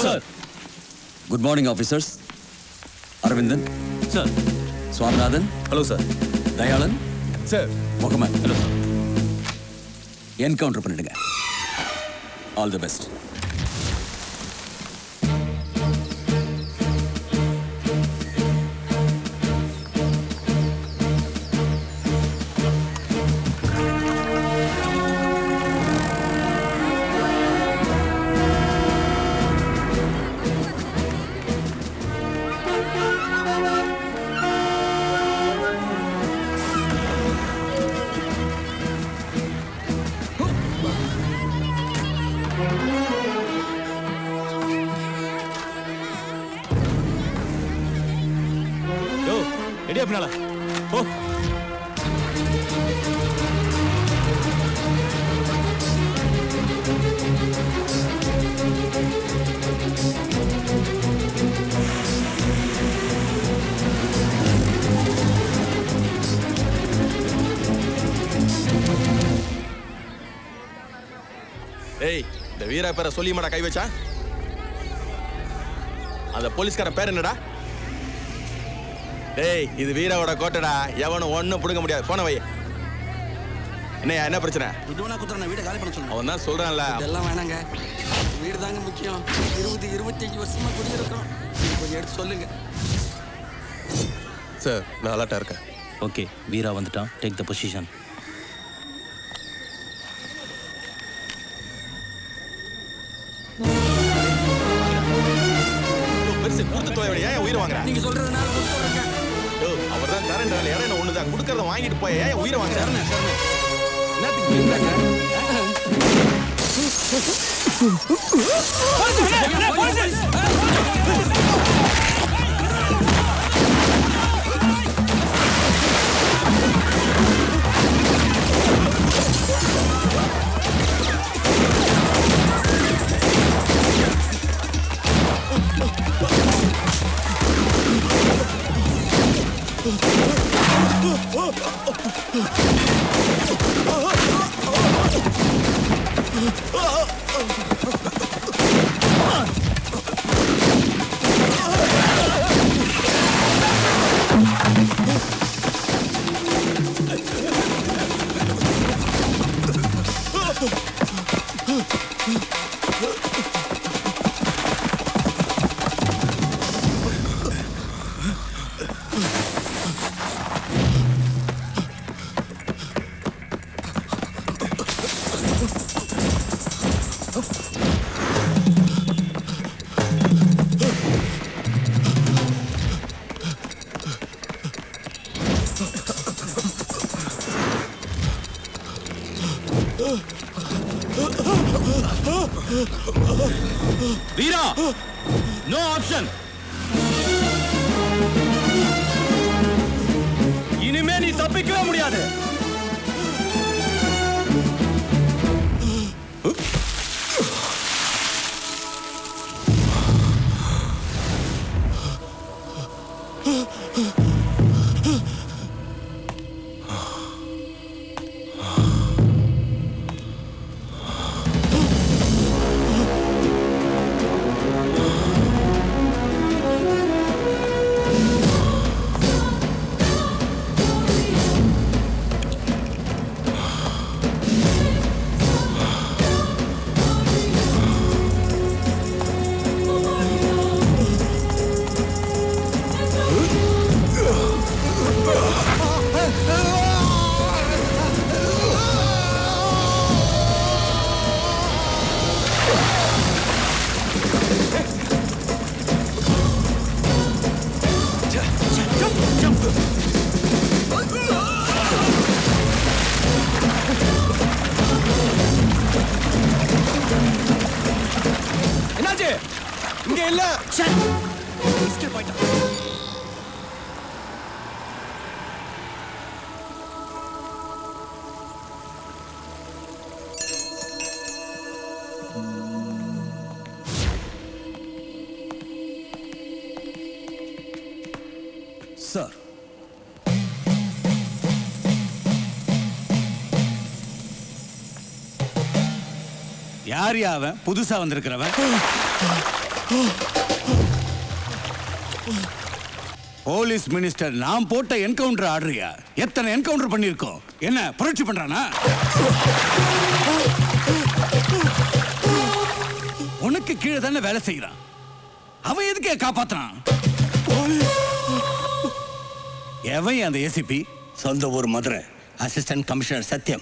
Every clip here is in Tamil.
Sir good morning officers Aravindan sir Swaminathan hello sir Dayalan sir Mohammed hello sir encounter பண்ணிடுங்க ஆல் தி பெஸ்ட் யோ ரெடியா பின்னால ஓ ஏய் இந்த வீரா பேரை சொல்லி மாடா கை வச்சா அந்த போலீஸ்கார பேர் என்னடா டேய் இது வீராவோட கோட்டைடா எவனும் ஒண்ணும் பிடுங்க முடியாது போன வை என்னையா என்ன பிரச்சனை இதுவனா குத்துறா வீடை காலி பண்ண சொல்லுங்க அவன் தான் சொல்றான்ல இதெல்லாம் வேணாங்க வீடு தாங்க முக்கியம் இருபது இருபத்தஞ்சு வருஷமா குடியிருக்கோம் கொஞ்சம் எடுத்து சொல்லுங்க சார் நான் அலர்ட்டா இருக்கேன் ஓகே வீரா வந்துட்டான் டேக் த பொசிஷன் பெருசு கொடுத்து தோய ஏன் உயிரை வாங்குற நீங்க சொல்றதுனால கொடுத்துறேங்க அவர் தான் தரேன் இடம் ஒண்ணுதான் கொடுக்கறத வாங்கிட்டு போய் ஏன் உயிரை வாங்குற என்னத்துக்கு இந்தாங்க. வீரா நோ ஆப்ஷன் இனிமே நீ தப்பிக்கவே முடியாது என்னாச்சு இங்க இல்ல சார் யார் யா அவன் புதுசா வந்திருக்கிறவன் போலீஸ் மினிஸ்டர் நான் போட்ட என்கவுண்டர் ஆடுறியா எத்தனை என்கவுண்டர் பண்ணியிருக்கோம் என்ன புரட்சி பண்றானா உனக்கு கீழே தானே வேலை செய்யறான் அவன் எதுக்கு காப்பாத்துறான் எவன் அந்த ஏசிபி சொந்த ஊர் மதுரை அசிஸ்டன்ட் கமிஷனர் சத்யம்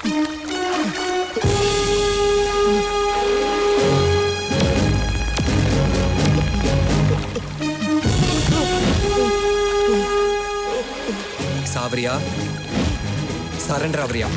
சாவரியா சரண்டர் ஆவரியா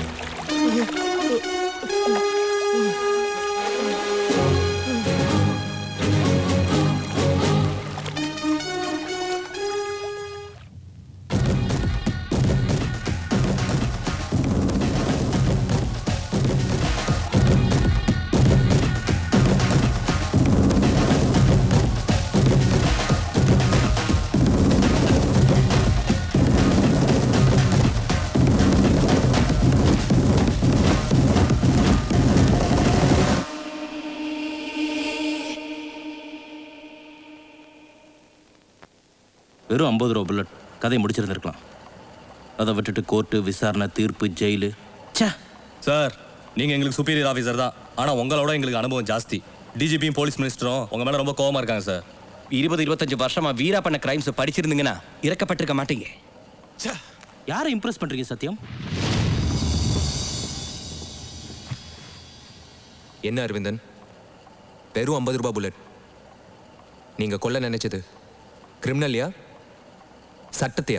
வெறும் ஐம்பது ரூபா புல்லட் கதையை முடிச்சிருந்திருக்கலாம் அதை விட்டுட்டு கோர்ட்டு விசாரணை தீர்ப்பு ஜெயிலு ச்சே சார் நீங்க எங்களுக்கு சுப்பீரியர் ஆஃபீஸர் தான் ஆனா உங்களோட எங்களுக்கு அனுபவம் ஜாஸ்தி டிஜிபியும் போலீஸ் மினிஸ்டரும் உங்க மேல ரொம்ப கோவமா இருக்காங்க சார் இருபது இருபத்தஞ்சு வருஷமா வீரா பண்ண கிரைம்ஸ் படிச்சிருந்தீங்கன்னா இறக்கப்பட்டிருக்க மாட்டீங்க யாரை இம்ப்ரெஸ் பண்றீங்க சத்யம் என்ன அரவிந்தன் வெறும் ஐம்பது ரூபாய் புல்லட் நீங்க கொல்ல நினைச்சது கிரிமினல்யா சட்டத்தையா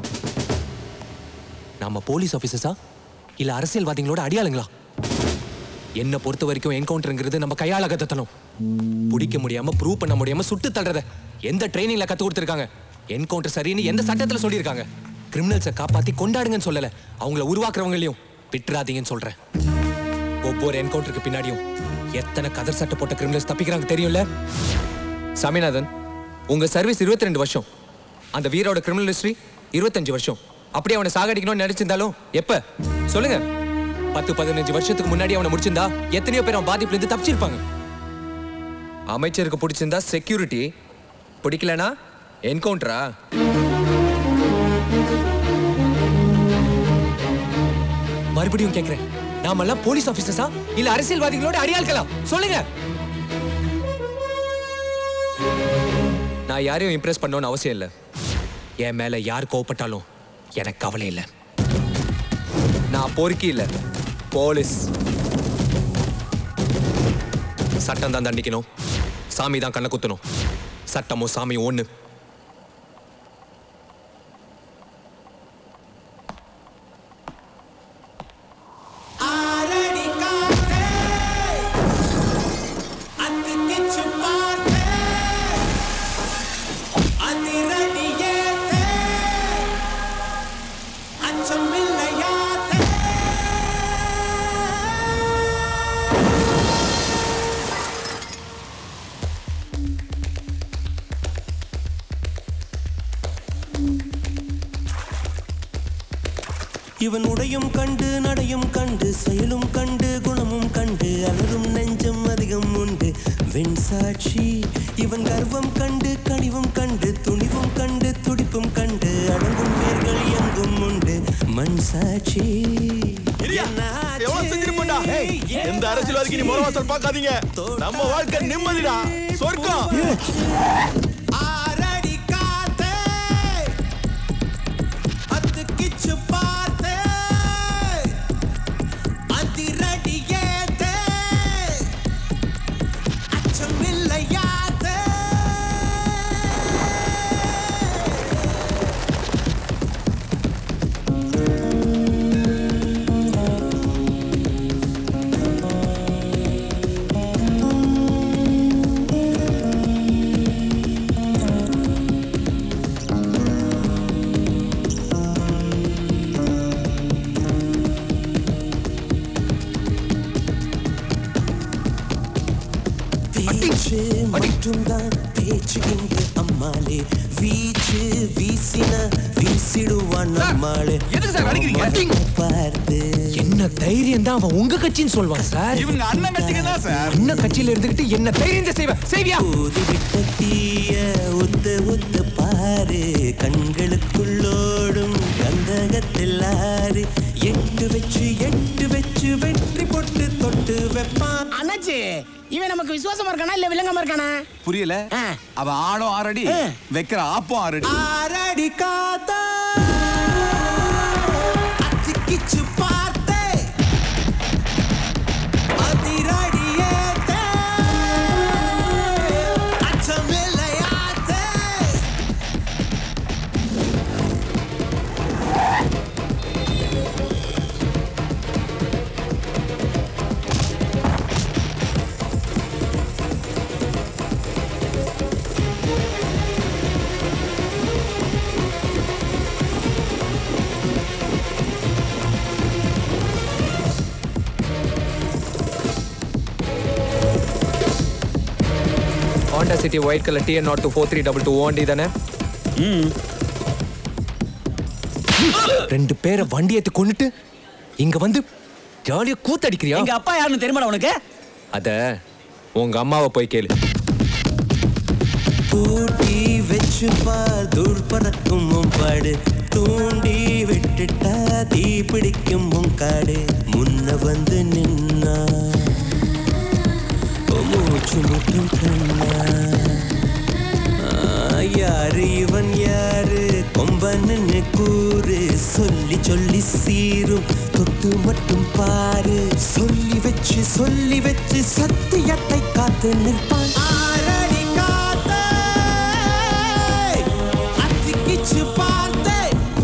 நாம போலீஸ் ஆஃபீஸர்ஸா இல்ல அரசியல்வாதிகளோட அடியாளுங்களா என்ன பொறுத்த வரைக்கும் என்கவுண்டருங்கிறது நம்ம கையாள கத்தணும் பிடிக்க முடியாம ப்ரூவ் பண்ண முடியாம சுட்டு தள்ளுறத எந்த ட்ரைனிங்ல கத்து கொடுத்துருக்காங்க என்கவுண்டர் சரின்னு எந்த சட்டத்துல சொல்லியிருக்காங்க கிரிமினல்ஸை காப்பாத்தி கொண்டாடுங்கன்னு சொல்லல அவங்கள உருவாக்குறவங்களையும் விட்டுறாதீங்கன்னு சொல்றேன் ஒவ்வொரு என்கவுண்டருக்கு பின்னாடியும் எத்தனை கதர் சட்டை போட்ட கிரிமினல்ஸ் தப்பிக்கிறாங்க தெரியும்ல சாமிநாதன் உங்க சர்வீஸ் 22 ரெண்டு வருஷம் அந்த வீரோட கிரிமினல் ஹிஸ்டரி இருபத்தஞ்சு வருஷம் அப்படியே அவனை சாகடிக்கணும்னு நினைச்சிருந்தாலும் எப்ப சொல்லுங்க பத்து பதினஞ்சு வருஷத்துக்கு முன்னாடி அவனை முடிச்சிருந்தா எத்தனையோ பேர் அவன் பாதிப்புல இருந்து தப்பிச்சிருப்பாங்க அமைச்சருக்கு பிடிச்சிருந்தா செக்யூரிட்டி பிடிக்கலனா என்கவுண்டரா மறுபடியும் கேக்குறேன் நாமெல்லாம் போலீஸ் ஆபீசர்ஸா இல்ல அரசியல்வாதிகளோட அடியாள்களா சொல்லுங்க நான் யாரையும் இம்ப்ரெஸ் பண்ணணும்னு அவசியம் இல்லை என் மேல யார் கோவப்பட்டாலும் எனக்கு கவலை இல்லை நான் பொறுக்கி இல்லை போலீஸ் சட்டம் தான் தண்டிக்கணும் சாமி தான் கண்ணை குத்தணும் சட்டமும் சாமியும் ஒண்ணு இவன் உடையும் கண்டு நடையும் கண்டு செயலும் கண்டு குணமும் கண்டு அலரும் நெஞ்சம் அதிகம் உண்டு வெண் சாட்சி இவன் கர்வம் கண்டு கனிவும் கண்டு துணிவும் கண்டு துடிப்பும் கண்டு அடங்கும் பேர்கள் எங்கும் உண்டு மண் சாட்சி எவ்வளவு செஞ்சிருப்பா எந்த அரசியல்வாதிக்கு நீ முறவாசல் பார்க்காதீங்க நம்ம வாழ்க்கை நிம்மதிடா சொர்க்கம் ஆரடி காத்தே அத்து கிச்சு பார்த்தே அதிரடி ஏத்தே அச்சம் இல்லையாத்தே பேச்சு மட்டும்தான் பேச்சு இங்கு அம்மாளே வீச்சு வீசின வீசிடுவான் நம்மாளே எதுக்கு சார் அடிக்கிறீங்க? பார்த்து என்ன தைரியம் தான் அவன் உங்க கட்சின்னு சொல்வான் சார் இவங்க அண்ணன் கட்சிக்கு தான் சார் அண்ணன் கட்சியில இருந்துகிட்டு என்ன தைரியம் தான் செய்வேன் செய்வியா ஊதி விட்ட தீய ஒத்து ஒத்து பாரு கண்களுக்குள்ளோடும் கந்தகத்தில் ஆறு எட்டு வச்சு எட்டு வச்சு வெற்றி பொட்டு தொட்டு வைப்பான் அண்ணாச்சி இவன் நமக்கு விசுவாசமா இருக்கானா இல்ல வில்லங்கமா இருக்கானா புரியல அவன் ஆடும் ஆறடி வைக்கிற ஆப்பம் ஆறடி ஆரடி காத்தா அத்திக்கிச்சு பார்த்தே அதிரடியேத்தே அச்சமில்லையாத்தே Honda city white colour TN nought two four three double two ஓண்டி தானே ரெண்டு பேரை வண்டி ஏத்தி கொண்டுட்டு இங்க வந்து ஜாலியா கூத்தடிக்கிறியா எங்க அப்பா யாருன்னு தெரியுமா உனக்கு அத உங்க அம்மாவை போய் கேளு பூட்டி வச்சு பார் தூள் பறக்கும் உன் பாடு தூண்டி விட்டுட்டா தீ பிடிக்கும் உன் காடு முன்ன வந்து நின்னா உன் மூச்சு முட்டும் கண்ணா ஆ, யாரு இவன் யாரு கொம்பன்னு கூறு சொல்லி சொல்லி சீரும் தொட்டு மட்டும் பாரு சொல்லி வச்சு சொல்லி வச்சு சத்தியத்தை காத்து நிற்பான் ஆரடி காத்தே அத்திக்கிச்சு பார்த்தே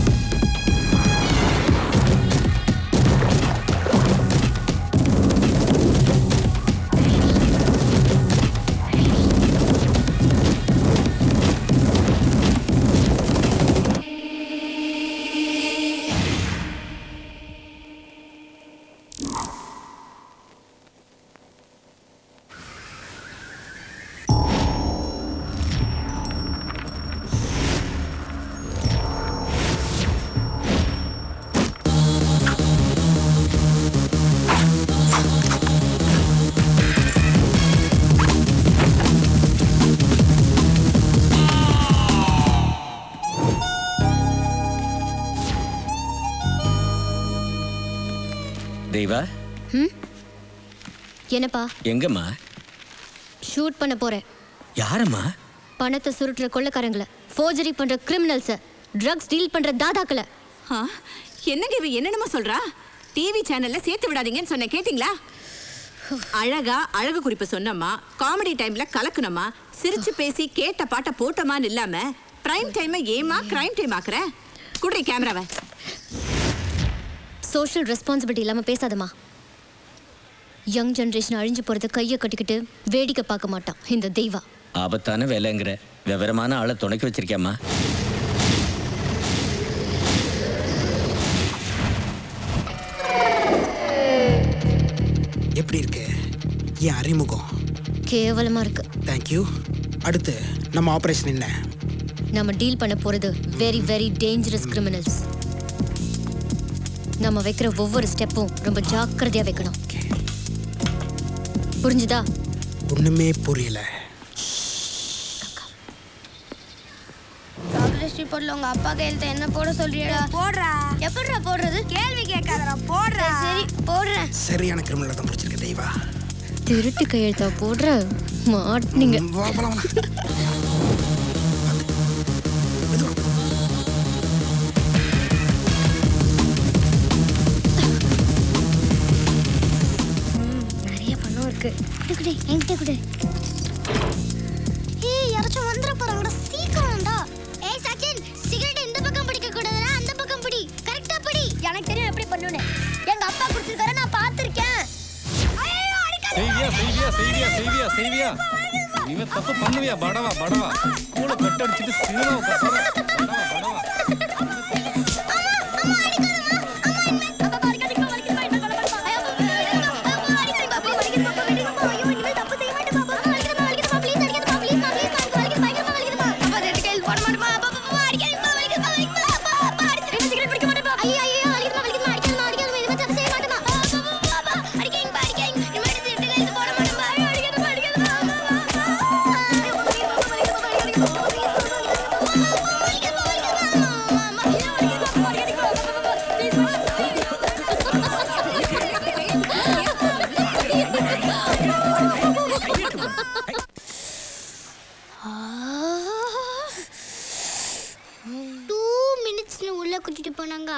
தெய்வா என்னப்பா எங்கம்மா ஷூட் பண்ண போறேன் யாரம்மா பணத்தை சுருட்டுற கொள்ளக்காரங்களை ஃபோர்ஜரி பண்ற கிரிமினல்ஸை ட்ரக்ஸ் டீல் பண்ற தாதாக்களை ஆ, என்னங்க இவ என்னென்னமோ சொல்றா டிவி சேனல்ல சேர்த்து விடாதீங்கன்னு சொன்னேன் கேட்டிங்களா அழகா அழகு குறிப்பு சொன்னம்மா காமெடி டைம்ல கலக்குனம்மா சிரிச்சு பேசி கேட்ட பாட்ட போட்டோமான்னு இல்லாம பிரைம் டைமை ஏமா கிரைம் டைம் ஆக்குற குடுறி கேமராவை சோஷியல் ரெஸ்பான்சிபிலிட்டி இல்லாம பேசாதம்மா யங் ஜெனரேஷன் அழிஞ்சு போறத கையை கட்டிக்கிட்டு வேடிக்கை பார்க்க மாட்டான் இந்த தெய்வா ஆபத்தான வேலைங்கிற விவரமான ஆளை துணைக்கு வச்சிருக்கேம்மா எப்படி இருக்கு என் அறிமுகம் கேவலமா இருக்கு தேங்க்யூ அடுத்து நம்ம ஆபரேஷன் என்ன நம்ம டீல் பண்ண போறது வெரி வெரி டேஞ்சரஸ் கிரிமினல்ஸ் நம்ம வைக்கிற ஒவ்வொரு ஸ்டெப்பும் ரொம்ப ஜாக்கிரதையா வைக்கணும் புரிஞ்சுதா ஒண்ணுமே புரியல ப்ராக்ரஸ் ரிப்போர்ட்ல உங்க அப்பா கையெழுத்த என்ன போட சொல்றியடா போடுறா எப்படிடா போடுறது கேள்வி கேட்காதடா போடுறா சரி போடுறேன் சரியான கிரிமினல் தான் பிடிச்சிருக்க தெய்வா திருட்டு கையெழுத்தா போடுற மாட்டினீங்க வா, போலாம், போலாம். நிறைய பணம் இருக்கு குடு குடு என்கிட்ட குடு ஏய் யாராச்சும் வந்துட போறாங்கடா சீக்கிரம்டா ஏய் சச்சின் சிகரெட் இந்த பக்கம் பிடிக்க கூடாதுடா அந்த பக்கம் பிடி கரெக்ட்டா பிடி எனக்கு தெரியும் எப்படி பண்ணுன்னு எங்க அப்பா குடிச்சிருக்காரு நான் பார்த்திருக்கேன் ஐயோ அடிக்காத செய்வியா செய்வியா செய்வியா செய்வியா செய்வியா இவன் தப்பு பண்ணுவியா படவா படவா ஸ்கூலை கட் அடிச்சுட்டு சினிமாவை படவா பாப்பா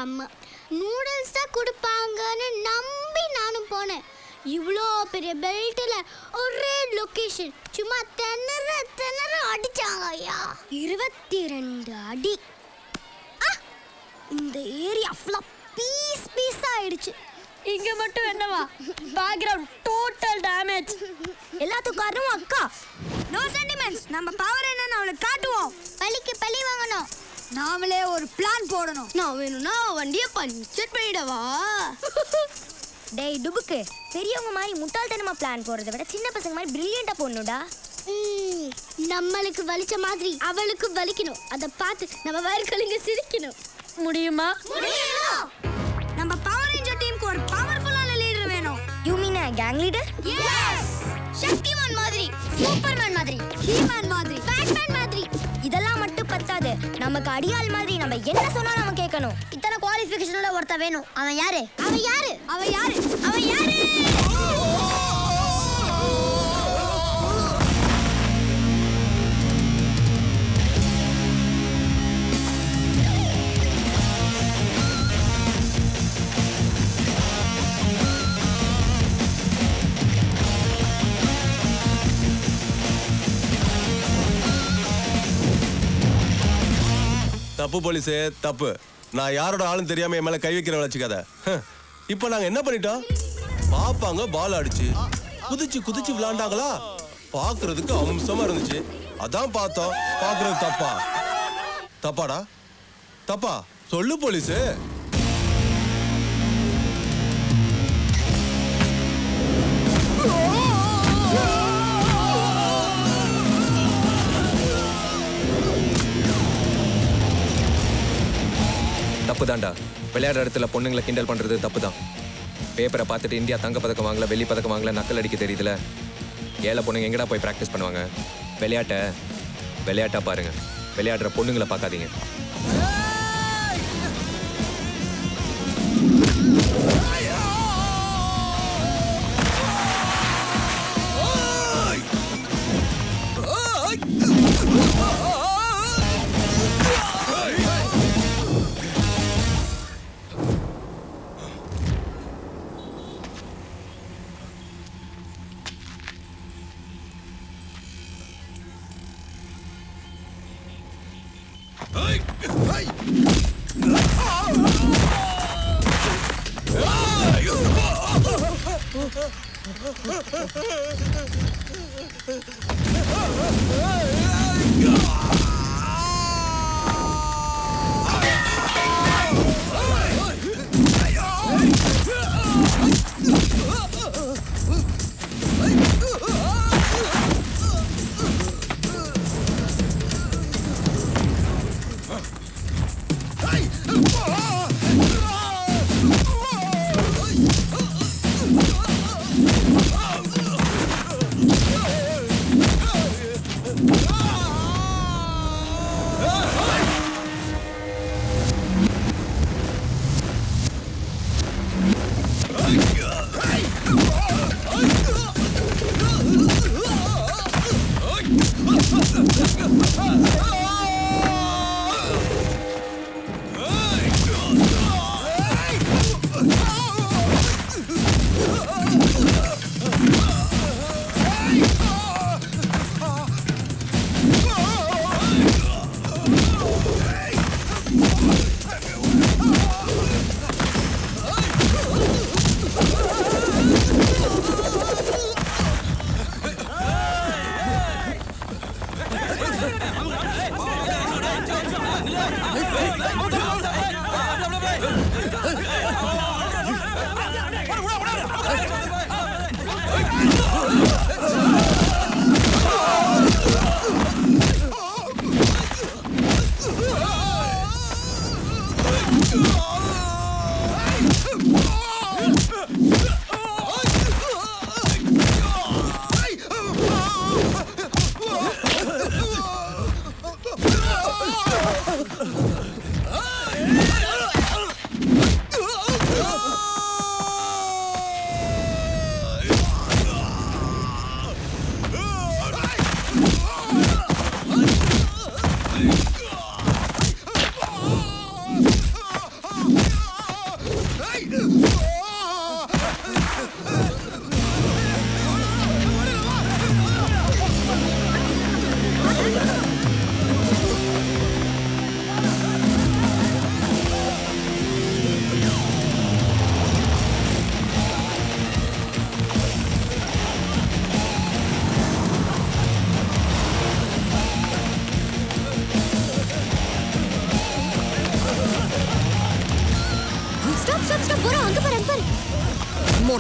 செம்ம நூடுல்ஸ் தான் கொடுப்பாங்கன்னு நம்பி நானும் போனேன் இவ்வளோ பெரிய பெல்ட்டில் ஒரே லொக்கேஷன் சும்மா திணற திணற அடிச்சாங்க ஐயா இருபத்தி ரெண்டு அடி ஆ! இந்த ஏரியா ஃபுல்லாக பீஸ் பீஸ் ஆயிடுச்சு இங்க மட்டும் என்னவா பேக்ரவுண்ட் டோட்டல் டேமேஜ் எல்லாத்துக்கும் காரணம் அக்கா நோ சென்டிமெண்ட்ஸ் நம்ம பவர் என்னன்னு அவளுக்கு காட்டுவோம் பழிக்கு பழி வாங்கணும் நாமளே ஒரு பிளான் போடணும் நான் வேணும்னா வண்டியை பஞ்சர் பண்ணிடவா டேய் டுபுக்கு பெரியவங்க மாதிரி முட்டாள்தனமா பிளான் போடுறத விட சின்ன பசங்க மாதிரி பிரில்லியண்டா போடணும்டா ம், நம்மளுக்கு வலிச்ச மாதிரி அவளுக்கு வலிக்கணும் அதை பார்த்து நம்ம வயற்கலிங்க சிரிக்கணும் முடியுமா முடியும் நம்ம பவர் ரேஞ்சர் டீமுக்கு ஒரு பவர்ஃபுல்லான லீடர் வேணும் you mean gang leader yes Shaktimaan மாதிரி சூப்பர்மேன் மாதிரி ஹீமேன் மாதிரி பேட்மேன் மாதிரி இதெல்லாம் மட்டும் பத்தாது நமக்கு அடியாள் மாதிரி நம்ம என்ன சொன்னாலும் அவன் கேட்கணும் இத்தனை குவாலிஃபிகேஷனோட ஒருத்த வேணும் அவன் யாரு அவன் யாரு அவன் யாரு அவன் யாரு தப்பு போலீஸே தப்பு நான் யாரோட ஆளும் தெரியாம என் மேல கை வைக்கிற வச்சுக்காத இப்போ நாங்க என்ன பண்ணிட்டோம் பாப்பாங்க பால் அடிச்சு குதிச்சு குதிச்சு விளையாண்டாங்களா பாக்குறதுக்கு அம்சமா இருந்துச்சு அதான் பார்த்தோம் பாக்குறது தப்பா தப்பாடா தப்பா சொல்லு போலீஸு தப்பு தான்டா விளையாடுற இடத்துல பொண்ணுங்களை கிண்டல் பண்றது தப்பு தான் பேப்பரை பார்த்துட்டு இந்தியா தங்க பதக்கம் வாங்கல வெள்ளி பதக்கம் வாங்கல நக்கல் அடிக்க தெரியுதுல ஏழை பொண்ணுங்க எங்கடா போய் ப்ராக்டிஸ் பண்ணுவாங்க விளையாட்டை விளையாட்டா பாருங்க விளையாடுற பொண்ணுங்களை பார்க்காதீங்க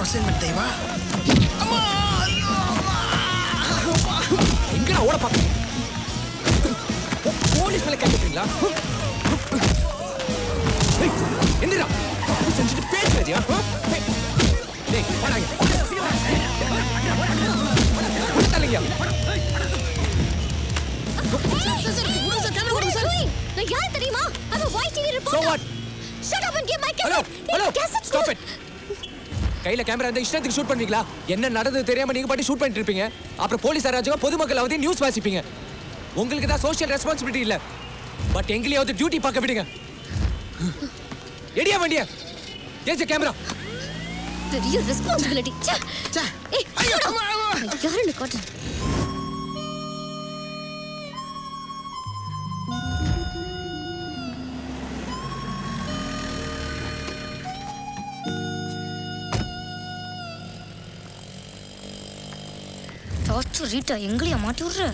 அசைன்மெண்ட் தெய்வா எங்கடா ஓட பாக்க போலீஸ் மேல கேட்டுறீங்களா எந்திரா தப்பு செஞ்சுட்டு பேசுறியா டேய் போடாங்க தள்ளிங்க நான் யார் தெரியுமா அவ white TV So reporter what? Shut up and give my hello hello cassette stop it கையில கேமரா இருந்தா இஷ்டத்துக்கு ஷூட் பண்ணுவீங்களா என்ன நடந்தது தெரியாம நீங்க பாட்டு ஷூட் பண்ணிட்டு இருப்பீங்க அப்புறம் போலீஸ் யாராச்சும் பொதுமக்கள் அவதி நியூஸ் வாசிப்பீங்க உங்களுக்கு தான் சோஷியல் ரெஸ்பான்சிபிலிட்டி இல்ல பட் எங்களையாவது டியூட்டி பார்க்க விடுங்க எடியா வண்டியா ஏஜ் கேமரா பெரிய ரெஸ்பான்சிபிலிட்டி ச்சே ஏய் யாருன்னு காட்டு டாக்டர் ரீட்டா எங்களையா மாட்டி விடுற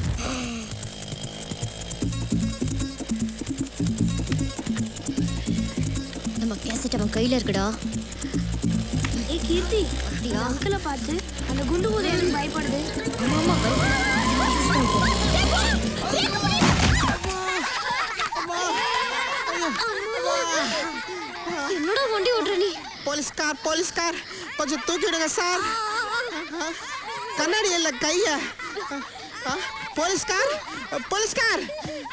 நம்ம கேசட் அவன் கையில இருக்குடா ஏய் கீர்த்தி அப்படியா அங்கிளை பார்த்து அந்த குண்டு போதை எதுக்கு பயப்படுது ஆமா என்னடா வண்டி ஓடுற நீ போலீஸ்கார் போலீஸ்கார் கொஞ்சம் தூக்கி விடுங்க சார் கண்ணாடி இல்ல கைய ஆ, போலீஸ்கார் போலீஸ்கார்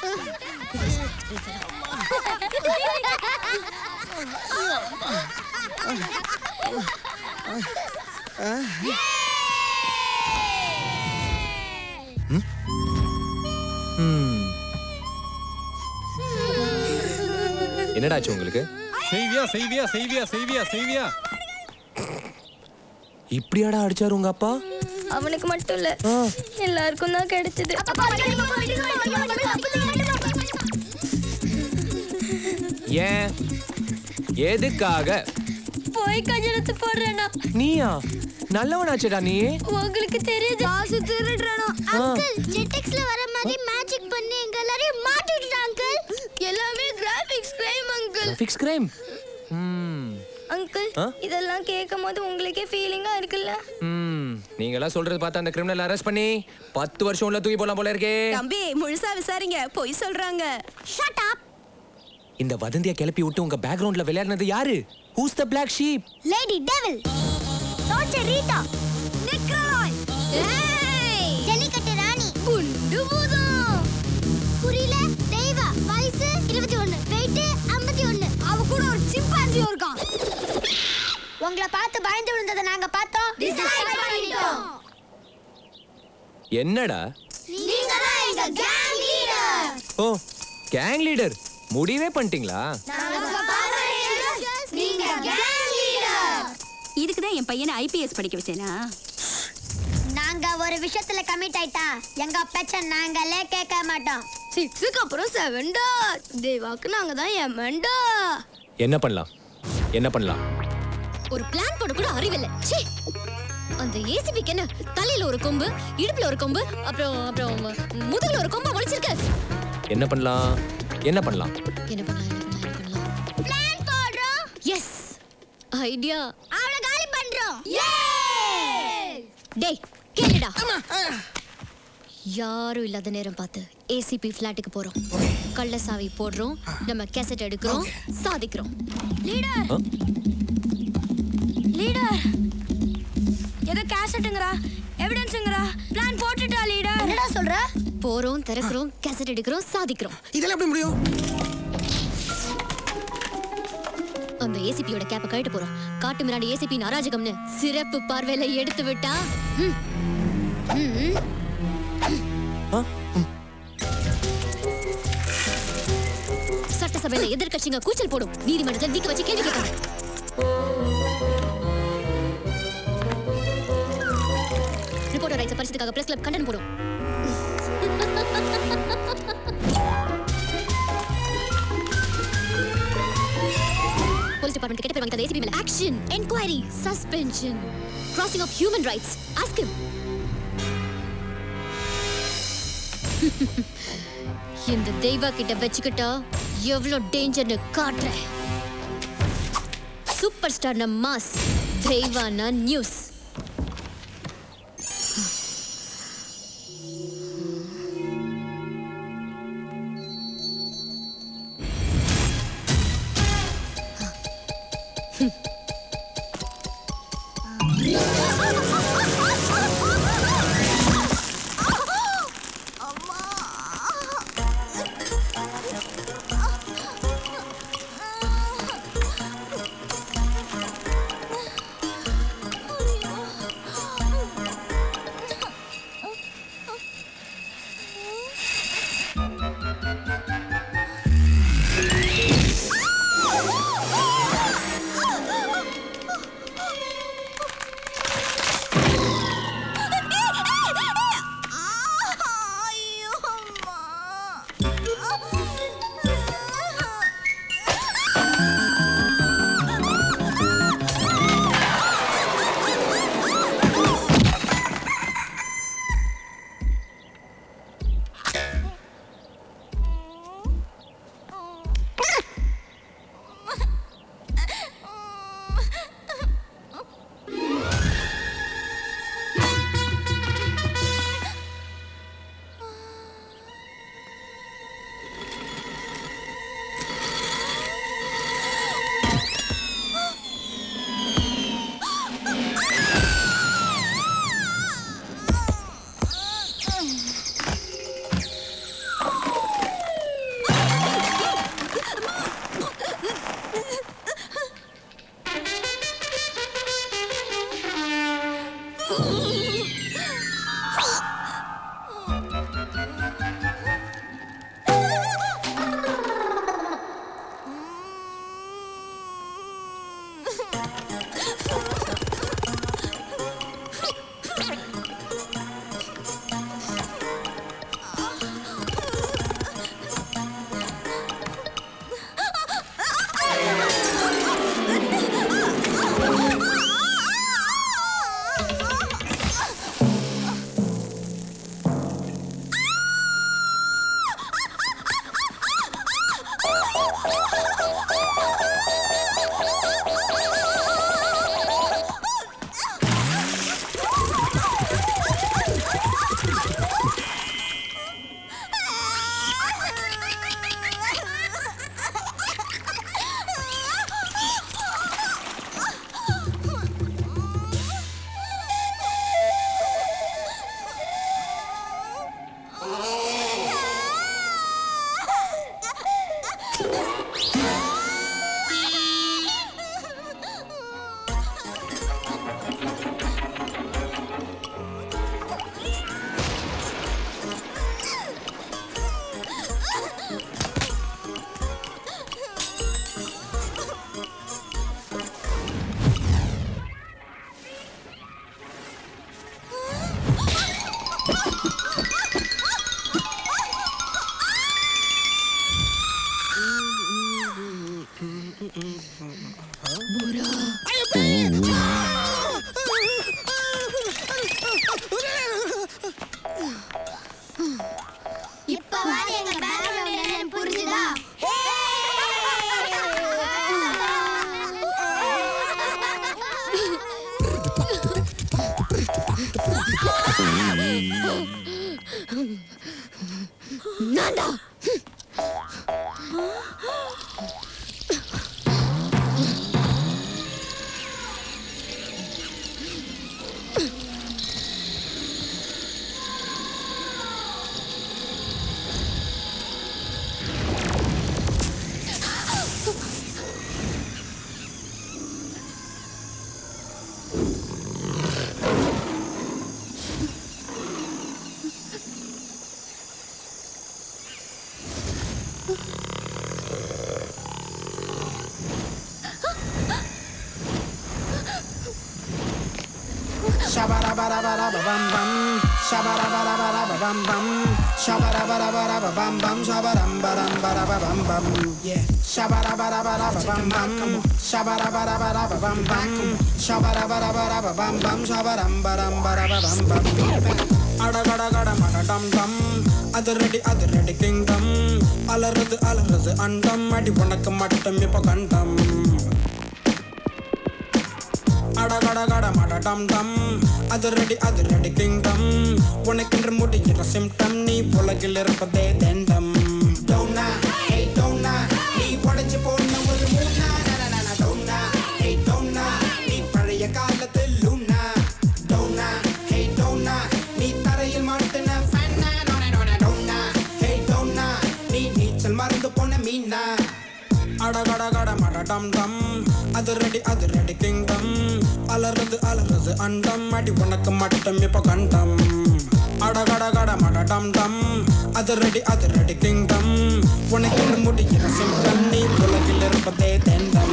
என்னடா ஆச்சு உங்களுக்கு செய்வியா செய்வியா செய்வியா செய்வியா செய்வியா இப்படியாடா அடிச்சாரு உங்க அப்பா அவனுக்கு மட்டும் இல்ல எல்லாருக்கும் தான் கிடைச்சது ஏன் எதுக்காக போய் கஜனத்து போடுறேனா நீயா நல்லவனாச்சேடா நீ உங்களுக்கு தெரியுது காசு திருடுறானா அங்கிள் ஜெட்டெக்ஸ்ல வர மாதிரி மேஜிக் பண்ணி எங்க எல்லாரையும் மாட்டிட்டான் அங்கிள் எல்லாமே graphics crime uncle fix crime ம் அங்கிள் ஆ? இதெல்லாம் கேட்கும் போது உங்களுக்கே ஃபீலிங்கா இருக்குல்ல ம் நீங்களாம் சொல்றது பார்த்தா அந்த கிரிமினல் அரெஸ்ட் பண்ணி பத்து வருஷம் உள்ள தூக்கி போலாம் போல இருக்கே தம்பி முழுசா விசாரிங்க பொய் சொல்றாங்க ஷட் அப் இந்த வதந்தியா கிளப்பி விட்டு உங்க பேக்ரவுண்ட்ல விளையாடுனது யாரு who's the black sheep lady devil torture Rita நிக்ராய் ஏய் ஜல்லிக்கட்டு ராணி குண்டு பூதம் புரியல தெய்வா வயசு 21 வெயிட் 51 அவ கூட ஒரு சிம்பான்சி இருக்கான் உங்களை பார்த்து பயந்து விழுந்ததை நாங்க பார்த்தோம் டிசைட் பண்ணிட்டோம் என்னடா நீங்க தான் எங்க கேங் லீடர் ஓ கேங் லீடர் முடிவே பண்ணிட்டீங்களா நீங்க கேங் லீடர் இதுக்கு தான் என் பையனை ஐபிஎஸ் படிக்க வச்சேனா நாங்க ஒரு விஷயத்துல கமிட் ஆயிட்டா எங்க பேச்ச நாங்களே கேட்க மாட்டோம் சிக்ஸுக்கு அப்புறம் செவன்டா தேவாக்கு நாங்க தான் எமன்டா என்ன பண்ணலாம் என்ன பண்ணலாம் ஒரு பிளான் போட கூட அறிவில்லை ச்சீ அந்த ஏசிபிக்கு என்ன தலையில ஒரு கொம்பு இடுப்புல ஒரு கொம்பு அப்புறம் அப்புறம் முதுகுல ஒரு கொம்பு முளைச்சிருக்கு என்ன பண்ணலாம் என்ன பண்ணலாம் என்ன பண்ணலாம் என்ன பண்ணலாம் என்ன பண்ணலாம் பிளான் போடுறோம் எஸ் ஐடியா அவளை காலி பண்றோம் டேய் கேளுடா யாரும் இல்லாத நேரம் பார்த்து ஏசிபி ஃபிளாட்டுக்கு போறோம் கள்ள சாவி போடுறோம் நம்ம கேசட் எடுக்கிறோம் சாதிக்கிறோம் லீடர் லீடர் ஏதோ கேசட்டுங்கறா எவிடன்ஸ்ங்கறா பிளான் போட்டுட்டா லீடர் என்னடா சொல்ற போறோம் திறக்கிறோம் கேசட் எடுக்கிறோம் சாதிக்கிறோம் இதெல்லாம் எப்படி முடியும் அந்த ஏசிபியோட கேப்பை கழட்டு போறோம் காட்டு மிராண்டி ஏசிபி அராஜகம்னு சிறப்பு பார்வையில எடுத்து விட்டா ம். ம், ம். சட்டசபையில எதிர்க்கட்சிங்க கூச்சல் போடும் நீதிமன்றத்தில் நீக்க வச்சு கேள்வி கேட்கணும் ரிப்போர்ட்டர் ரைட்ஸ் பரிசுக்காக பிரஸ் கிளப் கண்டனம் போடும் போலீஸ் டிபார்ட்மெண்ட் கிட்ட போய் வாங்கி ஏசிபி மேல action enquiry suspension crossing of human rights ask him இந்த தெய்வா கிட்ட வச்சுக்கிட்டா எவ்வளோ டேஞ்சர்னு காட்டுறேன் சூப்பர் ஸ்டார் நம் மாஸ் தெய்வானா நியூஸ் இப்ப வாரு எங்க பேக்ரவுண்ட் என்னன்னு புரிஞ்சுதா நான்டா Shabba-dabba-dabba-dabba-bum-bum. Shabba-dabba-dabba-dabba-bum-bum. Shabba-dabba-dabba-dabba-bum-bum. Shabba-dum-ba-dum-ba-da-ba-bum-bum. Yeah. Shabba-dabba-dabba-dabba-bum-bum. Shabba-dabba-dabba-dabba-bum-bum. Shabba-dabba-dabba-dabba-bum-bum. Shabba-dum-ba-dum-ba-da-ba-bum-bum. அடகடகடமடடம் அதிரடி அதிரடி கிங்டம் அலறுது அலறுது அண்டம் அடி உனக்கு மட்டும் இப்ப கண்டம் அடகடகட மடடம் டம் அதிரடி அதிரடி கிங்டம் உனக்கென்று முடிகிற சிம்டம் நீ உலகில் இருப்பதே தெண்டம் டோனா ஹே டோனா நீ உடைஞ்சு போன ஒரு மூணா டோனா ஹே டோனா நீ பழைய காலத்து லூனா டோனா ஹே டோனா நீ தரையில் மாட்டின ஃபன்னா டோனா ஹே டோனா நீ நீச்சல் மறந்து போன மீனா அடகடகட மடடம் டம் அதிரடி அதிரடி கிங்டம் அலறது அலறது அண்டம் அடி உனக்கு மட்டும் இப்ப கண்டம் அடகடகட மடடம் டம் அதிரடி அதிரடி கிங்டம் உனக்கு முடிகிற சிம்டம் நீ உலகில் இருப்பதே தெண்டம்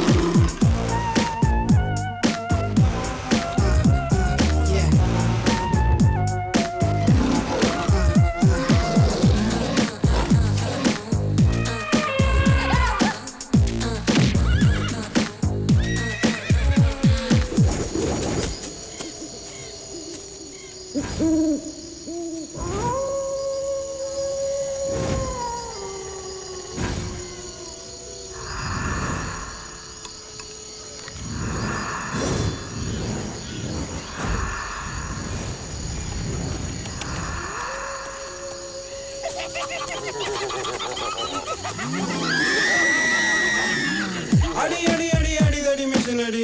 அடி அடி அடி அடி தடி மிஷின் அடி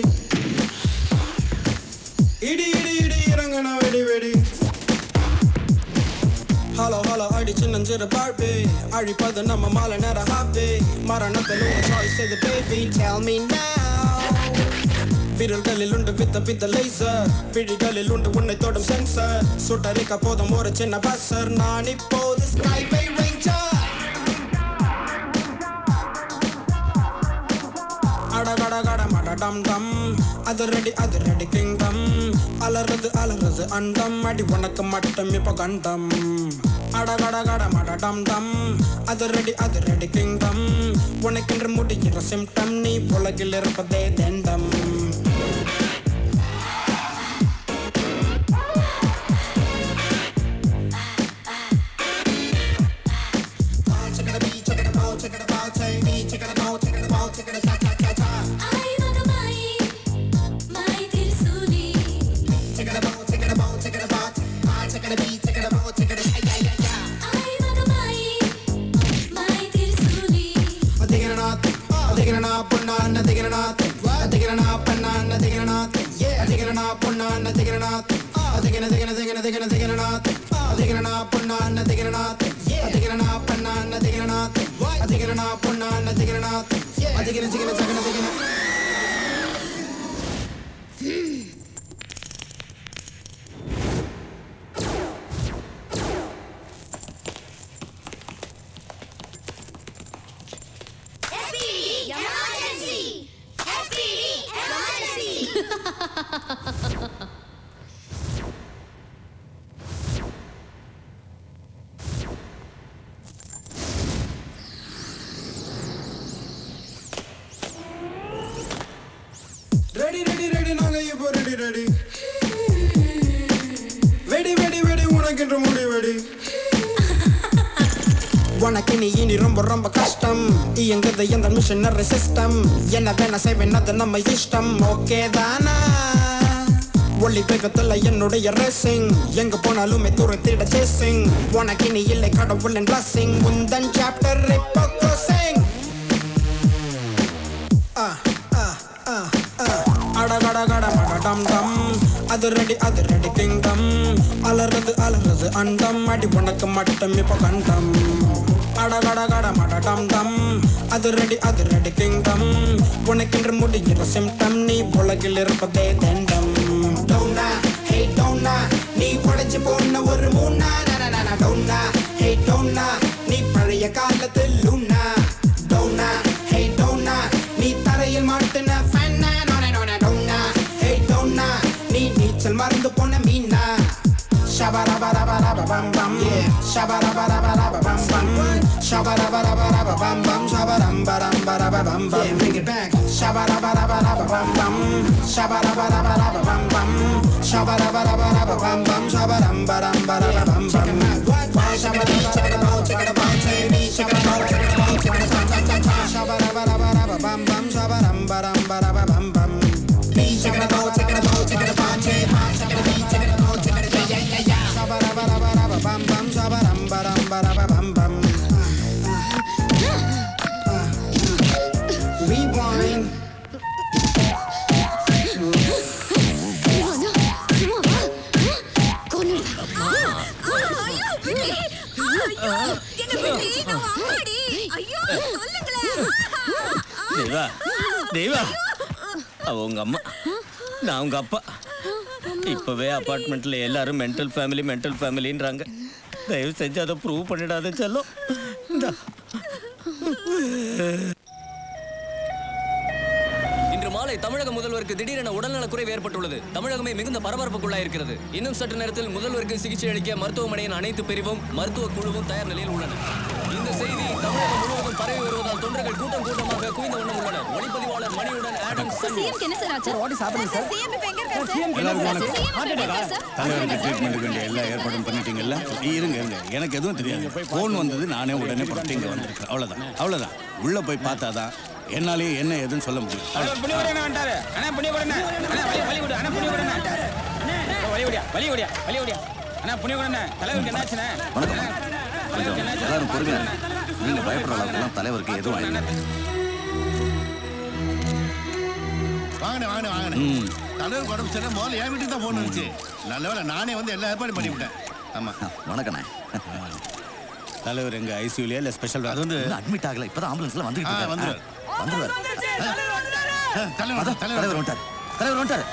இடி இடி இடி இறங்கன வெடி வெடி ஹலோ ஹலோ அடி சின்னஞ்சிறு பார்ப்பே அழிப்பது நம்ம மாலை நேர ஹாப்பே மரணத்தில் உங்க சாய்ஸ் இது பேபி டெல் மீ விரல்களில் உண்டு வித்த வித்த லேசர் பிழிகளில் உண்டு உன்னை தொடும் சென்சர் சுட்டரிக்க போதும் ஒரு சின்ன பஸ்ஸர் நான் இப்போது ஸ்கைவே ரேஞ்சர் அடகடகட மடடம் டம் அதிரடி அதிரடி கிங்டம் அலறது அலறது அண்டம் அடி உனக்கு மட்டும் இப்ப கண்டம் அடகடகட மடடம் டம் அதிரடி அதிரடி கிங்டம் உனக்கென்று முடிகிற சிம்டம் நீ உலகில் இருப்பதே தெண்டம் ரெடி ரெடி ரெடி நாங்க இப்போ ரெடி ரெடி வெடி வெடி வெடி உனக்கென்று முடி வெடி உனக்கு நீ இனி ரொம்ப ரொம்ப கஷ்டம் இயங்குது எந்த மிஷினரி சிஸ்டம் என்ன வேணா செய்வேன் அது நம்ம இஷ்டம் ஓகே தானா ஒளி வேகத்துல என்னுடைய ரேசிங் எங்க போனாலுமே தூரத்திட சேசிங் உனக்கு நீ இல்லை கடவுளின் பிளஸிங் முந்தன் சாப்டர் இப்போ க்ளோசிங் அடகடகட மடடம் டம் அதிரடி அதிரடி கிங்டம் அலறது அலறது அண்டம் அடி உனக்கு மட்டும் இப்ப கண்டம் அடகடகட மடடம் டம் அதிரடி அதிரடி கிங்டம் உனக்கென்று முடிகிற சிம்டம் நீ உலகில் இருப்பதே தெண்டம் டோனா ஹே டோனா நீ உடைஞ்சு போன ஒரு மூணா டோனா ஹே டோனா நீ பழைய காலத்து லூனா டோனா ஹே டோனா நீ தரையில் மாட்டின ஃபேனா டோனா ஹே டோனா நீ நீச்சல் மறந்து போன Meena Shabarabarabam bam Shabarabarabam bam Shabarabarabam bam Shabaram baram barabam bam Bring it back Shabarabarabam bam Shabarabarabam bam Shabarabarabam bam Shabaram baram barabam bam Shabarabarabam check it out check it out check it out check it out check it out Shabarabarabam bam Shabaram baram barabam bam Check it out check it out bam bam shabba ram ba ram ba ra ba bam bam. Rewind. தெய்வா தெய்வா அவ உங்க அம்மா நான் உங்க அப்பா இப்பவே அபார்ட்மெண்ட்ல எல்லாரும் மென்டல் ஃபேமிலி மென்டல் ஃபேமிலின்றாங்க தயவு செஞ்சு அதை ப்ரூவ் பண்ணிடாத செல்லம் இந்தா. இன்று மாலை தமிழக முதல்வருக்கு திடீரென உடல்நலக் குறைவு ஏற்பட்டுள்ளது தமிழகமே மிகுந்த பரபரப்புக்குள்ளாயிருக்கிறது இன்னும் சற்று நேரத்தில் முதல்வருக்கு சிகிச்சை அளிக்க மருத்துவமனையின் அனைத்து பிரிவும் மருத்துவ குழுவும் தயார் நிலையில் உள்ளன இந்த செய்தி தமிழகம் முழுவதும் பரவி வருவதால் தொண்டர்கள் கூட்டம் கூட்டமாக குவிந்த வண்ணம் உள்ளனர் ஒளிப்பதிவாளர் மணியுடன் ஆடம் சிஎம் என்ன சார் ஆச்சு what is happening sir CM இப்ப எங்க இருக்காரு சார் எல்லாருக்கும் வணக்கம். தலைவருக்கு ட்ரீட்மெண்ட்டுக்கு வேண்டிய எல்லா ஏற்பாடும் பண்ணிட்டீங்கல்ல இருங்க இருங்க எனக்கு எதுவும் தெரியாது ஃபோன் வந்தது நானே உடனே புறப்பட்டு இங்கே வந்திருக்கேன் அவ்வளோதான் அவ்வளோதான் உள்ளே போய் பார்த்தாதான் என்னாலேயே என்ன ஏதுன்னு சொல்ல முடியும் புண்ணி விடணும் வந்துட்டாரு அண்ணா புண்ணி விடணும் அண்ணா வழி வழி விடு அண்ணா புண்ணி விடணும் வழி விடியா வழி விடியா வழி விடியா அண்ணா புண்ணி விடணும் தலைவருக்கு என்னாச்சுண்ணே கொஞ்சம் எல்லாரும் பொறுமையா இருங்க. நீங்க பயப்படுற அளவுக்குலாம் தலைவருக்கு எதுவும் ஆயிடல வாங்கண்ணே வாங்கண்ணே வாங்கண்ணே ம். தலைவர் உடம்பு சரியில்லை முதல்ல என் வீட்டுக்கு தான் ஃபோன் வந்துச்சு நல்ல வேளை நானே வந்து எல்லா ஏற்பாடும் பண்ணி விட்டேன் ஆமா வணக்கண்ணே தலைவர் எங்க ஐசியூலயா இல்லை ஸ்பெஷல் அது வந்து அட்மிட் ஆகல இப்பதான் ஆம்புலன்ஸ்ல வந்துகிட்டு ஆ, இருக்காரு வந்துருவாரு. ஆ, வந்துருவாரு தலைவர் அதான், தலைவர் தலைவர் வந்துட்டாரு தலைவர் வந்துட்டாரு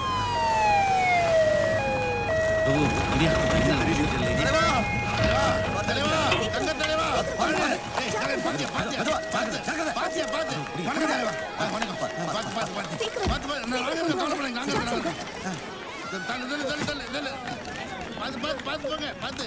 ஓ, இந்தியா, இந்தியா, இந்தியா, இந்தியா. தலைவா தங்க தலைவா வாங்க. ஏய், தலைவர், பாத்தியா, பாத்தியா, பாத்தியா, பாத்தியா, பாத்தியா. வணக்கம் தலைவா. ஆ, வணக்கம். பாத்து, பாத்து, பாத்து. பாத்து, பாத்து. நான் வாங்க, நான் கவலைப்படாதீங்க, நாங்க இருக்கோம், நாங்க இருக்கோம். தள்ளு, தள்ளு, தள்ளு, தள்ளு, தள்ளு. பாத்து, பாத்து, பாத்து போங்க, பாத்து.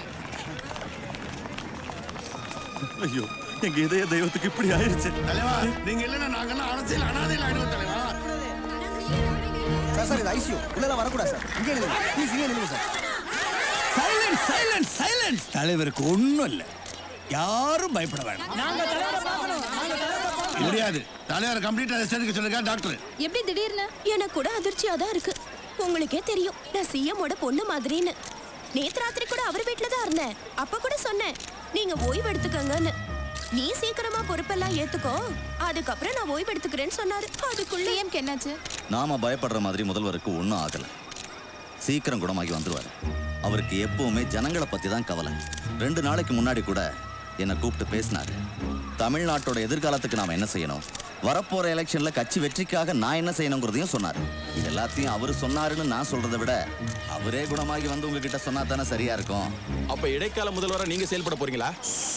ஐயோ எங்க இதய தெய்வத்துக்கு இப்படி ஆயிருச்சு தலைவா நீங்க இல்லைன்னா நாங்கெல்லாம் அரசியல் அனாதையில் ஆயிடுவோம் தலைவா சார் சார் இது ஐசியூ உள்ளலாம் வரக்கூடாது சார் இங்கே நில்லுங்க ப்ளீஸ் இங்கே நில்லுங்க சார் சைலன்ஸ் சைலன்ஸ் சைலன்ஸ் தலைவருக்கு ஒன்றும் இல்லை யாரும் பயப்பட வேண்டாம் முடியாது தலைவர் கம்ப்ளீட் ரெஸ்ட் எடுக்க சொல்லுங்க டாக்டர் எப்படி திடீர்னு எனக்கு கூட அதிர்ச்சியா தான் இருக்கு உங்களுக்கே தெரியும் நான் சிஎம்மோட பொண்ணு மாதிரின்னு நேத்து ராத்திரி கூட அவர் வீட்ல தான் இருந்தேன் அப்ப கூட சொன்னேன் நீங்க ஓய்வு எடுத்துக்கங்கன்னு நீ சீக்கிரமா பொறுப்பெல்லாம் ஏத்துக்கோ அதுக்கப்புறம் நான் ஓய்வு எடுத்துக்கிறேன்னு சொன்னாரு அதுக்குள்ள சிஎம்க்கு என்னாச்சு நாம பயப்படுற மாதிரி முதல்வருக்கு ஒன்றும் ஆகல சீக்கிரம் குணமாகி வந்துருவாரு அவருக்கு எப்பவுமே ஜனங்களை பத்தி தான் கவலை ரெண்டு நாளைக்கு முன்னாடி கூட என்னை கூப்பிட்டு பேசினாரு தமிழ்நாட்டோட எதிர்காலத்துக்கு நாம என்ன செய்யணும் வரப்போற எலெக்ஷன்ல கட்சி வெற்றிக்காக நான் என்ன செய்யணுங்கிறதையும் சொன்னாரு இது எல்லாத்தையும் அவரு சொன்னாருன்னு நான் சொல்றதை விட அவரே குணமாகி வந்து உங்ககிட்ட சொன்னா தானே சரியா இருக்கும் அப்ப இடைக்கால முதல்வரா நீங்க செயல்பட போறீங்களா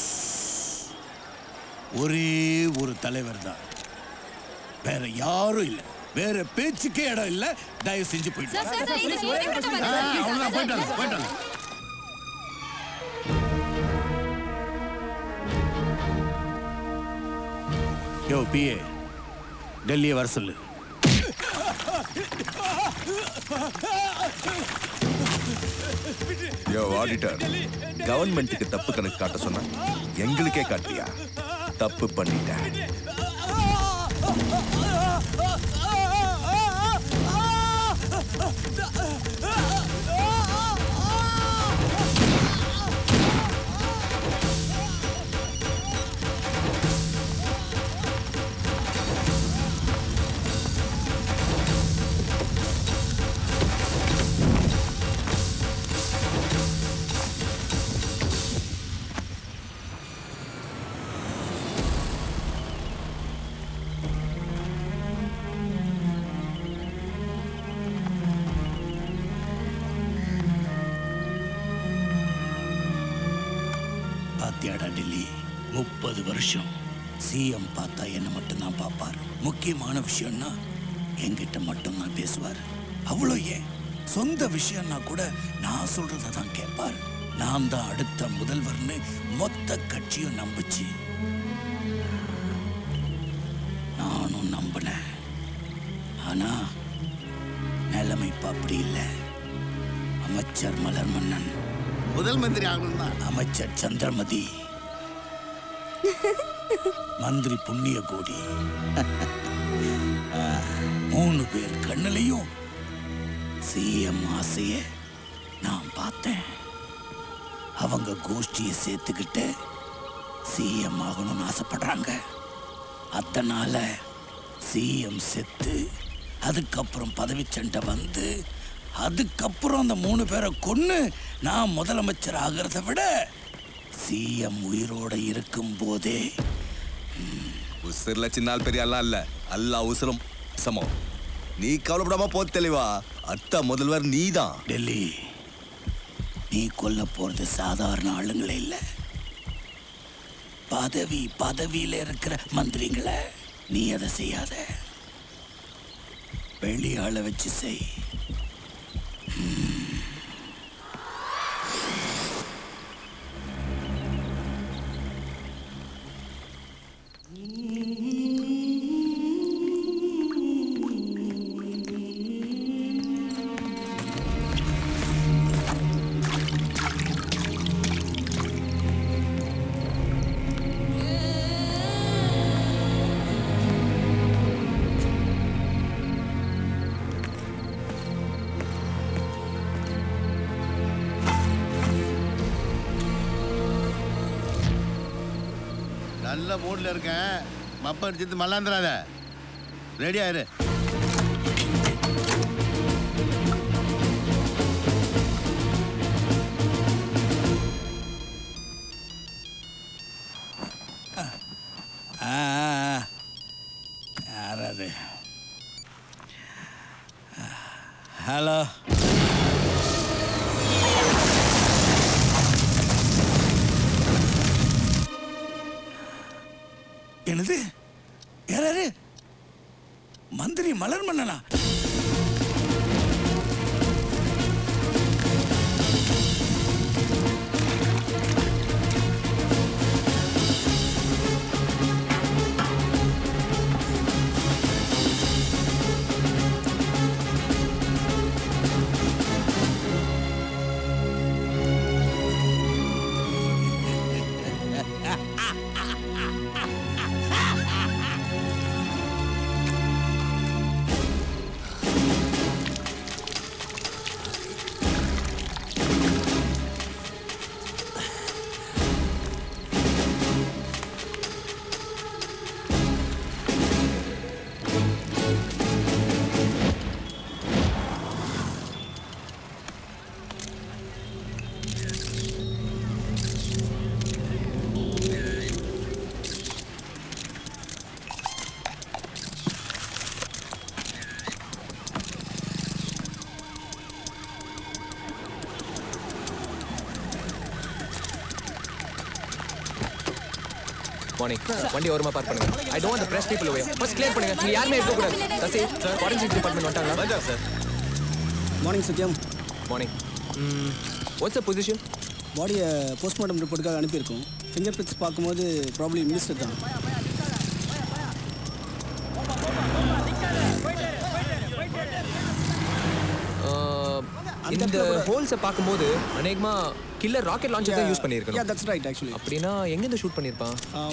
ஒரே ஒரு தலைவர் தான் வேற யாரும் இல்லை வேற பேச்சுக்கே இடம் இல்லை தயவு செஞ்சு போயிட்டு சார், சார், சார், இது ஓய்வு எடுக்க ஆ, வேண்டாம். அவ்வளவுதான், போயிட்டாங்க, போயிட்டாங்க. யோ பிஏ டெல்லியை வர சொல்லு யோ ஆடிட்டர் கவர்மெண்ட்டுக்கு தப்பு கணக்கு காட்ட சொன்னா எங்களுக்கே காட்டுறியா தப்பு பண்ணிட்டேன் பாத்தியாடா டெல்லி முப்பது வருஷம் சிஎம் பார்த்தா என்ன மட்டும்தான் பார்ப்பார் முக்கியமான விஷயம்னா என்கிட்ட மட்டும்தான் பேசுவார் அவ்வளோ ஏன் சொந்த விஷயம்னா கூட நான் சொல்றத தான் கேட்பார் நான் தான் அடுத்த முதல்வர்னு மொத்த கட்சியும் நம்புச்சு நானும் நம்பினேன் ஆனா நிலைமை இப்ப அப்படி இல்லை அமைச்சர் மலர் மன்னன் முதல் மந்திரி ஆகணும் தான் அமைச்சர் சந்திரமதி மந்திரி புண்ணிய கோடி மூணு பேர் கண்ணுலையும் சிஎம் ஆசைய நான் பார்த்தேன் அவங்க கோஷ்டியை சேர்த்துக்கிட்டு சிஎம் ஆகணும்னு ஆசைப்படுறாங்க அதனால சிஎம் செத்து அதுக்கப்புறம் பதவி சண்டை வந்து அதுக்கப்புறம் அந்த மூணு பேரை கொன்னு நான் முதலமைச்சர் ஆகிறத விட சிஎம் உயிரோட இருக்கும் போதே உசிர்ல சின்ன ஆள் பெரிய ஆள்லாம் இல்ல அல்லா உசிரும் சமம் நீ கவலைப்படாம போ தெளிவா அத்த முதல்வர் நீதான் டெல்லி நீ கொல்ல போறது சாதாரண ஆளுங்களே இல்ல பதவி பதவியில இருக்கிற மந்திரிங்களை நீ அதை செய்யாத வெளியாள வச்சு செய் நல்ல மூட்ல இருக்கேன் மப்ப அடிச்சிட்டு மல்லாந்துறாத ரெடி ஆயிரு ஆ, ஆ, ஆ. யார் அது ஹலோ என்னது யாராரு மந்திரி மலர் மன்னனா மார்னிங் வண்டி ஓரமா பார்க் பண்ணுங்க I don't want press people away first clear பண்ணுங்க நீங்க யாருமே இருக்க கூடாது தசி ஃபாரன்சிக் டிபார்ட்மெண்ட் வந்துட்டாங்களா வந்தார் sir morning Sathyam morning what's a position பாடியை போஸ்ட்மார்ட்டம் ரிப்போர்ட்டுக்காக அனுப்பியிருக்கோம் ஃபிங்கர் பிரிண்ட்ஸ் பார்க்கும்போது ப்ராப்ளி மினிஸ்டர் தான் இந்த ஹோல்ஸை பார்க்கும்போது அநேகமா கில்லர் ராக்கெட் லான்ச்சர் தான் யூஸ் Yeah, பண்ணியிருக்கணும் that's right, actually. அப்படின்னா எங்க இருந்து ஷூட் பண்ணியிருப்பான்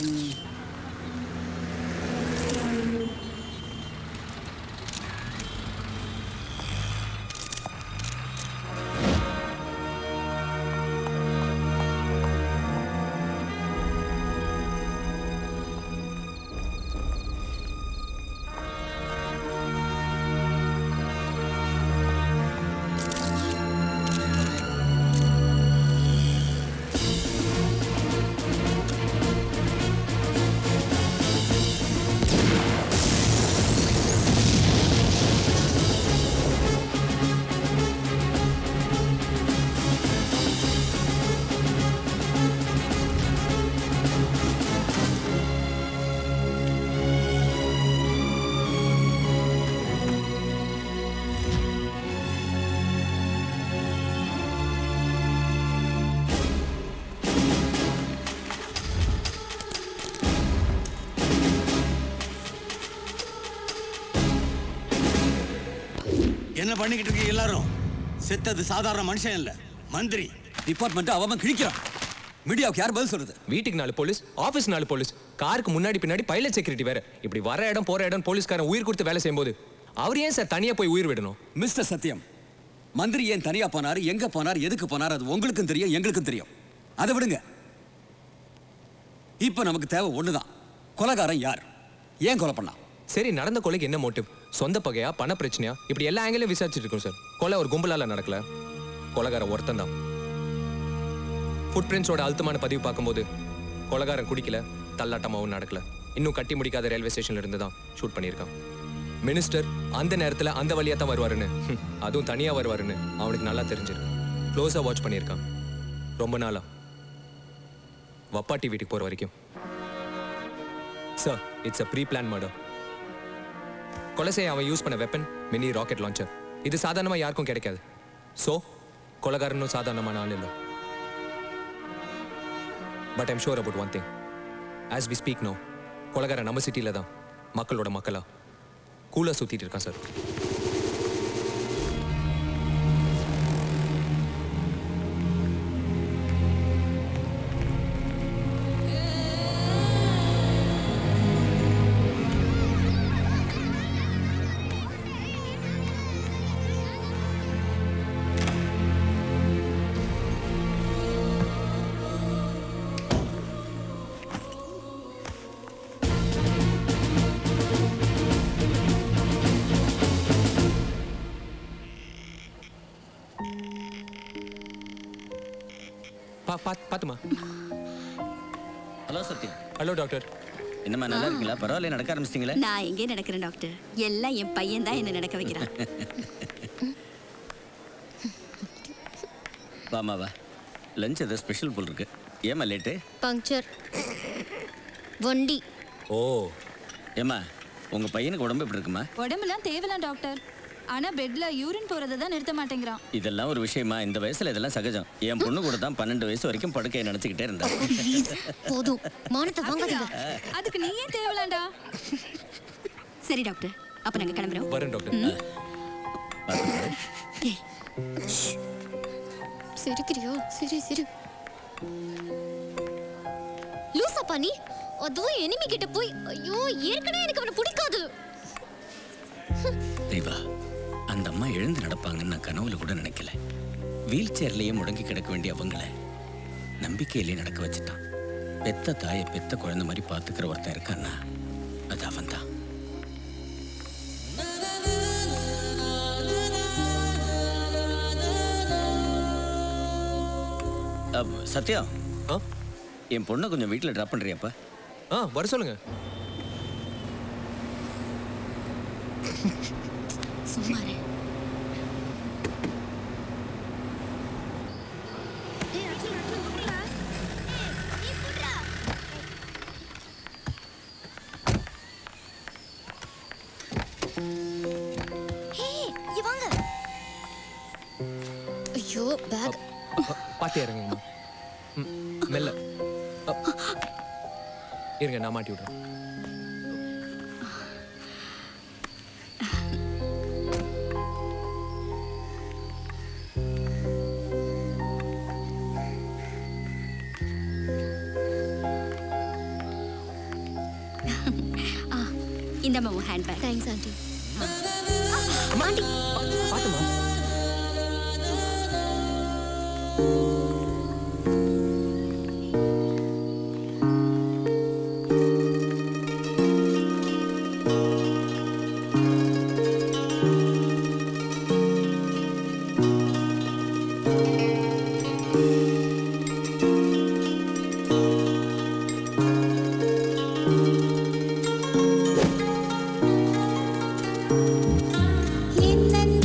என்ன பண்ணிக்கிட்டு இருக்கீங்க எல்லாரும் செத்தது சாதாரண மனுஷன் இல்ல மந்திரி டிபார்ட்மெண்ட் அவன் கிழிக்கிறான் மீடியாவுக்கு யார் பதில் சொல்றது வீட்டுக்கு நாலு போலீஸ் ஆபீஸ் நாலு போலீஸ் காருக்கு முன்னாடி பின்னாடி பைலட் செக்யூரிட்டி வேற இப்படி வர இடம் போற இடம் போலீஸ்காரன் உயிர் கொடுத்து வேலை செய்யும்போது அவர் ஏன் சார் தனியா போய் உயிர் விடணும் மிஸ்டர் சத்யம் மந்திரி ஏன் தனியா போனார் எங்க போனார் எதுக்கு போனார் அது உங்களுக்கும் தெரியும் எங்களுக்கும் தெரியும் அதை விடுங்க இப்போ நமக்கு தேவை ஒண்ணுதான் கொலைகாரன் யார் ஏன் கொலை பண்ணான் சரி நடந்த கொலைக்கு என்ன மோட்டிவ் சொந்த பகையா பண பிரச்சனையா இப்படி எல்லா ஆங்கிலையும் விசாரிச்சுட்டு இருக்கோம் சார் கொலை ஒரு கும்பலால நடக்கல கொலைகாரன் ஒருத்தன் தான் ஃபுட் பிரிண்ட்ஸோட அழுத்தமான பதிவு பார்க்கும்போது கொலைகாரன் குடிக்கல தள்ளாட்டமாவும் நடக்கல இன்னும் கட்டி முடிக்காத ரயில்வே ஸ்டேஷன்ல இருந்து தான் ஷூட் பண்ணியிருக்கான் மினிஸ்டர் அந்த நேரத்துல அந்த வழியா தான் வருவாருன்னு ஹம், அதுவும் தனியா வருவாருன்னு அவனுக்கு நல்லா தெரிஞ்சிருக்கு க்ளோஸா வாட்ச் பண்ணியிருக்கான் ரொம்ப நாளா வப்பாட்டி வீட்டுக்கு போற வரைக்கும் sir it's a pre plan murder கொலை செய்ய அவன் யூஸ் பண்ண வெப்பன் மினி ராக்கெட் லான்ச்சர் இது சாதாரணமா யாருக்கும் கிடைக்காது ஸோ கொலைகாரனும் சாதாரணமான ஆள் இல்லை but I'm sure about one thing as we speak no கொலைகாரன் நம்ம சிட்டியில தான் மக்களோட மக்களா கூலா சுத்திட்டு இருக்கான் சார் பா பாத் பாத்துமா ஹலோ சத்யம் ஹலோ டாக்டர் என்னம்மா நல்லா இருக்கீங்களா பரவாயில்ல நடக்க ஆரம்பிச்சிட்டீங்களே நான் எங்கே நடக்கிறேன் டாக்டர் எல்லாம் என் பையன் தான் என்ன நடக்க வைக்கிறான் வாமா வா லஞ்ச் ஏதோ ஸ்பெஷல் போல் இருக்கு ஏமா லேட்டு பங்க்சர் வண்டி ஓ ஏம்மா உங்க பையனுக்கு உடம்பு எப்படி இருக்குமா உடம்புலாம் தேவலாம் டாக்டர் ஆனா பெட்ல யூரின் போறதை தான் நிறுத்த மாட்டேங்கிறான் இதெல்லாம் ஒரு விஷயமா இந்த வயசுல இதெல்லாம் சகஜம் என் பொண்ணு கூட தான் பன்னெண்டு வயசு வரைக்கும் படுக்கையை நினைச்சுக்கிட்டே இருந்தா போதும் மானத்தை வாங்காதீங்க அதுக்கு நீ ஏன் தேவலாண்டா சரி டாக்டர் அப்ப நாங்க கிளம்புறோம் வரேன் டாக்டர் சிரிக்கிறியோ சிரி சிரி லூசாப்பா நீ அதுவும் எனிமி கிட்ட போய் ஐயோ ஏற்கனவே எனக்கு அவனை பிடிக்காது தெய்வா அந்த அம்மா எழுந்து நடப்பாங்கன்னு நான் கனவுல கூட நினைக்கல வீல் சேர்லயே முடங்கி கிடக்க வேண்டிய அவங்கள நம்பிக்கையிலே நடக்க வச்சுட்டான் பெத்த தாயை பெத்த குழந்தை மாதிரி பார்த்துக்கிற ஒருத்தன் இருக்கான்னா அது அவன்தான் அப், சத்யா என் பொண்ணை கொஞ்சம் வீட்டில் ட்ராப் பண்ணுறியாப்பா ஆ வர சொல்லுங்க சும்மாரு ஹே இங்க வாங்க ஐயோ பேக் பாத்து இறங்குங்கம்மா ம், மெல்ல அப். இருங்க நான் மாட்டி விடுறேன் ஆ இந்தம்மா உன் hand bag thanks aunty aunty பாத்துமா என்ன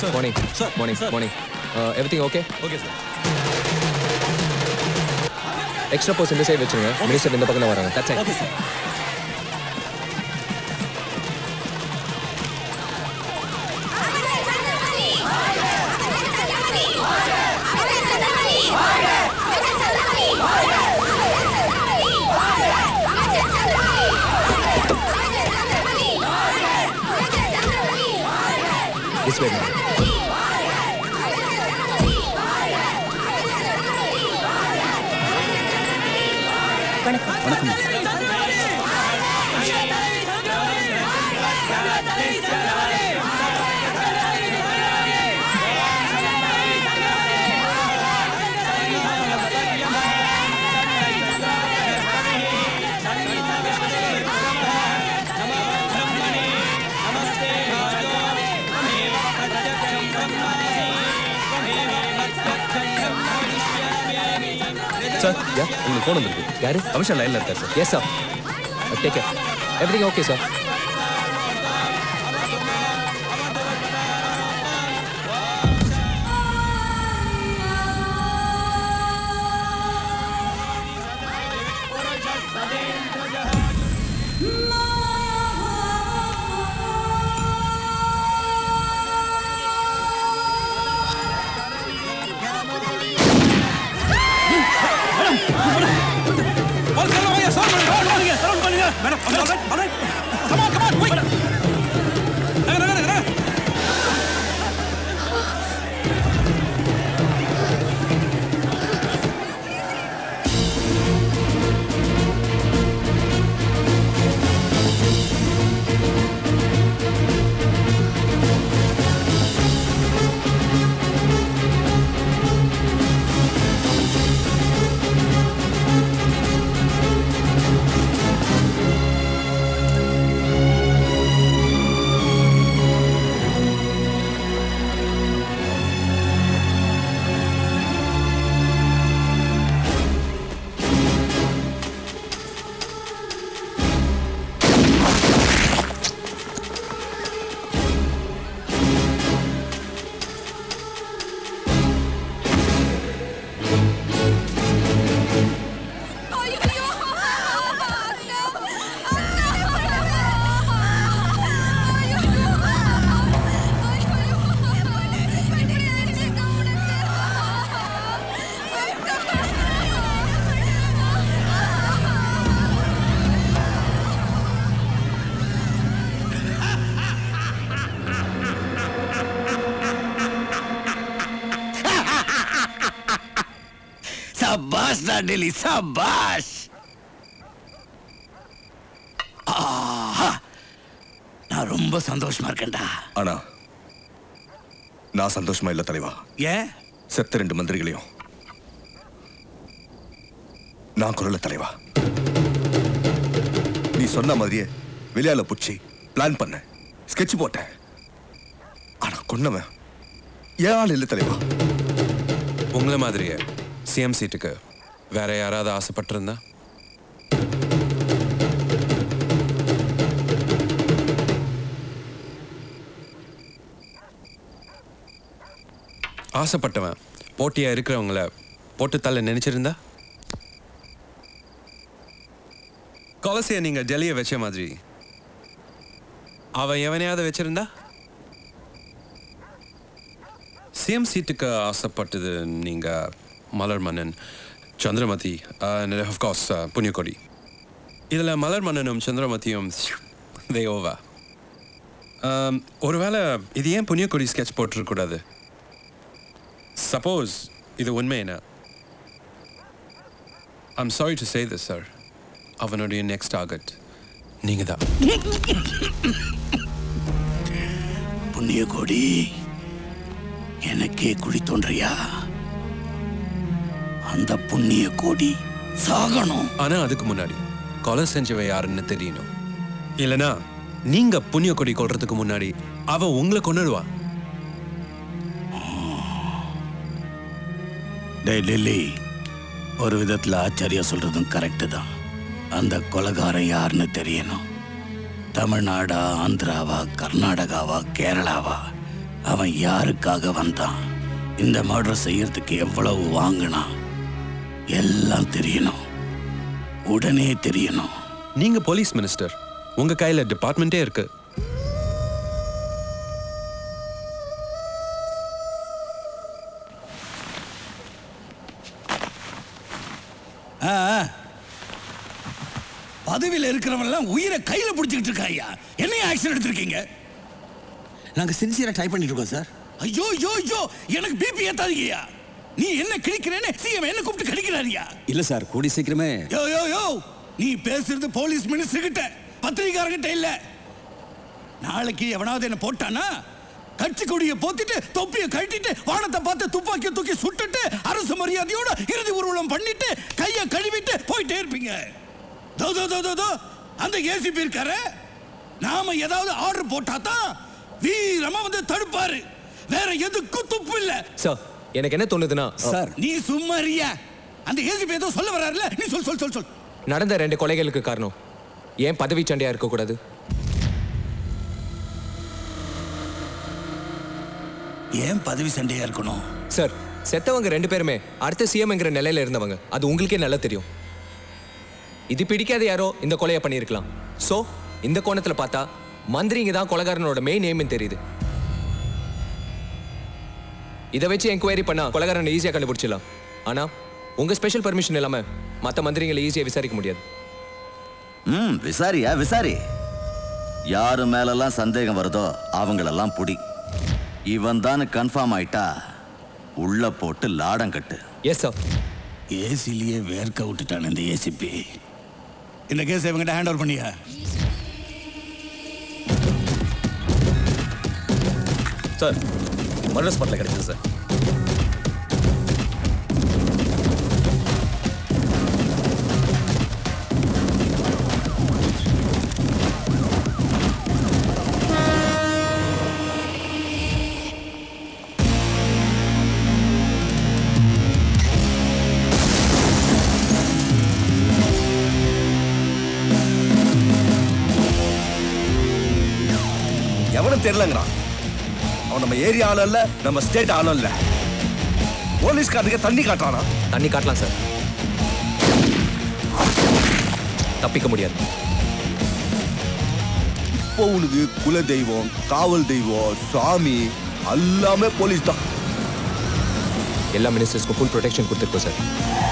morning morning morning everything okay okay sir extra force இந்த சைடு வச்சுருங்க மினிஸ்டர் இந்த பக்கம் தான் வராங்க that's okay sir This way, ma'am. வணக்கம் வணக்கம் சார் யா உங்களுக்கு ஃபோன் வந்திருக்கு யாரு அமிஷா லைன்ல இருக்கார் sir yes sir take care everything okay sir சபாஷ் டெல்லி சபாஷ் ஆஹா நான் ரொம்ப சந்தோஷமா இருக்கேன்டா ஆனா நான் சந்தோஷமா இல்ல தலைவா ஏன் செத்த ரெண்டு மந்திரிகளையும் நான் குரல தலைவா நீ சொன்ன மாதிரியே வெளியால புடிச்சு பிளான் பண்ண ஸ்கெட்ச் போட்டேன் ஆனா கொன்னவன் ஏன் ஆள் இல்ல தலைவா உங்களை மாதிரியே சிஎம் சீட்டுக்கு வேற யாராவது ஆசைப்பட்டிருந்தா ஆசைப்பட்டவன் போட்டியா இருக்கிறவங்கள போட்டு தள்ள நினைச்சிருந்தா கொலசைய நீங்க ஜலிய வச்ச மாதிரி அவன் எவனையாவது வச்சிருந்தா சிஎம் சீட்டுக்கு ஆசைப்பட்டது நீங்க மலர் மன்னன் சந்திரமதி ஆஃப்கோர்ஸ் புண்ணியக்கொடி இதில் மலர் மன்னனும் சந்திரமதியும் தேவோவா ஒருவேளை இது ஏன் புண்ணியக்கொடி ஸ்கெட்ச் போட்டிருக்கூடாது சப்போஸ் இது உண்மைனா I'm sorry to say this sir அவனுடைய நெக்ஸ்ட் டார்கெட் நீங்கள் தான் புண்ணிய கோடி எனக்கே குழி தோன்றியா அந்த புண்ணிய கோடி சாகணும் ஆனா அதுக்கு முன்னாடி கொலை செஞ்சவ யாருன்னு தெரியணும் இல்லனா நீங்க புண்ணிய கொடி கொள்றதுக்கு முன்னாடி அவ உங்களை கொன்னுடுவா டேய் டெல்லி ஒரு விதத்துல ஆச்சரியா சொல்றதும் கரெக்டு தான் அந்த கொலகாரன் யாருன்னு தெரியணும் தமிழ்நாடா ஆந்திராவா கர்நாடகாவா கேரளாவா அவன் யாருக்காக வந்தான் இந்த மர்டர் செய்யறதுக்கு எவ்வளவு வாங்கினான் எல்லாம் தெரியணும் உடனே தெரியணும் நீங்க போலீஸ் மினிஸ்டர் உங்க கையில டிபார்ட்மெண்ட்டே இருக்கு ஆ, ஆ. பதவியில் இருக்கிறவன் எல்லாம் உயிரை கையில பிடிச்சிக்கிட்டு இருக்காயா என்னைய ஆக்ஷன் எடுத்திருக்கீங்க நாங்க சின்சியரா ட்ரை பண்ணிட்டு இருக்கோம் சார் ஐயோ ஐயோ ஐயோ எனக்கு பிபி ஏத்தாதீங்கய்யா நீ என்ன கிழிக்கிறேன்னு சிஎம் என்ன கூப்பிட்டு கடிக்கிறாரியா இல்ல சார் கூடி சீக்கிரமே யோ யோ யோ நீ பேசுறது போலீஸ் மினிஸ்டர் கிட்ட பத்திரிகாரங்கிட்ட இல்ல நாளைக்கு எவனாவது என்ன போட்டானா கட்சி கொடியை போத்திட்டு தொப்பியை கழட்டிட்டு வானத்தை பார்த்து துப்பாக்கியை தூக்கி சுட்டுட்டு அரசு மரியாதையோட இறுதி ஊர்வலம் பண்ணிட்டு கையை கழுவிட்டு போயிட்டே இருப்பீங்க தோ தோ தோ தோ தோ அந்த ஏசிபி இருக்காரு நாம ஏதாவது ஆர்டர் போட்டா தான் வீரமா வந்து தடுப்பாரு வேற எதுக்கும் துப்பு இல்ல சார் எனக்கு என்ன தோணுதுன்னா சார் நீ சும்மா இருயா அந்த ஏசிபி ஏதோ சொல்ல வர்றாருல நீ சொல் சொல் சொல் சொல் நடந்த ரெண்டு கொலைகளுக்கு காரணம் ஏன் பதவி சண்டையா இருக்கக்கூடாது ஏன் பதவி சண்டையா இருக்கணும் சார் செத்தவங்க ரெண்டு பேருமே அடுத்த சிஎம்ங்கிற நிலையில இருந்தவங்க அது உங்களுக்கே நல்லா தெரியும் இது பிடிக்காத யாரோ இந்த கொலையை பண்ணியிருக்கலாம் சோ இந்த கோணத்துல பார்த்தா மந்திரிங்க தான் கொலைகாரனோட மெயின் எய்ம்னு தெரியுது இதை வச்சு என்கொயரி பண்ணா கொலைகாரனை ஈஸியாக கண்டுபிடிச்சிடலாம் ஆனா உங்க ஸ்பெஷல் பர்மிஷன் இல்லாம மற்ற மந்திரிங்களை ஈஸியாக விசாரிக்க முடியாது ம் விசாரியா விசாரி யாரு மேலெல்லாம் சந்தேகம் வருதோ அவங்களெல்லாம் புடி இவன் தான் கன்ஃபார்ம் ஆயிட்டா உள்ள போட்டு லாடம் கட்டு எஸ் சார் ஏசிலேயே வேர்க்க விட்டுட்டான் இந்த ஏசிபி இந்த கேஸ் இவங்கிட்ட ஹேண்ட் ஓவர் பண்ணியா சார் மர்டர் ஸ்பாட்ல கிடைச்சது சார் எவனும் தெரியலங்கிறான் அவன் நம்ம ஏரியா ஆளும் இல்ல நம்ம ஸ்டேட் ஆளும் இல்ல போலீஸ்காரனுக்கு தண்ணி காட்டுறானா தண்ணி காட்டலாம் சார் தப்பிக்க முடியாது இப்போ உனக்கு குல தெய்வம் காவல் தெய்வம் சாமி எல்லாமே போலீஸ் தான் எல்லா மினிஸ்டர்ஸ்க்கும் ஃபுல் ப்ரொடெக்ஷன் கொடுத்துருக்கோம் சார்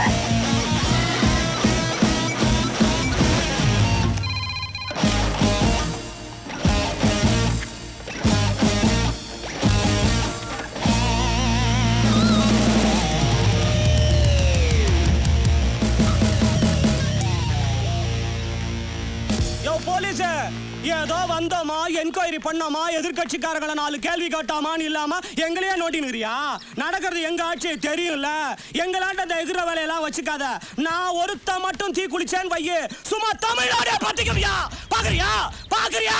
யோ போலீஸ் ஏதோ வந்தோமா என்கொயரி பண்ணோமா எதிர்க்கட்சிக்காரங்களை நாலு கேள்வி கேட்டாமான்னு இல்லாம எங்களையே நோட்டினுக்கிறியா நடக்கிறது எங்க ஆட்சி தெரியும்ல எங்களாண்ட இந்த எதிர வேலையெல்லாம் வச்சுக்காத நான் ஒருத்த மட்டும் தீ குளிச்சேன்னு வையு சும்மா தமிழ்நாடே பத்திக்குவியா பாக்குறியா பாக்குறியா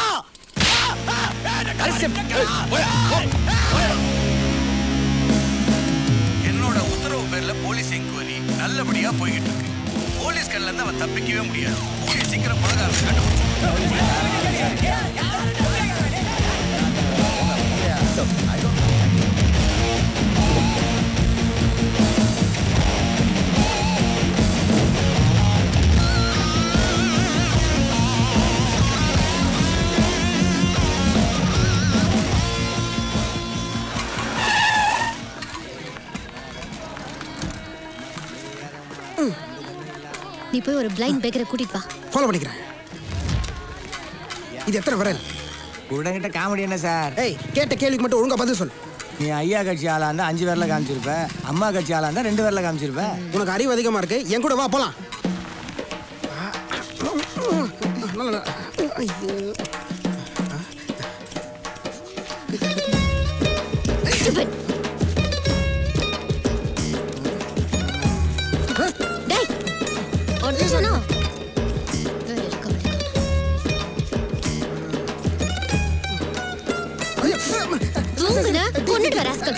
என்னோட உத்தரவு பேர்ல போலீஸ் என்கொயரி நல்லபடியா போய்கிட்டு இருக்கு போலீஸ் கண்ணில இருந்து அவன் தப்பிக்கவே முடியாது கூடிய சீக்கிரம் கொலகாரனை கண்டுபிடிச்சு நீ போய் ஒரு பிளைண்ட் பேக்கரை கூட்டிட்டு வா ஃபாலோ பண்ணிக்கிறேன் இது எத்தனை விரல் உடகிட்ட காமெடி என்ன சார் ஏய் கேட்ட கேள்விக்கு மட்டும் ஒழுங்கா பதில் சொல்லு நீ ஐயா கட்சி ஆளா இருந்தா அஞ்சு பேர்ல காமிச்சிருப்ப அம்மா கட்சி ஆளா இருந்தா ரெண்டு பேர்ல காமிச்சிருப்ப உனக்கு அறிவு அதிகமா இருக்கு என் கூட வா போலாம் ஐயோ டேய் ஒரு நிமிஷம் தூங்குன கொண்டுட்டு வர ராஸ்கல்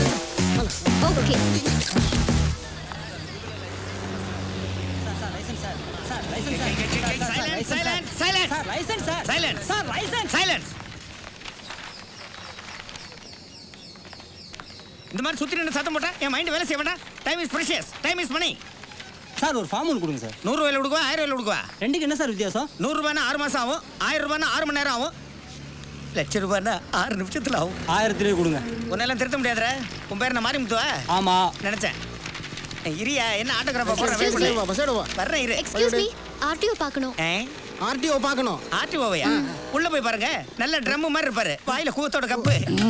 ஓகே இந்த மாதிரி சுத்தி நின்று சத்தம் போட்டா என் மைண்ட் வேலை செய்ய வேண்டாம் time is precious time is money sir ஒரு ஃபார்ம் ஒன்று கொடுங்க சார் நூறு ரூபாயில கொடுக்குவா ஆயிரம் ரூபாயில கொடுக்குவா ரெண்டுக்கு என்ன சார் வித்தியாசம் நூறு ரூபாய்னா ஆறு மாசம் ஆகும் ஆயிரம் ரூபாய்னா ஆறு மணி நேரம் ஆகும் லட்ச ரூபாய்னா ஆறு நிமிஷத்துல ஆகும் ஆயிரத்திலே கொடுங்க உன்னெல்லாம் திருத்த முடியாதுற உன் பேர் நான் மாறி முத்துவா ஆமா நினைச்சேன் ஏய், இரியா என்ன ஆட்டோகிராஃபா Excuse me. போடுறேன் வர்றேன் இரு எக்ஸ்கியூஸ் மீ ஆர்டிஓ பார்க்கணும் ஆர்டிஓ பார்க்கணும் ஆர்டிஓவையா உள்ள போய் பாருங்க நல்ல ட்ரம் மாதிரி இருப்பாரு வாயில கூத்தோட கப்பு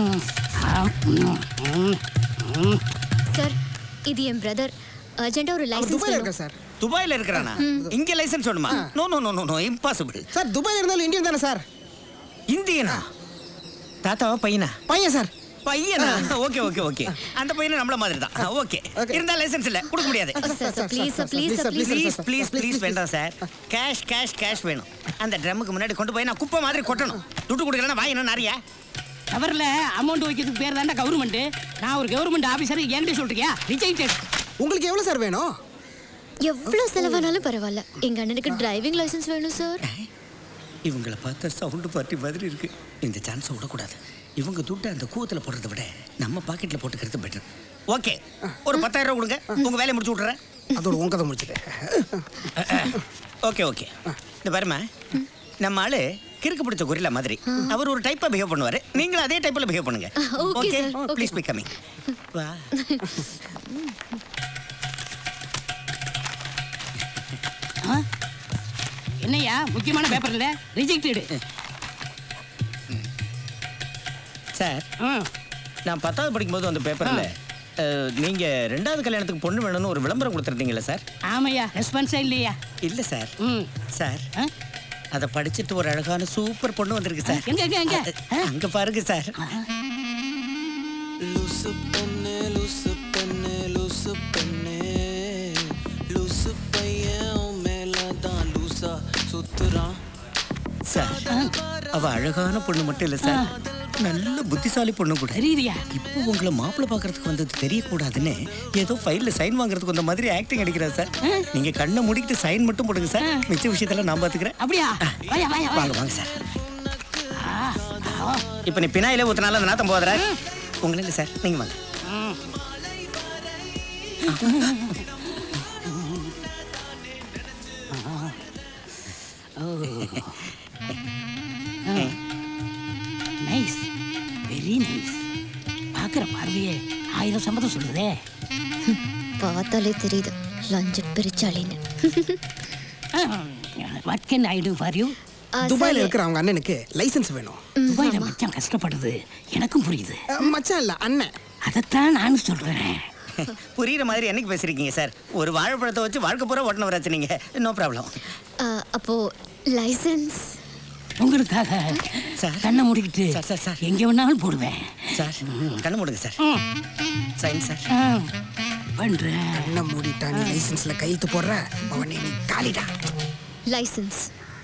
சார் இது என் பிரதர் அர்ஜென்ட்டா ஒரு லைசென்ஸ் வேணும் சார் துபாயில இருக்கிறானா இங்க லைசென்ஸ் வேணுமா no no no no no impossible sir துபாயில இருந்தாலும் இந்தியன் தானே சார் இந்தியனா தாத்தாவா பையனா பையன் சார் பையனா ஓகே ஓகே ஓகே அந்த பையனும் நம்மள மாதிரி தான் ஓகே இருந்தா லைசென்ஸ் இல்ல கொடுக்க முடியாது sir, sir, please, sir, please, sir, please, sir, please sir, please please, please please, வேண்டாம் சார் கேஷ் கேஷ் கேஷ் வேணும் அந்த ட்ரம்முக்கு முன்னாடி கொண்டு போய் நான் குப்பை மாதிரி கொட்டணும் துட்டு கொடுக்கலன்னா வாய் என்ன நிறையா கவர்ல அமௌண்ட் வைக்கிறதுக்கு பேர் தாண்டா கவர்மெண்ட் நான் ஒரு கவர்மெண்ட் ஆபீசர் என்கிட்ட சொல்றியா ரிஜெக்டட் உங்களுக்கு எவ்வளவு சார் வேணும் எவ்வளவு செலவானாலும் பரவாயில்ல எங்க அண்ணனுக்கு டிரைவிங் லைசென்ஸ் வேணும் சார் இவங்களை பார்த்தா சவுண்டு பார்ட்டி மாதிரி இருக்கு இந்த சான்ஸை விடக்கூடாது இவங்க துட்டு அந்த கூவத்தில் போடுறதை விட நம்ம பாக்கெட்டில் போட்டுக்கிறது பெட்டர் ஓகே ஒரு பத்தாயிரம் ரூபா கொடுங்க உங்க வேலையை முடிச்சு விட்றேன் அதோட உங்க கதை முடிச்சுட்டேன் ஓகே ஓகே இந்த பாருமா நம்ம ஆளு கிறுக்கு பிடிச்ச கொரில்லா மாதிரி அவர் ஒரு டைப்பா பிஹேவ் பண்ணுவாரு நீங்களும் அதே டைப்ல பிஹேவ் பண்ணுங்க okay, okay sir, okay. Please be coming வா என்னய்யா முக்கியமான பேப்பர் இல்ல ரிஜெக்டட் சார் நான் பத்தாவது படிக்கும்போது அந்த பேப்பர்ல அஹ், நீங்க ரெண்டாவது கல்யாணத்துக்கு பொண்ணு வேணும்னு ஒரு விளம்பரம் கொடுத்துருந்தீங்கல்ல சார் ஆமையா ரெஸ்பான்ஸே இல்லையா இல்ல சார் சார் அதை படிச்சுட்டு ஒரு அழகான சூப்பர் பொண்ணு வந்திருக்கு சார் எங்க, எங்க, எங்க? அ- அங்க பாருங்க சார் லூசு பெண்ணு லூசு பெண்ணு லூசு பெண்ணு லூசு பையன் உன் மேலதான் லூசா சுத்துறான் சார் அவ அழகான பொண்ணு மட்டும் இல்ல சார் நல்ல புத்திசாலி பொண்ணு கூட தெரியுதியா இப்போ உங்களை மாப்பிள்ளை பார்க்கறதுக்கு வந்தது தெரியக்கூடாதுன்னு ஏதோ ஃபைல்ல சைன் வாங்குறதுக்கு வந்த மாதிரி ஆக்டிங் அடிக்கிறா சார் நீங்க கண்ணை மூடிக்கிட்டு சைன் மட்டும் போடுங்க சார் மிச்ச விஷயத்தெல்லாம் நான் பாத்துக்கிறேன் அப்படியா வாயா வாயா வாங்க வாங்க சார் இப்போ நீ பினாயில ஊத்தினால அந்த நாத்தம் போதுற உங்களை இல்லை சார் நீங்க வாங்க நைஸ் வெரி நைஸ் பார்க்குற பார்வையே ஆயிரம் சம்மதம் சொல்லுதே பார்த்தாலே தெரியுது லஞ்ச பெருச்சாலின்னு what can I do for you துபாயில இருக்கிற அவங்க அண்ணனுக்கு லைசென்ஸ் வேணும் துபாயில மச்சான் கஷ்டப்படுது எனக்கும் புரியுது அஹ், மச்சான் இல்ல அண்ணன் அதைத்தான் நானும் சொல்றேன் புரியுற மாதிரி என்னைக்கு பேசுறீங்க சார் ஒரு வாழைப்பழத்தை வச்சு வாழ்க்கை பூரா ஓட்டினவராச்சு நீங்க நோ ப்ராப்ளம் அப்போ லைசென்ஸ் உங்களுக்காக கண்ணை மூடிக்கிட்டு எங்க வேணாலும் போடுவேன் சார் கண்ணை மூடுங்க சார் சைன் சார் பண்றேன் என்ன மூடிட்டா நீ லைசென்ஸ்ல கையெழுத்து போடுற அவனை நீ காலிடா லைசென்ஸ்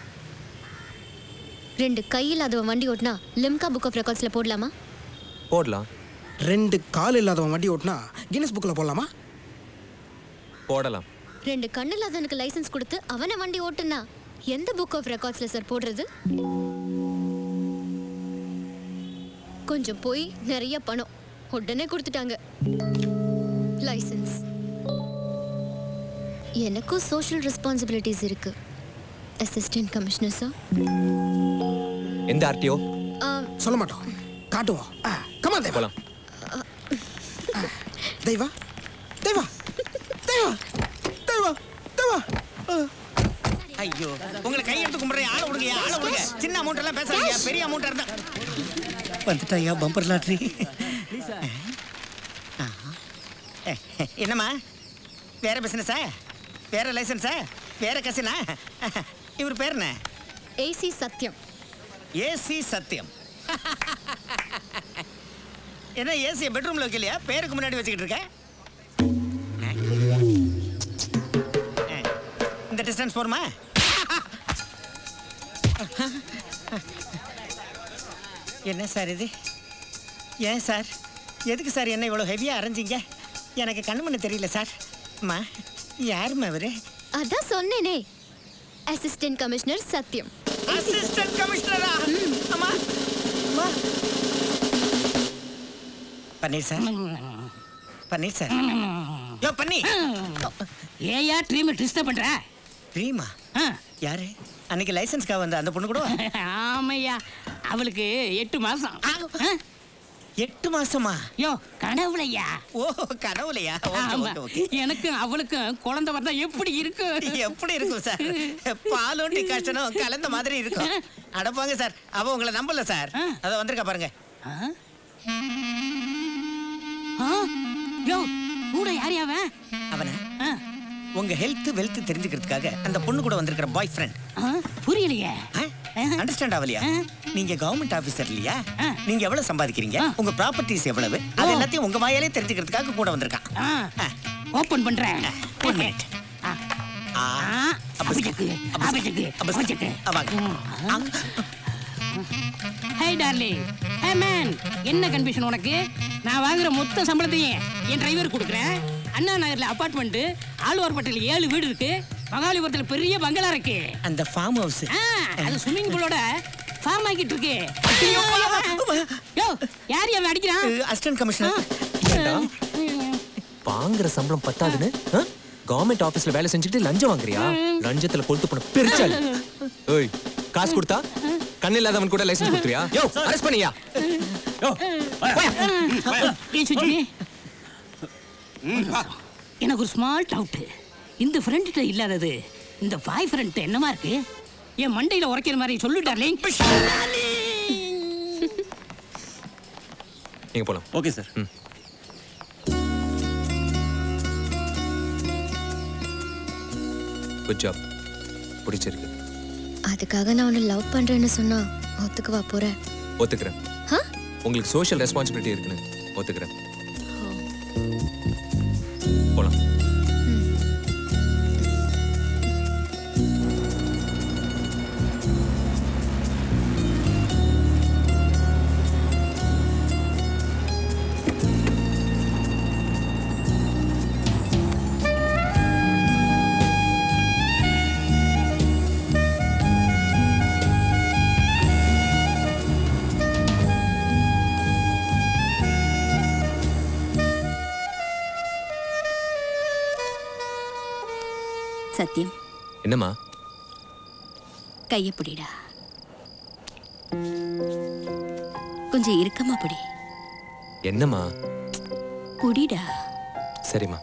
ரெண்டு கையில் அதவன் வண்டி ஓட்டினா லிம்கா புக் ஆஃப் ரெக்கார்ட்ஸ்ல போடலாமா போடலாம் ரெண்டு கால் இல்லாதவன் வண்டி ஓட்டினா கின்னஸ் புக்ல போடலாமா போடலாம் ரெண்டு கண்ணு இல்லாதவனுக்கு லைசென்ஸ் கொடுத்து அவனை வண்டி ஓட்டுனா எந்த புக் ஆஃப் ரெக்கார்ட்ஸ்ல சார் போடுறது கொஞ்சம் போய் நிறைய பணம் உடனே கொடுத்துட்டாங்க லைசென்ஸ் எனக்கும் சோஷியல் ரெஸ்பான்சிபிலிட்டிஸ் இருக்கு அசிஸ்டன்ட் கமிஷனர் சார் எந்த ஆர்டிஓ சொல்ல மாட்டோம் காட்டுவோம் கமா தேவா போலாம் தெய்வா தெய்வா தெய்வா தெய்வா தெய்வா ஐயோ உங்களை கையெடுத்து கும்பிடுறேன் ஆளை விடுங்க ஆளை விடுங்க சின்ன அமௌண்ட் எல்லாம் பேசாதீங்க பெரிய அமௌண்ட் இருந்தா வந்துட்டாயா பம்பர் லாட்ரி என்னம்மா வேற பிசினஸா வேற லைசன்ஸா வேற கசினா இவர் பேர் என்ன ஏசி சத்யம் ஏசி சத்தியம் என்ன ஏசியை பெட்ரூம்ல வைக்கலையா பேருக்கு முன்னாடி வச்சுக்கிட்டு இருக்க அஹ், இந்த டிஸ்டன்ஸ் போருமா என்ன சார் இது ஏன் சார் எதுக்கு சார் என்ன இவ்வளோ ஹெவியாக அரைஞ்சிங்க எனக்கு கண்ணு மண்ணு தெரியல சார் அம்மா யாரும்மா இவர் அதான் சொன்னேனே அசிஸ்டன்ட் கமிஷனர் சத்யம் அசிஸ்டன்ட் கமிஷனரா அம்மா அம்மா பன்னீர் சார் பன்னீர் சார் யோ பண்ணி ஏயா ட்ரீம் டிஸ்டர்ப் பண்ற ட்ரீமா யாரு அன்னைக்கு லைசன்ஸ்க்காக வந்த அந்த பொண்ணு கூட ஆமையா அவளுக்கு எட்டு மாசம் எட்டு மாசமா யோ கனவுலையா ஓ கனவுலையா ஓகே ஆமா. ஓகே ஓகே எனக்கும் அவளுக்கும் குழந்தை வந்தா எப்படி இருக்கு எப்படி இருக்கும் சார் பாலும் டிகாஷனும் கலந்த மாதிரி இருக்கும் அடப்பாங்க சார் அவ உங்களை நம்பல சார் அத வந்திருக்கா பாருங்க ஆ? யோ கூட யார் அவன் அவன உங்க ஹெல்த் வெல்த் தெரிஞ்சுக்கிறதுக்காக அந்த பொண்ணு கூட வந்திருக்கிற பாய் ஃப்ரெண்ட் புரியலையே அண்டர்ஸ்டாண்ட் ஆகலையா நீங்க கவர்மெண்ட் ஆபீசர் இல்லையா நீங்க எவ்வளவு சம்பாதிக்கிறீங்க உங்க ப்ராப்பர்ட்டிஸ் எவ்வளவு அது எல்லாத்தையும் உங்க வாயாலே தெரிஞ்சுக்கிறதுக்காக கூட வந்திருக்கான் ஓபன் பண்றேன் ஒன் மினிட் அபஜக்கு அபஜக்கு அபஜக்கு ஹே டார்லிங் ஹே மேன் என்ன கன்ஃபியூஷன் உனக்கு நான் வாங்குற மொத்த சம்பளத்தையும் என் டிரைவர் கொடுக்குறேன் அண்ணா நகர்ல அபார்ட்மெண்ட் ஆழ்வார்பட்டியில் ஏழு வீடு இருக்கு மகாலிபுரத்தில் பெரிய பங்களா இருக்கு அந்த ஃபார்ம் ஹவுஸ் அது ஸ்விம்மிங் பூலோட ஃபார்ம் ஆக்கிட்டு இருக்கு யோ யார் அவன் அடிக்கிறான் அசிஸ்டன்ட் கமிஷனர் ஏண்டா? வாங்குற சம்பளம் பத்தாதுன்னு கவர்மெண்ட் ஆபீஸ்ல வேலை செஞ்சுட்டு லஞ்சம் வாங்குறியா லஞ்சத்துல கொளுத்து போன பெருச்சால் ஏய் காசு கொடுத்தா கண்ணு இல்லாதவன் கூட லைசென்ஸ் கொடுத்துறியா யோ அரெஸ்ட் பண்ணியா யோ ஏன் சுஜி எனக்கு ஒரு ஸ்மால் டவுட் இந்த ஃப்ரெண்ட்ட இல்லாதது இந்த பாய் ஃப்ரெண்ட் என்னமா இருக்கு என் மண்டையில உரைக்கிற மாதிரி சொல்லு டார்லிங் நீங்க போலாம் ஓகே சார் குட் ஜாப் பிடிச்சிருக்கு அதுக்காக நான் உன்னை லவ் பண்றேன்னு சொன்னா ஒத்துக்குவா போற ஒத்துக்கிறேன் ஆ? உங்களுக்கு சோஷியல் ரெஸ்பான்சிபிலிட்டி இருக்குன்னு ஒத்துக்கிறேன் போலாம் சத்தியம் என்னம்மா கைய பிடிடா கொஞ்சம் இறுக்கமா பிடி என்னம்மா புடிடா சரிம்மா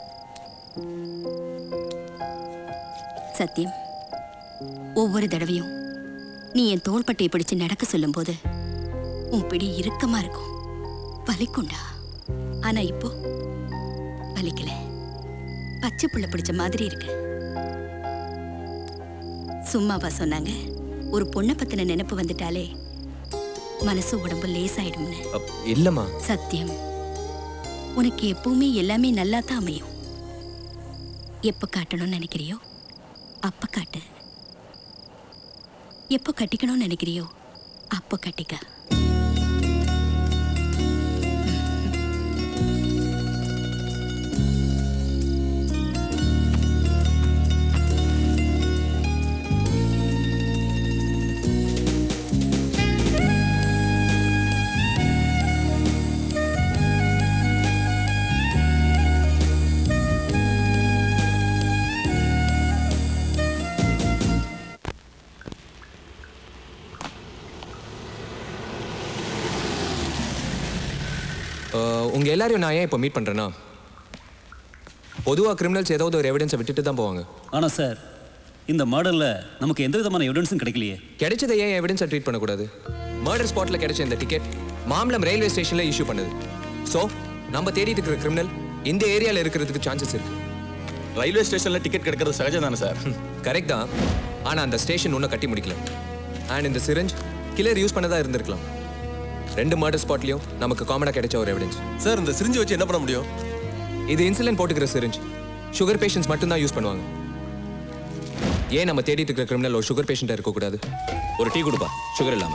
சத்தியம் ஒவ்வொரு தடவையும் நீ என் தோள்பட்டையை பிடிச்சு நடக்க சொல்லும்போது உன் பிடி இறுக்கமா இருக்கும் வலிக்கும்டா ஆனா இப்போ வலிக்கல பச்சை புள்ள பிடிச்ச மாதிரி இருக்கு சும்மாவா சொன்னாங்க ஒரு பொண்ணை பத்தின நினைப்பு வந்துட்டாலே மனசு உடம்பு லேசாயிடும்னு அப்- இல்லம்மா சத்தியம் உனக்கு எப்பவுமே எல்லாமே நல்லா தான் அமையும் எப்ப காட்டணும்னு நினைக்கிறியோ அப்ப காட்டு எப்போ கட்டிக்கணும்னு நினைக்கிறியோ அப்போ கட்டிக்க அஹ், உங்க எல்லாரையும் நான் ஏன் இப்போ மீட் பண்றேன்னா பொதுவா கிரிமினல்ஸ் ஏதாவது ஒரு எவிடன்ஸை விட்டுட்டு தான் போவாங்க ஆனா சார் இந்த மாடல்ல நமக்கு எந்த விதமான எவிடன்ஸும் கிடைக்கலையே கிடைச்சதை ஏன் எவிடன்ஸை ட்ரீட் பண்ணக்கூடாது மர்டர் ஸ்பாட்ல கிடைச்ச இந்த டிக்கெட் மாம்பலம் ரயில்வே ஸ்டேஷன்ல இஷ்யூ பண்ணுது ஸோ நம்ம தேடிட்டு இருக்கிற கிரிமினல் இந்த ஏரியால இருக்கிறதுக்கு சான்சஸ் இருக்கு ரயில்வே ஸ்டேஷன்ல டிக்கெட் கிடைக்கிறது சகஜம் தானே சார் கரெக்ட் தான் ஆனா அந்த ஸ்டேஷன் இன்னும் கட்டி முடிக்கல அண்ட் இந்த சிரஞ்ச் கில்லர் யூஸ் பண்ணதா இருந்திருக்கலாம் ரெண்டு மர்டர் ஸ்பாட்லயும் நமக்கு காமனா கிடைச்ச ஒரு எவிடன்ஸ் சார் இந்த சிரிஞ்சு வச்சு என்ன பண்ண முடியும் இது இன்சுலின் போட்டுக்கிற சிரிஞ்ச் சுகர் பேஷண்ட்ஸ் மட்டும் தான் யூஸ் பண்ணுவாங்க ஏன் நம்ம தேடிட்டு இருக்கிற கிரிமினல் ஒரு சுகர் பேஷண்டா இருக்க கூடாது ஒரு டீ கொடுப்பா சுகர் இல்லாம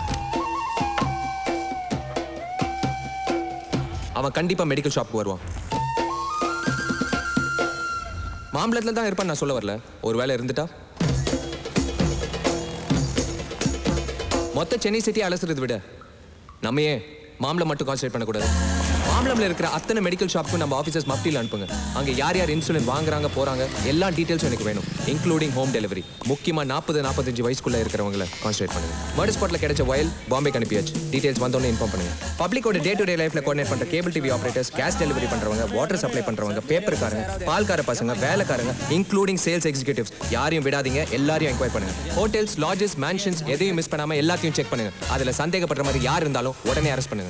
அவன் கண்டிப்பா மெடிக்கல் ஷாப்க்கு வருவான் மாம்பழத்தில் தான் இருப்பான்னு நான் சொல்ல வரல ஒரு வேளை இருந்துட்டா மொத்த சென்னை சிட்டி அலசுறது விட நம்ம ஏன் மாம்பழம் மட்டும் கான்சன்ட்ரேட் பண்ணக்கூடாது மாம்பழம்ல இருக்கிற அத்தனை மெடிக்கல் ஷாப்க்கும் நம்ம ஆஃபீஸர்ஸ் மஃப்டியில் அனுப்புங்க அங்கே யார் யார் இன்சுலின் வாங்குறாங்க போறாங்க எல்லா டீட்டெயில்ஸும் எனக்கு வேணும் இன்க்ளூடிங் ஹோம் டெலிவரி முக்கியமாக நாற்பது நாற்பத்தஞ்சு வயசுக்குள்ள இருக்கிறவங்கள கான்சன்ட்ரேட் பண்ணுங்க மர்டர் ஸ்பாட்ல கிடைச்ச வயல் பாம்பேக்கு அனுப்பியாச்சு டீட்டெயில்ஸ் வந்தோடனே இன்ஃபார்ம் பண்ணுங்க பப்ளிக்கோட டே டு டே லைஃப்ல கோஆர்டினேட் பண்ற cable TV operators gas delivery பண்றவங்க வாட்டர் சப்ளை பண்றவங்க பேப்பர்காரங்க பால்கார பசங்க வேலைக்காரங்க இன்க்ளூடிங் சேல்ஸ் எக்ஸிகூட்டிவ்ஸ் யாரையும் விடாதீங்க எல்லாரையும் என்கொயர் பண்ணுங்க ஹோட்டல்ஸ் லாட்ஜஸ் மேன்ஷன்ஸ் எதையும் மிஸ் பண்ணாம எல்லாத்தையும் செக் பண்ணுங்க அதுல சந்தேகப்படுற மாதிரி யார் இருந்தாலும் உடனே அரெஸ்ட் பண்ணுங்க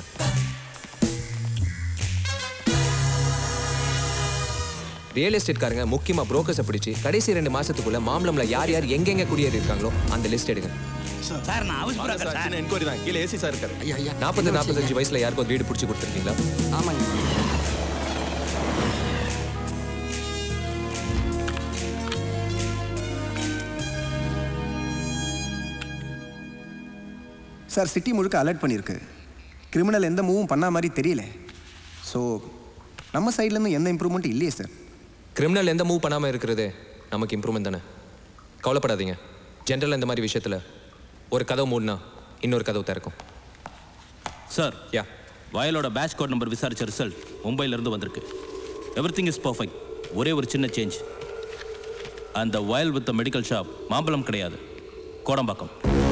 ரியல் எஸ்டேட்காரங்க முக்கியமா புரோக்கர்ஸை பிடிச்சி கடைசி ரெண்டு மாசத்துக்குள்ள மாம்பழம்ல யார் யார் எங்கெங்க குடியேறி இருக்காங்களோ அந்த லிஸ்ட் எடுங்க சார் நான் ஹவுஸ் புரோக்கர் சார் என்கொயரி தான் கீழே ஏசி சார் இருக்காரு ஐயா ஐயா நாற்பது நாற்பத்தஞ்சு வயசுல யாருக்கும் வீடு பிடிச்சி கொடுத்துருக்கீங்களா ஆமாங்க சார் சிட்டி முழுக்க அலர்ட் பண்ணியிருக்கு கிரிமினல் எந்த மூவும் பண்ண மாதிரி தெரியல ஸோ நம்ம சைட்லேருந்து எந்த இம்ப்ரூவ்மெண்ட் இல்லையே சார் கிரிமினல் எந்த மூவ் பண்ணாம இருக்கிறது நமக்கு இம்ப்ரூவ்மெண்ட் தானே கவலைப்படாதீங்க ஜென்ரல் இந்த மாதிரி விஷயத்துல ஒரு கதவு மூடினா இன்னொரு கதவு திறக்கும் சார் யா வயலோட பேட்ச் கோட் நம்பர் விசாரிச்ச ரிசல்ட் மும்பைல இருந்து வந்திருக்கு எவ்ரி இஸ் பர்ஃபெக்ட் ஒரே ஒரு சின்ன சேஞ்ச் அந்த வயல் வித் மெடிக்கல் ஷாப் மாம்பழம் கிடையாது கோடம்பாக்கம்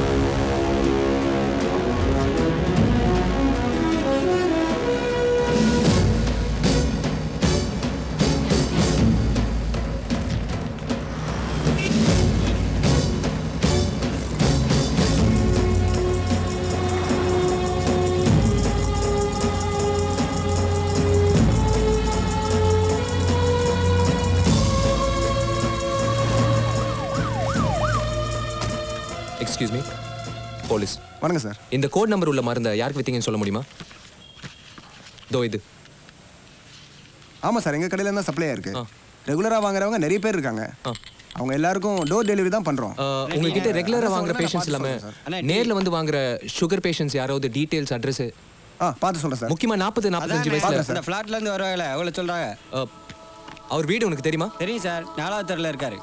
எக்ஸ்கியூஸ் மீ போலீஸ் வணக்கம் சார் இந்த கோட் நம்பர் உள்ள மருந்தை யாருக்கு வித்தீங்கன்னு சொல்ல முடியுமா தோ இது ஆமாம் சார் எங்கள் கடையில் தான் சப்ளை இருக்கு ரெகுலராக வாங்குறவங்க நிறைய பேர் இருக்காங்க அவங்க எல்லாருக்கும் டோர் டெலிவரி தான் பண்ணுறோம் அஹ், உங்ககிட்ட ரெகுலரா வாங்குற பேஷண்ட்ஸ் இல்லாம நேர்ல வந்து வாங்குற சுகர் பேஷண்ட்ஸ் யாராவது டீடைல்ஸ் அட்ரஸ் ஆ பார்த்து சொல்றேன் சார் முக்கியமா நாற்பது நாற்பத்தஞ்சு வயசுல இந்த ஃப்ளாட்ல இருந்து வருவாங்களே அவ்வளோ சொல்றாங்க அவர் வீடு உனக்கு தெரியுமா தெரியும் சார் நாலாவது தெருல இருக்காரு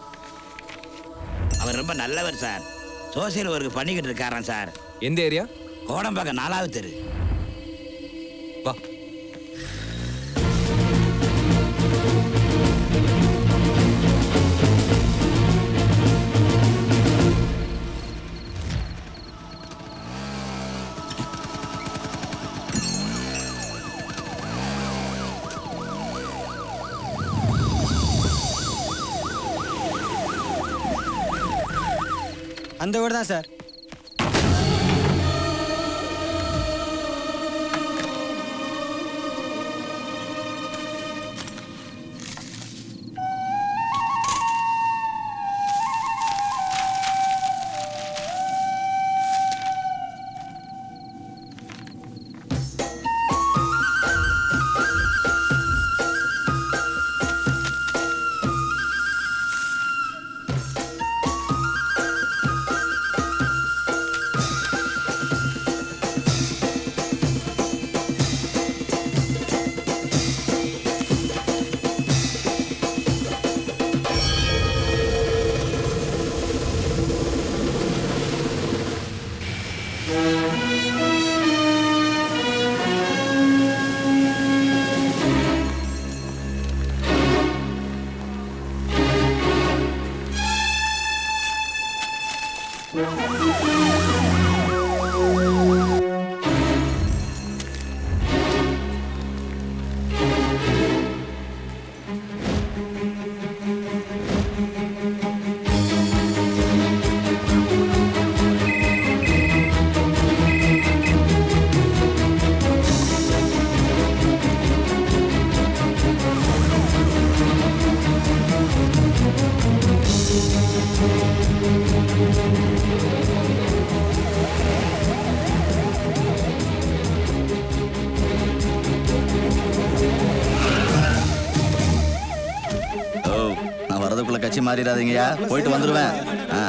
அவர் ரொம்ப நல்லவர் சார் சோசியல் ஒர்க் பண்ணிக்கிட்டு இருக்காராம் சார் எந்த ஏரியா கோடம்பாக்கம் நாலாவது தெரு வா அந்த வீடு தான் சார் ஓ நான் வரதுக்குள்ள கட்சி மாறிடாதீங்கய்யா போயிட்டு வந்துடுவேன் ஆ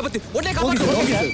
ஆபத்து உடனே காப்பாத்து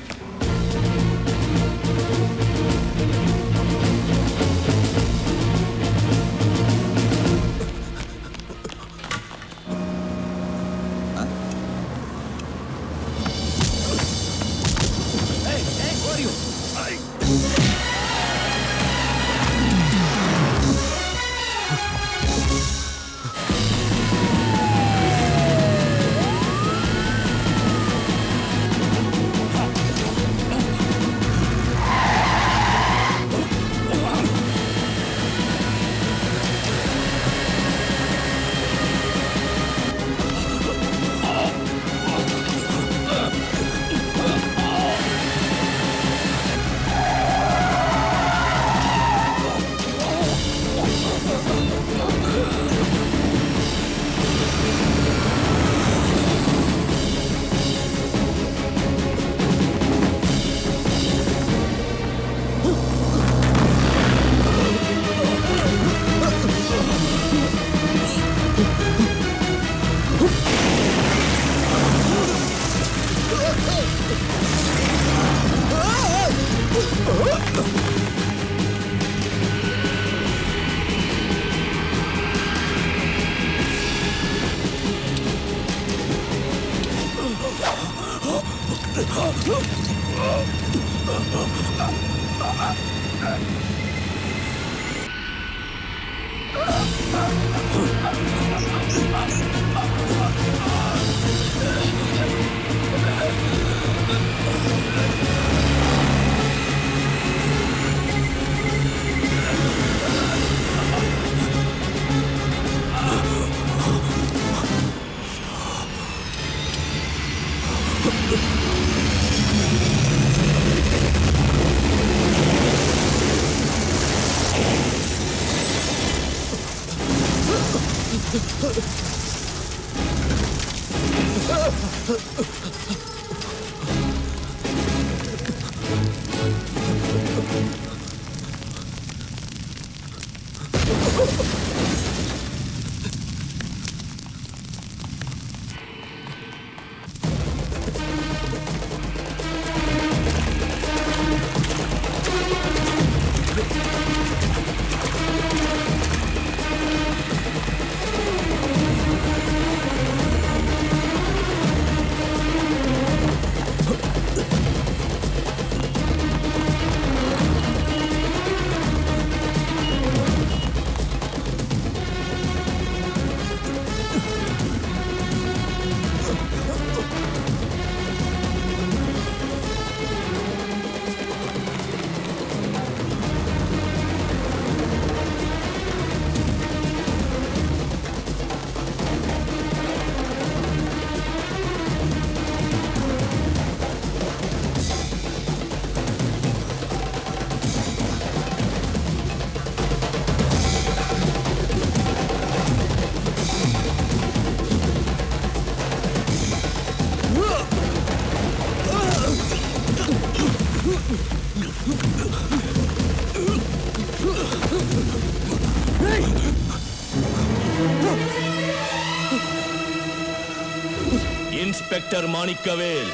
இன்ஸ்பெக்டர் மாணிக்கவேல்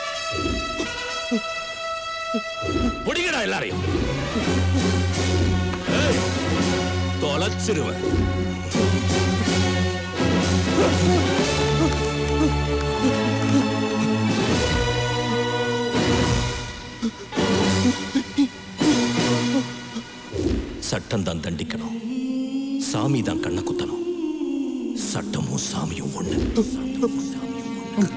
பிடிங்கடா எல்லாரையும் ஏய், தொலைச்சிருவேன் சட்டம் தான் தண்டிக்கணும் சாமி தான் கண்ணை குத்தணும் சட்டமும் சாமியும் ஒண்ணு சட்டமும் சாமியும் ஒண்ணு.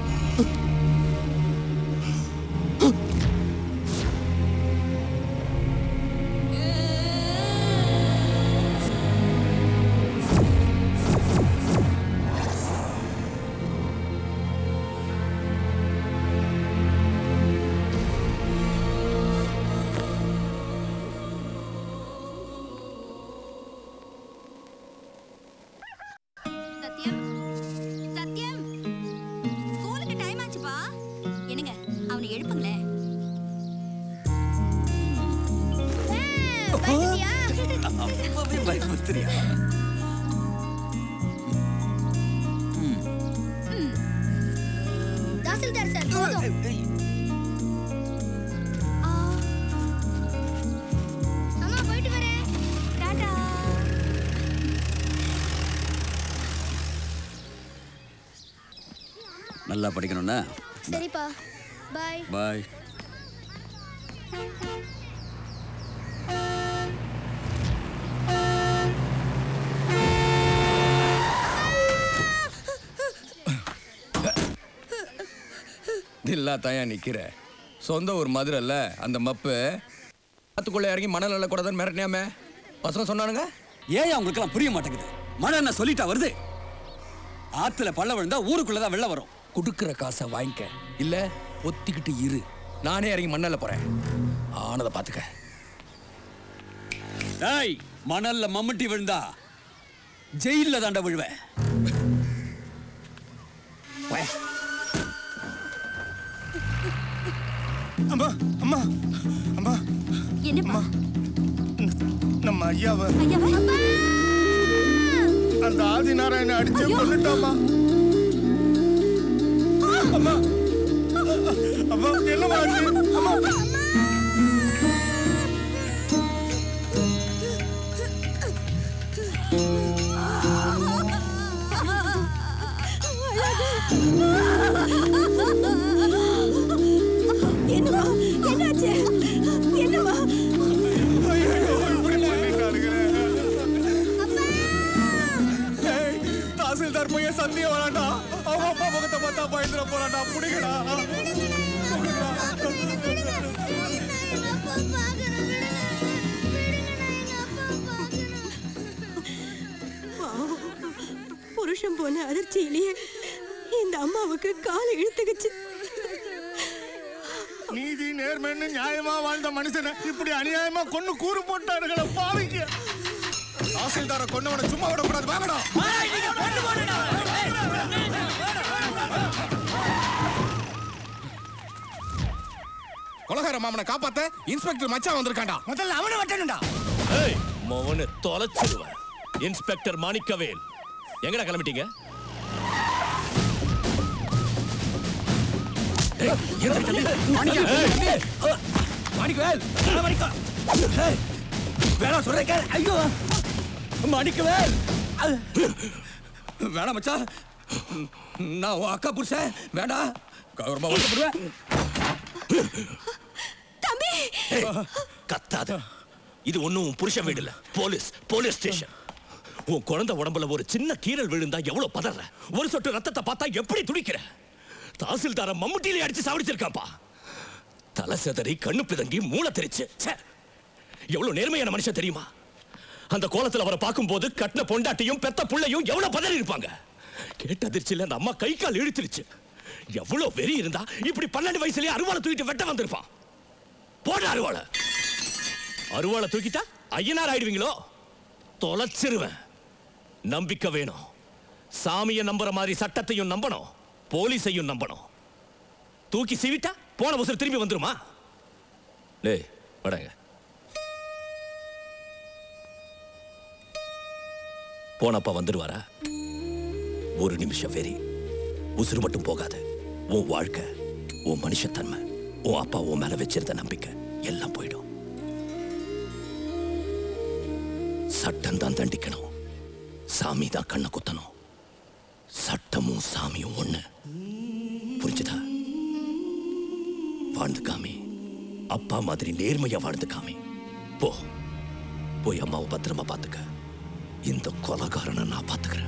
சத்யம் சத்யம் ஸ்கூலுக்கு டைம் ஆச்சுப்பா என்னங்க அவனை எழுப்புங்களேன் அப்பவே பயமுறுத்துறியா தாசில்தார் சார் போக அம்மா போயிட்டு வரேன் டாடா நல்லா படிக்கணும்னா சரிப்பா பாய் பாய் தில்லா தாயா நிக்கிற சொந்த ஊர் மதுரைல அந்த மப்பு ஆத்துக்குள்ள இறங்கி மணல் அள்ள கூடாதுன்னு மிரட்டினாமே பசங்க சொன்னானுங்க ஏன் அவங்களுக்கெல்லாம் புரிய மாட்டேங்குது மழை என்ன சொல்லிட்டா வருது ஆத்துல பள்ள விழுந்தா ஊருக்குள்ளதான் வெள்ளம் வரும் குடுக்கிற காசை வாங்கிக்க இல்ல ஒத்திக்கிட்டு இரு நானே இறங்கி மண்ணல்ல போறேன் ஆனதை பாத்துக்க டேய் மணல்ல மம்முட்டி விழுந்தா ஜெயில்ல தாண்ட விழுவேன் போய். அம்மா அம்மா அம்மா என்னப்பா நம்ம ஐயாவை அந்த ஆதிநாராயண அடிச்சு கொண்டுட்டாமா அம்மா அம்மா என்னம்மா ஆச்சு அம்மா என்னவா என்னாச்சு என்னவா ஏய், தாசில்தார் பையன் சந்தியம் வரான்டா அவன் அப்பா முகத்தை பார்த்தா பயந்துட போறான்டா புடிங்கடா பாவம். புருஷன் போன அதிர்ச்சியிலேயே இந்த அம்மாவுக்கு காலை இழுத்துக்குச்சு நீதி நேர்மைன்னு நியாயமா வாழ்ந்த மனுஷனை இப்படி அநியாயமா கொன்னு கூறு போட்டாருங்கள பாவிங்க தாசில்தாரை கொன்னவனை சும்மா விடக்கூடாது வாங்கடா கொலகார மாமனை காப்பாத்த இன்ஸ்பெக்டர் மச்சான் வந்திருக்காண்டா முதல்ல அவனை வெட்டணும்டா ஏய் மவனை தொலைச்சிடுவேன் இன்ஸ்பெக்டர் மாணிக்கவேல் எங்கடா கிளம்பிட்டீங்க ஏய், எந்திரி தம்பி. ஏய், மாணிக்கவேல் மாணிக்கம் வேணாம் சொல்றேன் கேள் ஐயோ மாணிக்கவேல் வேணாம் மச்சான் நான் உன் அக்கா புருஷன் வேண்டாம் கௌரவமா வருத்தப்படுவேன் தம்பி ஏய், கத்தாத இது ஒண்ணும் உன் புருஷன் வீடு இல்ல போலீஸ் போலீஸ் ஸ்டேஷன் உன் குழந்தை உடம்புல ஒரு சின்ன கீறல் விழுந்தா எவ்வளவு பதற ஒரு சொட்டு ரத்தத்தை பார்த்தா எப்படி துடிக்கிற தாசில்தார மம்முட்டியிலே அடிச்சு சாவடிச்சிருக்காப்பா தலை செதறி கண்ணு பிதங்கி மூளை தெரிச்சு ச்சே. எவ்வளவு நேர்மையான மனுஷன் தெரியுமா அந்த கோலத்துல அவரை பார்க்கும்போது கட்டின பொண்டாட்டியும் பெத்த புள்ளையும் எவ்வளவு பதறி இருப்பாங்க கேட்ட அதிர்ச்சியில அந்த அம்மா கை கால் இழுத்துருச்சு எவ்வளவு வெறி இருந்தா இப்படி பன்னெண்டு வயசுலயே அருவாளை தூக்கிட்டு வெட்ட வந்திருப்பான் போட அருவாளை அருவாளை தூக்கிட்டா ஐயனார் ஆயிடுவீங்களோ தொலைச்சிருவேன் நம்பிக்கை வேணும் சாமியை நம்புற மாதிரி சட்டத்தையும் நம்பணும் போலீஸையும் நம்பணும் தூக்கி சீவிட்டா போன உசுறு திரும்பி வந்துருமா டேய் வடங்க போனப்பா வந்துருவாரா ஒரு நிமிஷம் வெறி உசுறு மட்டும் போகாது உன் வாழ்க்கை உன் மனுஷத்தன்மை உன் அப்பா உன் மேல வச்சிருந்த நம்பிக்கை எல்லாம் போயிடும் சட்டம் தான் தண்டிக்கணும் சாமி தான் கண்ணை குத்தணும் சட்டமும் சாமியும் ஒண்ணு புரிஞ்சுதா வாழ்ந்து காமி அப்பா மாதிரி நேர்மையா வாழ்ந்து காமி போ போய் அம்மாவை பத்திரமா பாத்துக்க இந்த கொலகாரனை நான் பாத்துக்கிறேன்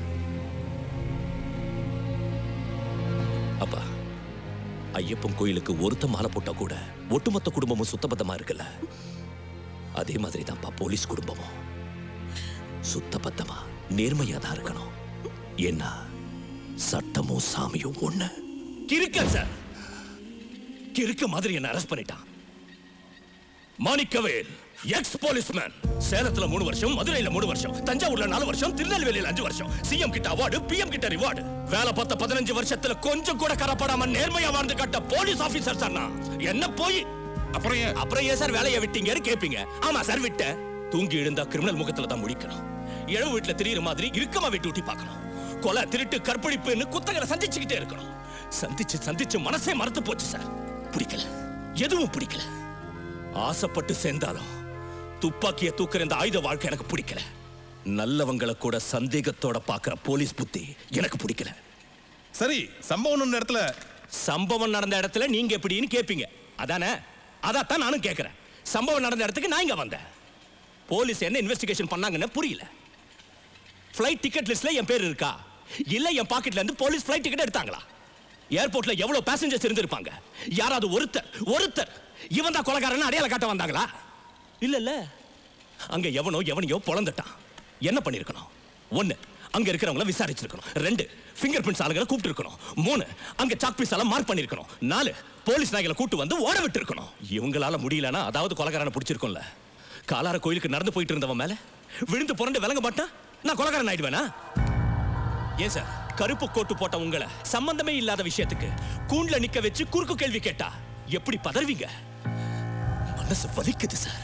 அப்பா ஐயப்பன் கோயிலுக்கு ஒருத்த மாலை போட்டா கூட ஒட்டுமொத்த குடும்பமும் சுத்தபத்தமா இருக்குல்ல அதே மாதிரி தான்ப்பா போலீஸ் குடும்பமும் சுத்தபத்தமா நேர்மையா தான் இருக்கணும் ஏன்னா சட்டமும் சாமியும் ஒண்ணு கிறுக்க சார் கிறுக்க மாதிரி என்ன அரெஸ்ட் பண்ணிட்டான் மாணிக்கவேல் எக்ஸ் போலீஸ்மேன் சேலத்துல மூணு வருஷம் மதுரையில மூணு வருஷம் தஞ்சாவூர்ல நாலு வருஷம் திருநெல்வேலியில அஞ்சு வருஷம் சிஎம் கிட்ட அவார்டு பிஎம் கிட்ட ரிவார்டு வேலை பார்த்த பதினஞ்சு வருஷத்துல கொஞ்சம் கூட கரப்படாம நேர்மையா வாழ்ந்து கட்ட போலீஸ் ஆபீசர் சார் நான் என்ன போய் அப்புறம் ஏன் அப்புறம் ஏன் சார் வேலையை விட்டீங்கன்னு கேப்பீங்க ஆமா சார் விட்டேன் தூங்கி எழுந்தா கிரிமினல் முகத்துல தான் முடிக்கணும் இழவு வீட்டுல திரியிற மாதிரி இறுக்கமா விட்டு ஊட்டி பார்க்கணும் கொலை திருட்டு கற்பழிப்புன்னு குத்தகரை சந்திச்சுக்கிட்டே இருக்கணும் சந்திச்சு சந்திச்சு மனசே மறந்து போச்சு சார் பிடிக்கல எதுவும் பிடிக்கல ஆசைப்பட்டு சேர்ந்தாலும் துப்பாக்கிய தூக்குற இந்த ஆயுத வாழ்க்கை எனக்கு பிடிக்கல நல்லவங்களை கூட சந்தேகத்தோட பாக்குற போலீஸ் புத்தி எனக்கு பிடிக்கல சரி சம்பவம் நடந்த இடத்துல சம்பவம் நடந்த இடத்துல நீங்க எப்படின்னு கேப்பீங்க அதானே அதான் நானும் கேட்கிறேன் சம்பவம் நடந்த இடத்துக்கு நான் இங்க வந்தேன் போலீஸ் என்ன இன்வெஸ்டிகேஷன் பண்ணாங்கன்னு புரியல ஃப்ளைட் டிக்கெட் லிஸ்ட்ல என் பேர் இருக்கா இல்ல என் பாக்கெட்ல இருந்து போலீஸ் ஃப்ளைட் டிக்கெட் எடுத்தாங்களா ஏர்போர்ட்ல எவ்வளவு பேசஞ்சர்ஸ் இருந்திருப்பாங்க யாராவது ஒருத்தர் ஒருத்தர் இவன் தான் கொலைகாரன் அடையாள காட்ட வந்தாங்களா இல்ல இல்ல அங்க எவனோ எவனையோ பொழந்துட்டான் என்ன பண்ணிருக்கணும் ஒண்ணு அங்க இருக்கிறவங்கள விசாரிச்சிருக்கணும் ரெண்டு ஃபிங்கர் பிரிண்ட்ஸ் ஆளுங்களை கூப்பிட்டு இருக்கணும் மூணு அங்க சாக் பீஸ் எல்லாம் மார்க் பண்ணிருக்கணும் நாலு போலீஸ் நாய்களை கூட்டு வந்து ஓட விட்டு இருக்கணும் இவங்களால முடியலனா அதாவது கொலைகாரனை பிடிச்சிருக்கும்ல காலார கோயிலுக்கு நடந்து போயிட்டு இருந்தவன் மேல விழுந்து புரண்டு விளங்க மாட்டான் நான் கொலைகாரன் ஆயிடுவேனா ஏன் சார் கருப்பு கோட்டு போட்ட உங்களை சம்பந்தமே இல்லாத விஷயத்துக்கு கூண்ல நிக்க வச்சு குறுக்கு கேள்வி கேட்டா எப்படி பதறுவீங்க மனசு வலிக்குது சார்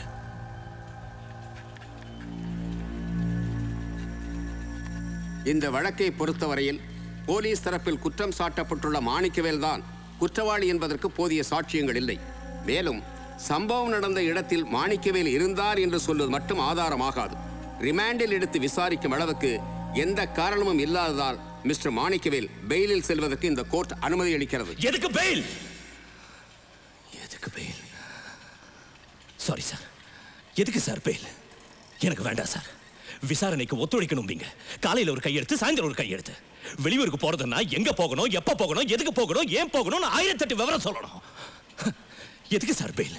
இந்த வழக்கை பொறுத்தவரையில் போலீஸ் தரப்பில் குற்றம் சாட்டப்பட்டுள்ள மாணிக்கவேல் தான் குற்றவாளி என்பதற்கு போதிய சாட்சியங்கள் இல்லை மேலும் சம்பவம் நடந்த இடத்தில் மாணிக்கவேல் இருந்தார் என்று சொல்வது மட்டும் ஆதாரமாகாது ரிமாண்டில் எடுத்து விசாரிக்கும் அளவுக்கு எந்த காரணமும் இல்லாததால் மிஸ்டர் மாணிக்கவேல் பெயிலில் செல்வதற்கு இந்த கோர்ட் அனுமதி அளிக்கிறது எதுக்கு பெயில் எதுக்கு பெயில் சாரி சார் எதுக்கு சார் பெயில் எனக்கு வேண்டாம் சார் விசாரணைக்கு ஒத்துழைக்கணும்பீங்க காலையில ஒரு கையெழுத்து சாயந்தரம் ஒரு கையெழுத்து வெளியூருக்கு போறதுன்னா எங்க போகணும் எப்ப போகணும் எதுக்கு போகணும் ஏன் போகணும் ஆயிரத்தெட்டு விவரம் சொல்லணும் எதுக்கு சார் பெயில்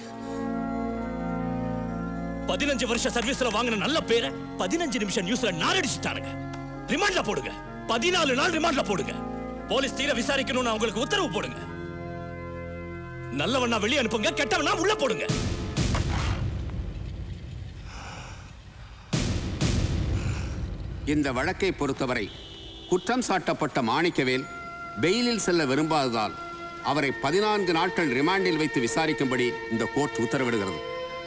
பதினஞ்சு வருஷ சர்வீஸ்ல வாங்கின நல்ல பேரை பதினஞ்சு நிமிஷம் நியூஸ்ல நாரடிச்சுட்டானுங்க ரிமாண்ட்ல போடுங்க பதினாலு நாள் ரிமாண்ட்ல போடுங்க போலீஸ் தீர விசாரிக்கணும்னு அவங்களுக்கு உத்தரவு போடுங்க நல்லவனா வெளியே அனுப்புங்க கெட்டவனா உள்ள போடுங்க இந்த வழக்கை பொறுத்தவரை குற்றம் சாட்டப்பட்ட மாணிக்கவேல் பெயிலில் செல்ல விரும்பாததால் அவரை பதினான்கு நாட்கள் ரிமாண்டில் வைத்து விசாரிக்கும்படி இந்த கோர்ட் உத்தரவிடுகிறது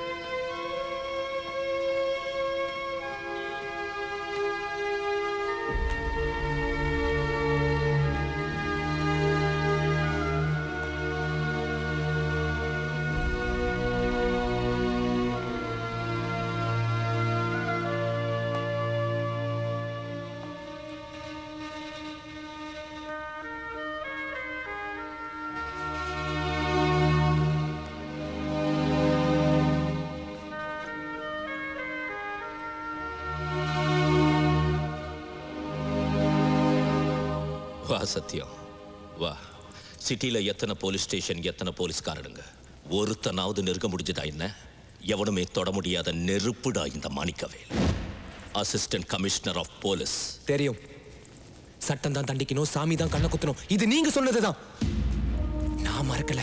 வா சத்யம் வா சிட்டில எத்தனை போலீஸ் ஸ்டேஷன் எத்தனை போலீஸ்காரனுங்க ஒருத்தனாவது நெருங்க முடிஞ்சதா என்ன எவனுமே தொட முடியாத நெருப்புடா இந்த Manickavel assistant commissioner of police தெரியும் சட்டம் தான் தண்டிக்கணும் சாமி தான் கண்ணை குத்தணும் இது நீங்க சொன்னதுதான் நான் மறக்கல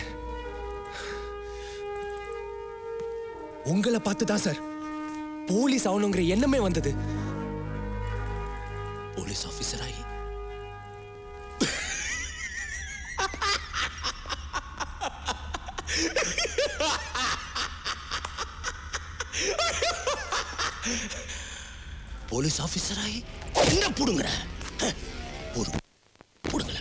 உங்களை பார்த்து தான் சார் போலீஸ் ஆகணுங்கிற எண்ணமே வந்தது போலீஸ் ஆபீசர் ஆகி போலீஸ் ஆபீசர் ஆகி என்ன புடுங்குற அஹ், ஒரு புடுங்கல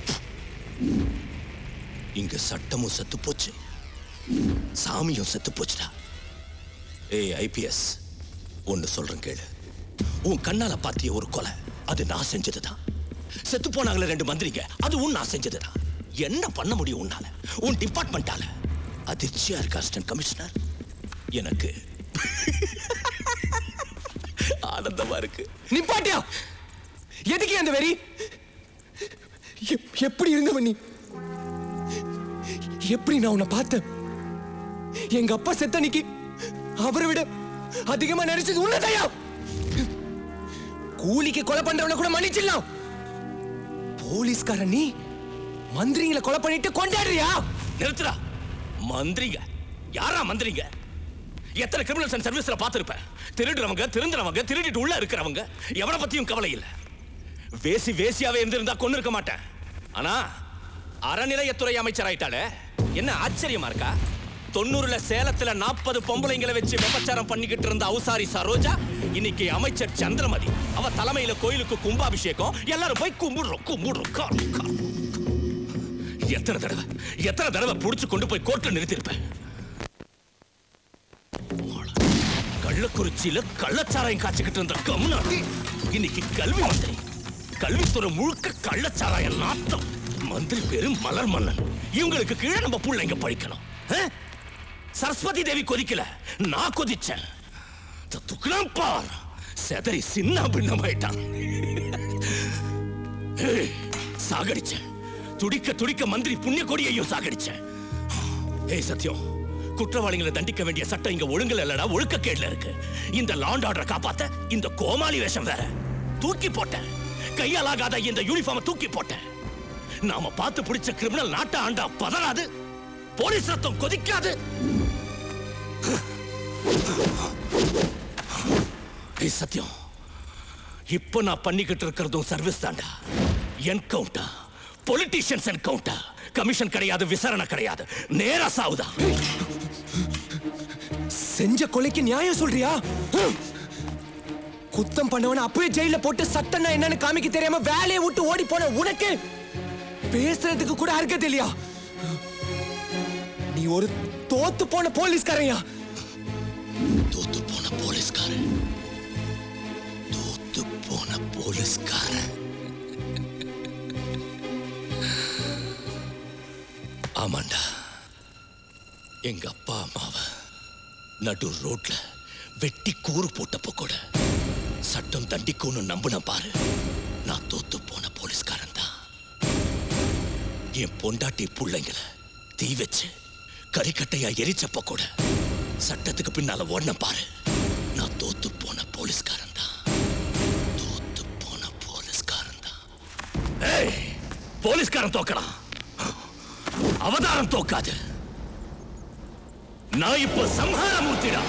இங்க சட்டமும் செத்து போச்சு சாமியும் செத்து போச்சுடா ஏய் ஐபிஎஸ் ஒன்னு சொல்றேன் கேளு உன் கண்ணால பாத்திய ஒரு கொலை அது நான் செஞ்சதுதான் செத்து போனாங்களே ரெண்டு மந்திரிங்க அதுவும் நான் செஞ்சதுதான் என்ன பண்ண முடியும் உன்னால உன் டிபார்ட்மெண்டால அதிர்ச்சியா இருக்கு அசிஸ்டன்ட் கமிஷனர் எனக்கு ஆனந்தமா இருக்கு நிப்பாட்டியா எதுக்கு அந்த வெறி எப்- எப்படி இருந்தவன் நீ எப்படி நான் உன்னை பார்த்தேன் எங்க அப்பா செத்த அன்னைக்கு அவரை விட அதிகமா நினைச்சது உன்னதையா கூலிக்கு கொலை பண்றவனை கூட மன்னிச்சிடலாம் போலீஸ்காரன் நீ மந்திரிங்களை கொலை பண்ணிட்டு கொண்டாடுறியா நிறுத்துடா மந்திரிங்க யாரா மந்திரிங்க எத்தனை கிரிமினல்ஸ் அண்ட் சர்வீஸ்ல பார்த்திருப்பேன் திருடுறவங்க திருந்துறவங்க திருடிட்டு உள்ள இருக்கிறவங்க எவனை பத்தியும் கவலை இல்ல வேசி வேசியாவே இருந்திருந்தா கொண்டு இருக்க மாட்டேன் ஆனா அறநிலையத்துறை அமைச்சர் ஆயிட்டாலே என்ன ஆச்சரியமா இருக்கா தொண்ணூறுல சேலத்துல நாற்பது பொம்பளைங்களை வச்சு விபச்சாரம் பண்ணிக்கிட்டு இருந்த அவுசாரி சரோஜா இன்னைக்கு அமைச்சர் சந்திரமதி அவ தலைமையில கோயிலுக்கு கும்பாபிஷேகம் எல்லாரும் போய் கும்பிடுறோம் கும்பிடுறோம் கா, கா. எத்தனை தடவை எத்தனை தடவை புடிச்சு கொண்டு போய் கோர்ட்ல நிறுத்திருப்பேன் கள்ளக்குறிச்சியில கள்ளச்சாராயம் காய்ச்சிக்கிட்டு இருந்த கம்நாட்டி இன்னைக்கு கல்வி மந்திரி கல்வித்துறை முழுக்க கள்ளச்சாராயம் நாட்டம் மந்திரி பேரு மலர் மன்னன் இவங்களுக்கு கீழே நம்ம பிள்ளைங்க படிக்கணும் ஆ? சரஸ்வதி தேவி கொதிக்கல நான் கொதிச்சேன் இந்த துக்குலாம் பார் செதறி சின்ன பின்னமாயிட்டான் ஏய், சாகடிச்சேன் துடிக்க துடிக்க மந்திரி புண்ணிய கொடியையும் சாகடிச்சேன் ஏய் சத்யம் குற்றவாளிகளை தண்டிக்க வேண்டிய சட்டம் இங்க ஒழுங்கல இல்லடா ஒழுக்கக்கேடுல இருக்கு இந்த லாண்ட் ஆர்டரை காப்பாத்த இந்த கோமாளி வேஷம் வேற தூக்கி போட்டேன் கையாலாகாத இந்த யூனிஃபார்மை தூக்கி போட்டேன் நாம பார்த்து பிடிச்ச கிரிமினல் நாட்டை ஆண்டா பதறாது போலீஸ் ரத்தம் கொதிக்காது ஏய் சத்யம் இப்போ நான் பண்ணிக்கிட்டு இருக்கிறதும் சர்வீஸ் தாண்டா என்கவுண்டர் பொலிட்டீஷியன்ஸ் என்கவுண்டர் கமிஷன் கிடையாது விசாரணை கிடையாது நேரா சாவுதான் செஞ்ச கொலைக்கு நியாயம் சொல்றியா குத்தம் பண்ணவன அப்பவே ஜெயில போட்டு சட்டம்னா என்னன்னு காமிக்க தெரியாம வேலையை விட்டு ஓடி போன உனக்கு பேசுறதுக்கு கூட அர்த்தம் இல்லையா நீ ஒரு தோத்து போன போலீஸ்காரையா தோத்து போன போலீஸ்காரன் தோத்து போன போலீஸ்காரன் ஆமாண்டா எங்க அப்பா அம்மாவை நடு ரோட்ல வெட்டி கூறு போட்டப்ப கூட சட்டம் தண்டிக்கும்னு நம்பின பாரு நான் தோத்து போன போலீஸ்காரன் தான் என் பொண்டாட்டி புள்ளைங்கள தீ வச்சு கறிக்கட்டையா எரிச்சப்ப கூட சட்டத்துக்கு பின்னால ஓடின பாரு நான் தோத்து போன போலீஸ்காரன் தான் தோத்து போன போலீஸ்காரன் தான் ஏய் போலீஸ்காரன் தோக்கலாம் அவதாரம் தோக்காது நான் இப்ப சம்ஹாரமூர்த்திடா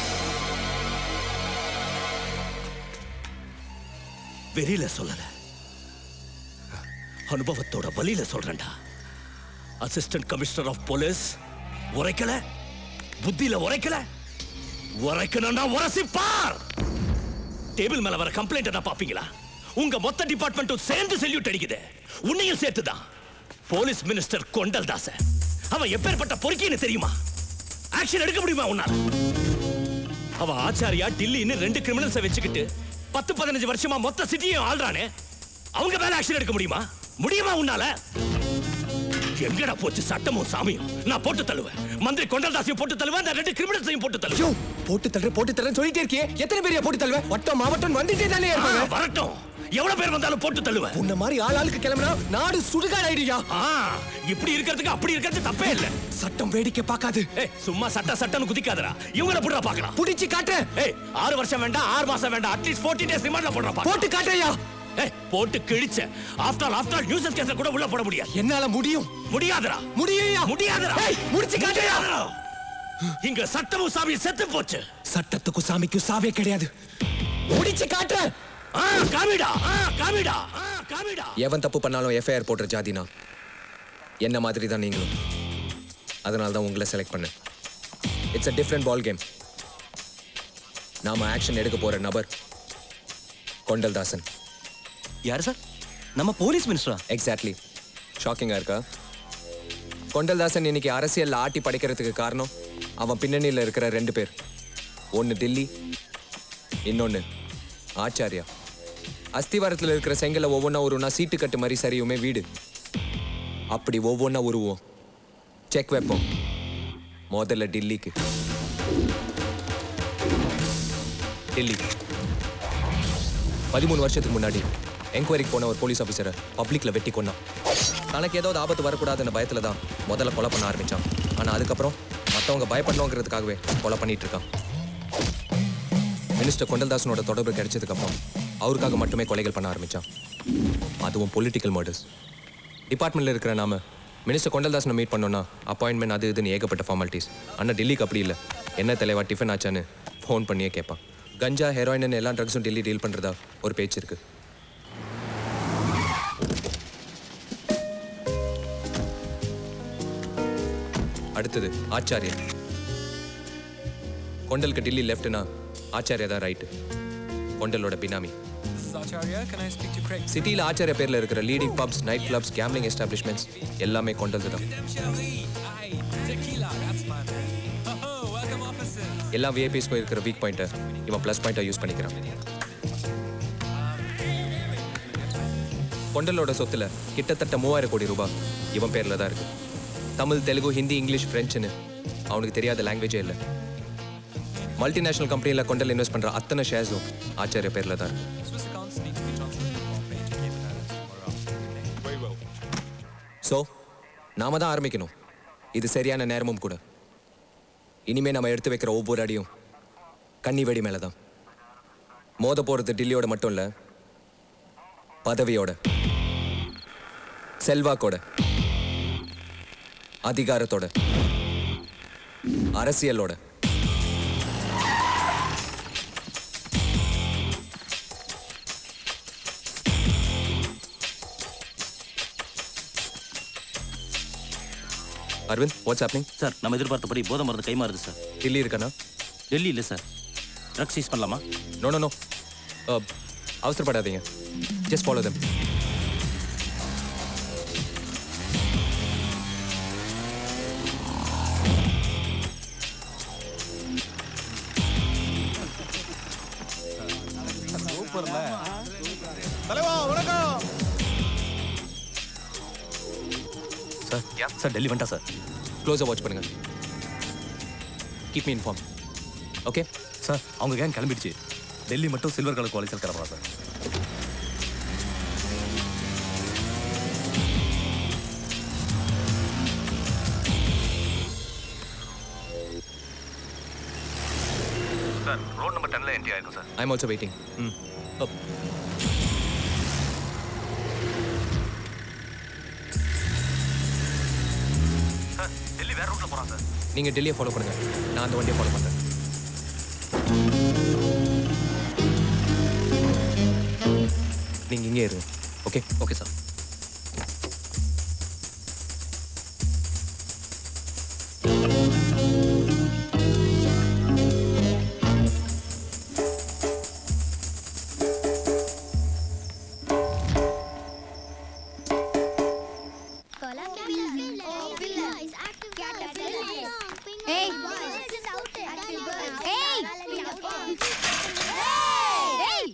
வெளியில சொல்லல அனுபவத்தோட வழியில சொல்றேன்டா அசிஸ்டன்ட் கமிஷனர் ஆஃப் போலீஸ் உரைக்கல புத்தியில உரைக்கல உரைக்கணும்னா உரசி பார் டேபிள் மேல வர கம்ப்ளைண்ட் என்ன பாப்பீங்களா உங்க மொத்த டிபார்ட்மெண்ட்டும் சேர்ந்து செல்யூட் அடிக்குது உன்னையும் சேர்த்துதான் போலீஸ் மினிஸ்டர் கொண்டல் தாச அவன் எப்பேற்பட்ட பொறுக்கின்னு தெரியுமா ஆக்ஷன் எடுக்க முடியுமா உன்னால அவன் ஆச்சாரியா டில்லின்னு ரெண்டு கிரிமினல்ஸை வச்சுக்கிட்டு பத்து பதினஞ்சு வருஷமா மொத்த சிட்டியும் ஆள்றானே அவங்க மேல ஆக்ஷன் எடுக்க முடியுமா முடியுமா உன்னால எங்கடா போச்சு சட்டமும் சாமியும் நான் போட்டு தள்ளுவேன் மந்திரி கொண்டல்தாசையும் போட்டு தள்ளுவேன் அந்த ரெண்டு கிரிமினல்ஸையும் போட்டு தள்ளுவேன் போட்டு தள்ளுற போட்டு தள்ளுறேன்னு சொல்லிட்டே இருக்கியே எத்தனை பேரையா போட்டு தள்ளுவ வட்டம் மாவட்டம் வந்துட்டே தானே இருப்பாங்க ஆ, வரட்டும் எவ்வளவு பேர் வந்தாலும் போட்டு தள்ளுவேன் உன்ன மாதிரி ஆள் ஆளுக்கு கிளம்பினா நாடு சுடுகாடு ஆயிடுயா ஆ இப்படி இருக்கிறதுக்கு அப்படி இருக்கிறது தப்பே இல்ல சட்டம் வேடிக்கை பார்க்காது ஏய் சும்மா சட்ட சட்டம்னு குதிக்காதடா இவங்கள புடுறா பார்க்கலாம் புடிச்சு காட்டுறேன் ஏய் ஆறு வருஷம் வேண்டாம் ஆறு மாசம் வேண்டாம் அட்லீஸ்ட் 14 டேஸ் ரிமாண்ட்ல போடுறா பார்க்கலாம். போட்டு காட்டுறியா ஏய் போட்டு கிழிச்ச ஆஃப்டர் ஆஃப்டர் நியூசன்ஸ் கேஸ்ல கூட உள்ள போட முடியாது என்னால முடியும் முடியாதுடா முடியும்யா முடியாதுடா ஏய், முடிச்சு காட்டுறியா? முடியாதுடா. இங்க சட்டமும் சாமியும் செத்து போச்சு சட்டத்துக்கும் சாமிக்கும் சாவே கிடையாது முடிச்சு காட்டுறேன் ஆ காமிடா ஆ காமிடா ஆ காமிடா எவன் தப்பு பண்ணாலும் எஃப்ஐஆர் போடுற ஜாதினா என்ன மாதிரி தான் நீங்களும் அதனால தான் உங்களை செலக்ட் பண்ணேன் it's a different ball game நாம ஆக்ஷன் எடுக்க போற நபர் கொண்டல் தாசன் யார் சார் நம்ம போலீஸ் மினிஸ்டரா எக்ஸாக்ட்லி ஷாக்கிங்காக இருக்கா கொண்டல்தாசன் இன்னைக்கு அரசியல்ல ஆட்டி படைக்கிறதுக்கு காரணம் அவன் பின்னணியில் இருக்கிற ரெண்டு பேர் ஒன்று தில்லி இன்னொன்று ஆச்சாரியா அஸ்திவாரத்தில் இருக்கிற செங்கலை ஒவ்வொன்றா உருவனா சீட்டு கட்டு மாதிரி சரியுமே வீடு அப்படி ஒவ்வொன்றா உருவோம் செக் வைப்போம் முதல்ல டில்லிக்கு டில்லி பதிமூணு வருஷத்துக்கு முன்னாடி என்கொயரிக்கு போன ஒரு போலீஸ் ஆஃபீஸரை பப்ளிக்ல வெட்டி கொன்னான் தனக்கு ஏதாவது ஆபத்து வரக்கூடாதுன்ற பயத்துல தான் முதல்ல கொலை பண்ண ஆரம்பிச்சான் ஆனா அதுக்கப்புறம் மற்றவங்க பயப்படணுங்கிறதுக்காகவே கொலை பண்ணிட்டு இருக்கான் மினிஸ்டர் கொண்டல்தாசனோட தொடர்பு கிடைச்சதுக்கு அப்புறம் அவருக்காக மட்டுமே கொலைகள் பண்ண ஆரம்பிச்சான் அதுவும் பொலிட்டிக்கல் மர்டர்ஸ் டிபார்ட்மெண்ட்ல இருக்கிற நாம மினிஸ்டர் கொண்டல்தாசனை மீட் பண்ணோம்னா அப்பாயின்மெண்ட் அது இதுன்னு ஏகப்பட்ட ஃபார்மாலிட்டிஸ் ஆனால் டெல்லிக்கு அப்படி இல்லை என்ன தலைவா டிஃபன் ஆச்சான்னு ஃபோன் பண்ணியே கேட்பான் கஞ்சா ஹெரோயின் எல்லா ட்ரக்ஸும் டெல்லி டீல் பண்ணுறதா ஒரு பேச்சு இருக்கு அடுத்தது ஆச்சாரியா கொண்டலுக்கு டில்லி லெஃப்ட்னா ஆச்சாரியா தான் ரைட்டு கொண்டலோட benami Acharya, can I speak to Craig? சிட்டியில் ஆச்சாரியா பேர்ல இருக்கிற leading pubs night clubs gambling establishments எல்லாமே கொண்டது தான் Tequila, that's my man. Oh, welcome, officer. எல்லா விஐபிஸ்க்கும் இருக்கிற வீக் பாயிண்ட்டை இவன் ப்ளஸ் பாயிண்ட்டாக யூஸ் பண்ணிக்கிறான் கொண்டலோட சொத்துல கிட்டத்தட்ட மூவாயிரம் கோடி ரூபாய் இவன் பேர்ல தான் இருக்கு தமிழ் தெலுங்கு ஹிந்தி இங்கிலீஷ் ஃப்ரெஞ்சுன்னு அவனுக்கு தெரியாத லாங்குவேஜே இல்லை மல்டிநேஷனல் கம்பெனியில் கொண்டல் இன்வெஸ்ட் பண்ற அத்தனை ஷேர்ஸும் ஆச்சாரிய பேர்ல தான் இருக்கு Swiss accounts need to be transferred to Bombay to Cayman Islands tomorrow afternoon. Very well. So நாம தான் ஆரம்பிக்கணும் இது சரியான நேரமும் கூட இனிமே நம்ம எடுத்து வைக்கிற ஒவ்வொரு அடியும் கன்னி வெடி மேலே தான் மோத போகிறது டில்லியோட மட்டும் இல்லை பதவியோட செல்வாக்கோட அதிகாரத்தோட அரசியலோட அரவிந்த் வாட்ஸ் ஹேப்பனிங் சார் நம்ம எதிர்பார்த்தபடி போதை மருந்து கைமாறுது சார் டில்லி இருக்கானா டெல்லி இல்லை சார் ட்ரக்ஸ் யூஸ் பண்ணலாமா நோ நோ நோ அவசரப்படாதீங்க ஜஸ்ட் ஃபாலோ தம் தலைவா வணக்கம் சார் சார் டெல்லி வந்துட்டா சார் க்ளோஸாக வாட்ச் பண்ணுங்க keep me inform okay sir அவங்க கேங் கிளம்பிடுச்சு டெல்லி மட்டும் சில்வர் கலர் குவாலிசல் கிளம்புறா சார் சார் ரோட் நம்பர் டென்ல என்ட்ரி ஆயிருக்கும் sir I am also waiting hmm sir Delhi வேற ரூட்ல போறான் சார் நீங்கள் டெல்லியை ஃபாலோ பண்ணுங்க நான் அந்த வண்டியை ஃபாலோ பண்ணுறேன் நீங்கள் இங்கே இருங்க ஓகே ஓகே சார் ஏய் ஏய் ஏய்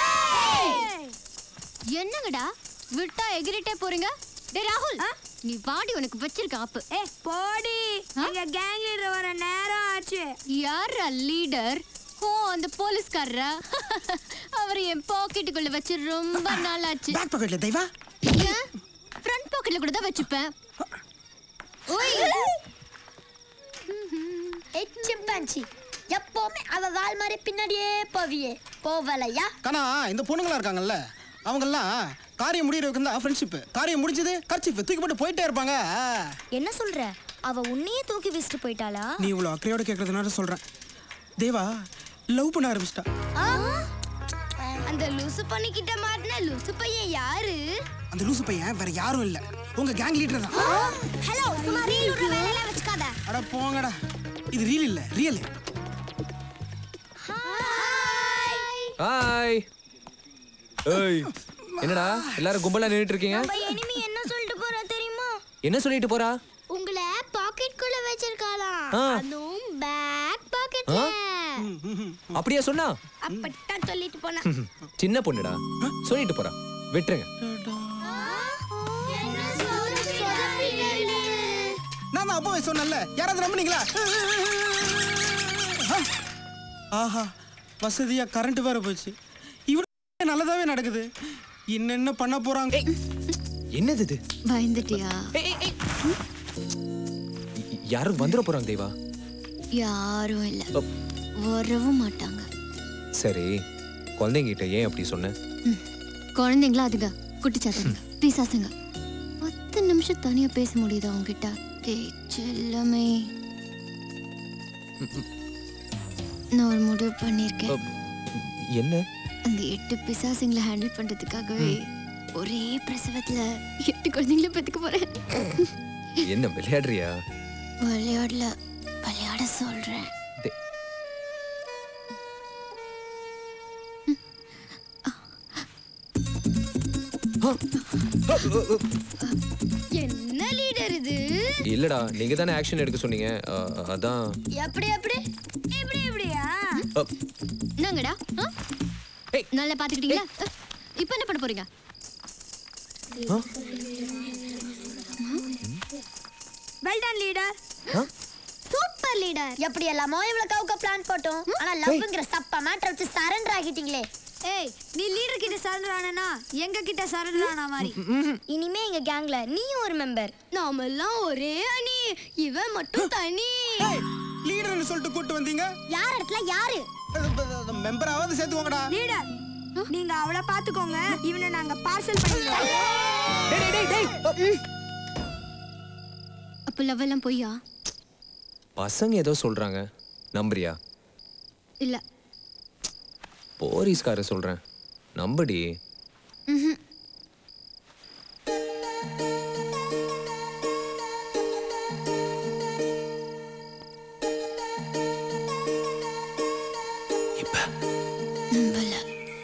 என்னங்கடா விட்டா எகிரிட்டே போறீங்க டேய் ராகுல் நீ வாடி உனக்கு வச்சிருக்க ஆப்பு ஏ போடி எங்க கேங் லீடர் வர நேரம் ஆச்சு யாரா லீடர் ஓ அந்த போலீஸ்காரரா அவர் என் பாக்கெட்டுக்குள்ள வச்சு ரொம்ப நாள் ஆச்சு பேக் பாக்கெட்ல தெய்வா ஃப்ரண்ட் பாக்கெட்ல கூட தான் வச்சுப்பேன் ஓய் சிம்பான்சி எப்பவுமே அவ வால் மாதிரி பின்னாடியே போவியே போவலையா கண்ணா இந்த பொண்ணுங்களா இருக்காங்கல்ல அவங்கெல்லாம் காரியம் முடியறதுக்கு தான் ஃப்ரெண்ட்ஷிப் காரியம் முடிஞ்சது கர்ச்சிப் தூக்கி போட்டு போயிட்டே இருப்பாங்க என்ன சொல்ற அவ உன்னையே தூக்கி வீசிட்டு போயிட்டாளா நீ இவ்வளோ அக்கறையோட கேட்கறதுனால சொல்றேன் தேவா லவ் பண்ண ஆரம்பிச்சிட்டா அந்த லூசு பண்ணிக்கிட்ட மாட்டின லூசு பையன் யாரு அந்த லூசு பையன் வேற யாரும் இல்ல உங்க கேங் லீடர் தான் ஹலோ சும்மா ரீல் விடுற வேலையில வச்சுக்காத அட போங்கடா இது ரீல் இல்ல ரியல் ஹாய் ஏய் என்னடா எல்லாரும் கும்பலா நின்னுட்டு இருக்கீங்க நம்ம எனிமி என்ன சொல்லிட்டு போறா தெரியுமா என்ன சொல்லிட்டு போறா உங்களை பாக்கெட் குள்ள வச்சிருக்காளாம் ஆ. அதுவும் பேக் பாக்கெட்ல அப்படியா சொன்னா அப்படித்தான் சொல்லிட்டு போனா சின்ன பொண்ணுடா சொல்லிட்டு போறா விட்டுருங்க நான் தான் அப்பவே சொன்னேன்ல யாராவது நம்புனீங்களா ஆஹா வசதியா கரண்ட் வேற போச்சு இவ்வளவு நல்லதாவே நடக்குது என்னென்ன பண்ண போறாங்க என்னது இது பயந்துட்டியா யாரும் வந்துட போறாங்க தேவா யாரும் இல்ல வரவும் மாட்டாங்க சரி குழந்தைங்கிட்ட ஏன் அப்படி சொன்ன குழந்தைங்களா அதுங்க குட்டிச்சாத்தங்க பிசாசுங்க பத்து நிமிஷம் தனியா பேச முடியுதா உங்ககிட்ட டேய் செல்லமே நான் ஒரு முடிவு பண்ணியிருக்கேன் என்ன அந்த எட்டு பிசாசுங்களை ஹேண்டில் பண்றதுக்காகவே ஒரே பிரசவத்துல எட்டு குழந்தைங்கள பெத்துக்க போறேன் என்ன விளையாடுறியா விளையாடல விளையாட சொல்றேன் என்ன லீடர் இது இல்லடா நீங்க தானே ஆக்ஷன் எடுக்க சொன்னீங்க அ, அதான் எப்படி எப்படி இப்படி இப்படியா என்னங்கடா ஆ? நல்லா பாத்துக்கிட்டீங்களா அ, இப்போ என்ன பண்ண போறீங்க well done leader super leader எப்படி எல்லாமோ இவ்வளவு கவுக்க பிளான் போட்டோம் ஆனா லவ்ங்கிற சப்ப மேட்டர் வச்சு சரண்டர் ஆகிட்டீங்களே ஏய் நீ லீடர் கிட்ட சரண்டர் ஆனா எங்க கிட்ட சரண்டர் ஆன மாதிரி இனிமே எங்க கேங்ல நீயும் ஒரு மெம்பர் நாம எல்லாம் ஒரே அணி இவன் மட்டும் தனி லீடர்னு சொல்லிட்டு கூட்டு வந்தீங்க யார் இடத்துல யாரு மெம்பராவது சேர்த்துக்கோங்கடா லீடர் நீங்க அவளை பாத்துக்கோங்க இவனை நாங்க பார்சல் பண்ணிடுவோம் அப்போ லவ் எல்லாம் பொய்யா பசங்க ஏதோ சொல்றாங்க நம்புறியா இல்ல போலீஸ்கார சொல்றேன் நம்படி ம்ஹும். நம்பல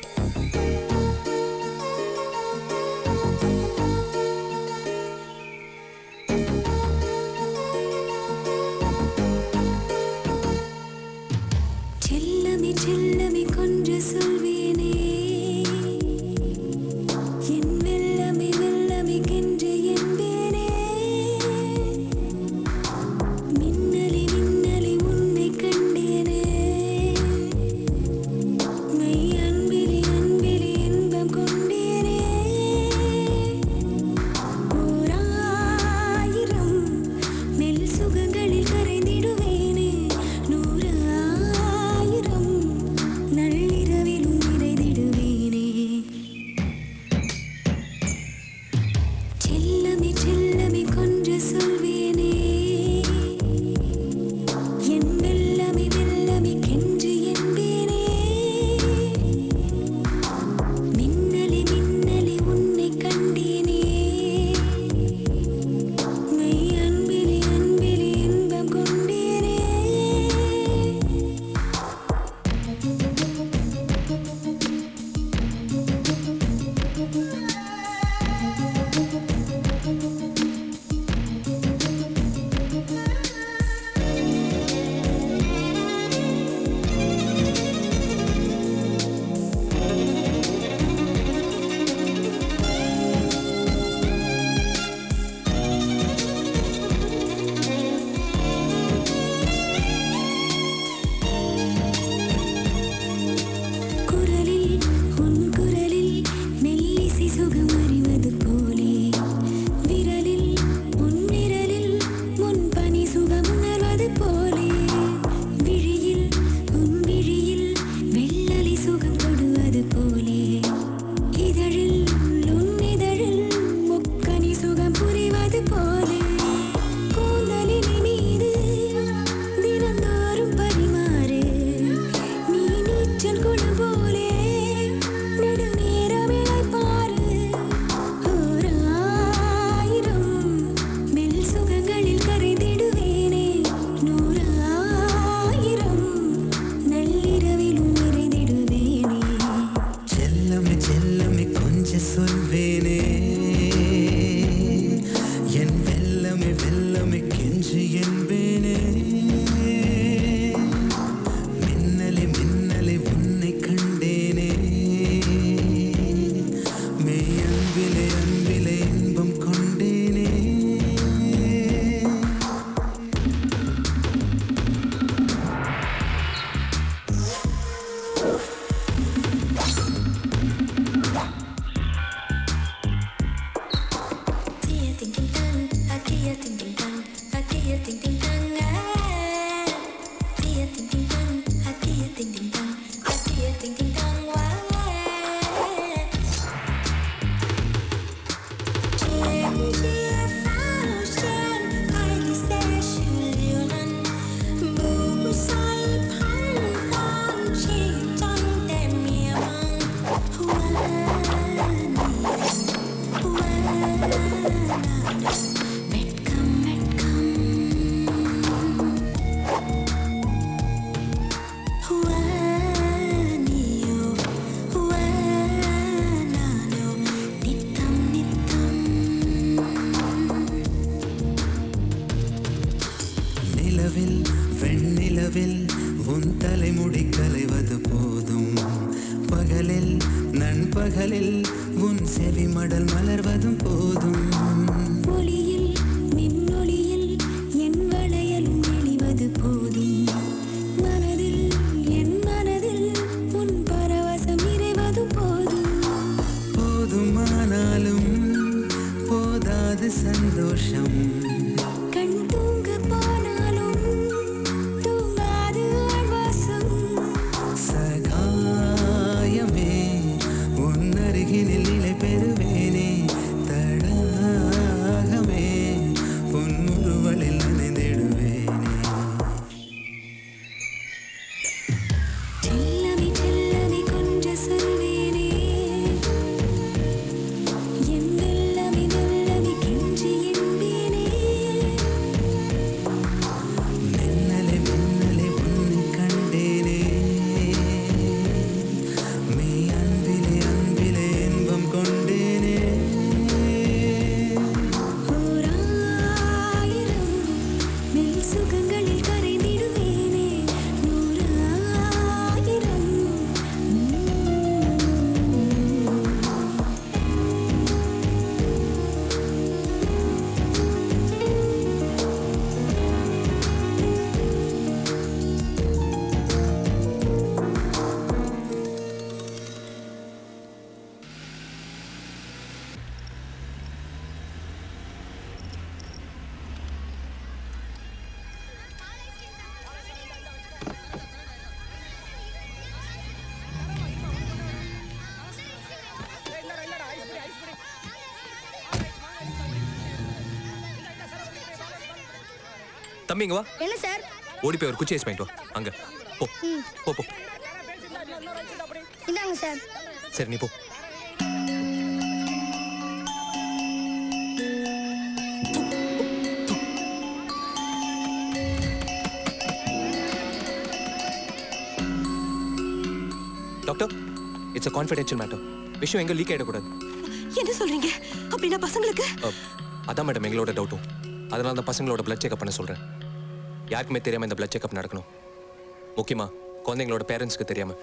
செல்லமே செல்லமே கொஞ்சம் சொல்வேனே என் வெல்லமே வெல்லமே கென்று என்பேனே மின்னலே மின்னலே உன்னை கண்டேனே மெய் அன்பிலே அன்பிலே இன்பம் கொண்டேனே ஓராயிரம் மெல் சுகங்களில் கரைந்திடுவேனே நூறாயிரம் இரவில் உன் தலைமுடி கலைவது போதும் பகலில் நண்பகலில் உன் செவி மடல் மலர்வதும் போதும் ஒளியில் மின்னொளியில் என் வளையலும் நெளிவது போதும் மனதில் என் மனதில் உன் பரவசம் நிறைவது போதும் போதுமானாலும் போதாது சந்தோஷம் கண் தூங்க போனாலும் தூங்காது ஆழ்வாசம் சகாயமே உன் அருகினில் நிலை பெறுவேனே தடாகமே உன் முறுவலில் நனைந்திடுவேனே செல்லமே செல்லமே கொஞ்ச சொல்வேனே என் வெல்லமே வெல்லமே கெஞ்சி என்பேனே மின்னலே மின்னலே உன்னை கண்டேனே மெய் அன்பிலே அன்பிலே இன்பம் கொண்டேனே ஓராயிரம் மெல் சுகங்களில் கரைந்திடுவேனே நூறாயிரம் தம்பி இங்க வா என்ன சார் ஓடி போய் ஒரு குச்சி ஐஸ் வாங்கிட்டு வா அங்க போ ம் போ போ இந்தாங்க சார் சரி நீ போ doctor it's a confidential matter விஷயம் எங்க லீக் ஆயிடக்கூடாது என்ன சொல்றீங்க அப்படின்னா பசங்களுக்கு அஹ், அதான் மேடம் எங்களோட டவுட்டும் அதனால தான் பசங்களோட பிளட் செக்அப் பண்ண சொல்றேன் யாருக்குமே தெரியாம இந்த பிளட் செக்அப் நடக்கணும் முக்கியமா குழந்தைங்களோட பேரண்ட்ஸ்க்கு தெரியாம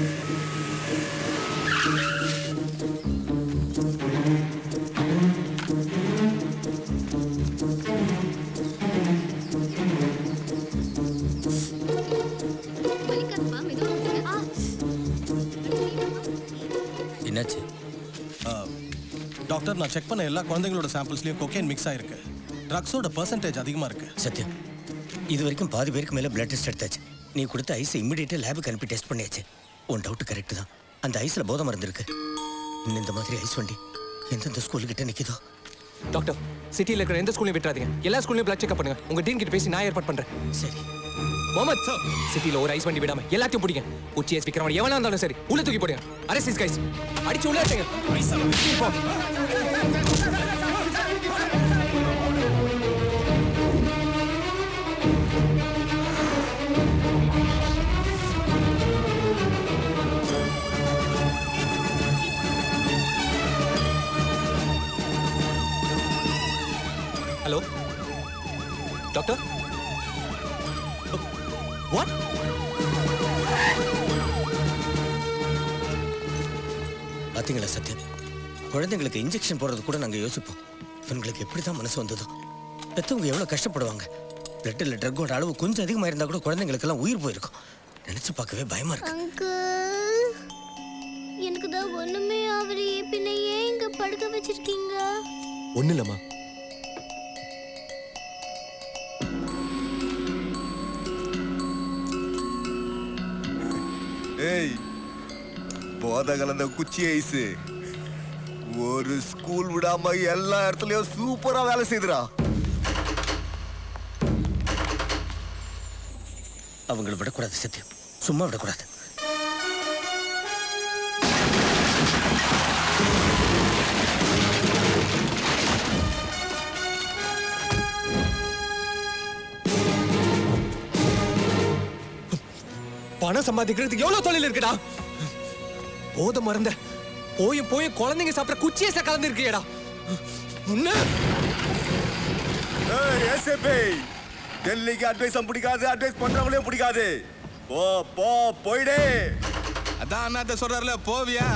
என்னாச்சு டாக்டர் நான் செக் பண்ண எல்லா குழந்தைங்களோட சாம்பிள்ஸ்லயும் கொக்கைன் மிக்ஸ் ஆயிருக்கு ட்ரக்ஸோட பர்சன்டேஜ் அதிகமா இருக்கு சத்யம் இது வரைக்கும் பாதி பேருக்கு மேல பிளட் டெஸ்ட் எடுத்தாச்சு நீ கொடுத்த ஐஸ் இமிடியேட்டா லேபுக்கு அனுப்பி டெஸ்ட் பண்ணியாச்சு உன் டவுட் கரெக்ட் தான் அந்த ஐஸ்ல போதை மருந்து இருக்கு இன்னும் இந்த மாதிரி ஐஸ் வண்டி எந்தெந்த ஸ்கூல் கிட்ட நிக்குதோ டாக்டர் சிட்டில இருக்கிற எந்த ஸ்கூலையும் விட்டுறாதீங்க எல்லா ஸ்கூல்லையும் பிளட் செக்அப் பண்ணுங்க உங்க டீன் கிட்ட பேசி நான் ஏற்பாடு பண்றேன் சரி முகமது சார் சிட்டில ஒரு ஐஸ் வண்டி விடாம எல்லாத்தையும் பிடிங்க உச்சி எஸ் விக்ரமன் எவனா இருந்தாலும் சரி உள்ள தூக்கி போடுங்க அரசிஸ் கைஸ் அடிச்சு உள்ள வச்சுங்க போ. ஹலோ டாக்டர் வாட் பாத்தீங்களா சத்யம் குழந்தைங்களுக்கு இன்ஜெக்ஷன் போடுறது கூட நாங்க யோசிப்போம் இவங்களுக்கு எப்படி தான் மனசு வந்ததோ பெத்தவங்க எவ்வளவு கஷ்டப்படுவாங்க பிளட்டில் ட்ரக்கோட அளவு கொஞ்சம் அதிகமாக இருந்தால் கூட குழந்தைங்களுக்கெல்லாம் உயிர் போயிருக்கும் நினைச்சு பார்க்கவே பயமா இருக்கு அங்கிள் எனக்கு தான் ஒண்ணுமே அவர் பின்ன ஏன் இங்க படுக்க வச்சிருக்கீங்க ஒண்ணு இல்லம்மா ஏய் போத கலந்த குச்சி ஐஸ் ஒரு ஸ்கூல் விடாம எல்லா இடத்துலயும் சூப்பரா வேலை செய்துடா அவங்களை விடக்கூடாது சத்யம் சும்மா விடக்கூடாது பணம் சம்பாதிக்கிறதுக்கு எவ்வளவு தொழில் இருக்குடா போத மறந்த போயும் போயும் குழந்தைங்க சாப்பிட்ற குச்சியை கலந்து இருக்கியடா உன்ன ஏய் எஸ்ஏபி டெல்லிக்கு அட்வைஸும் பிடிக்காது அட்வைஸ் பண்றவங்களையும் பிடிக்காது போ போ போயிடு அதான் அண்ணாத்த சொல்றாருல போவியா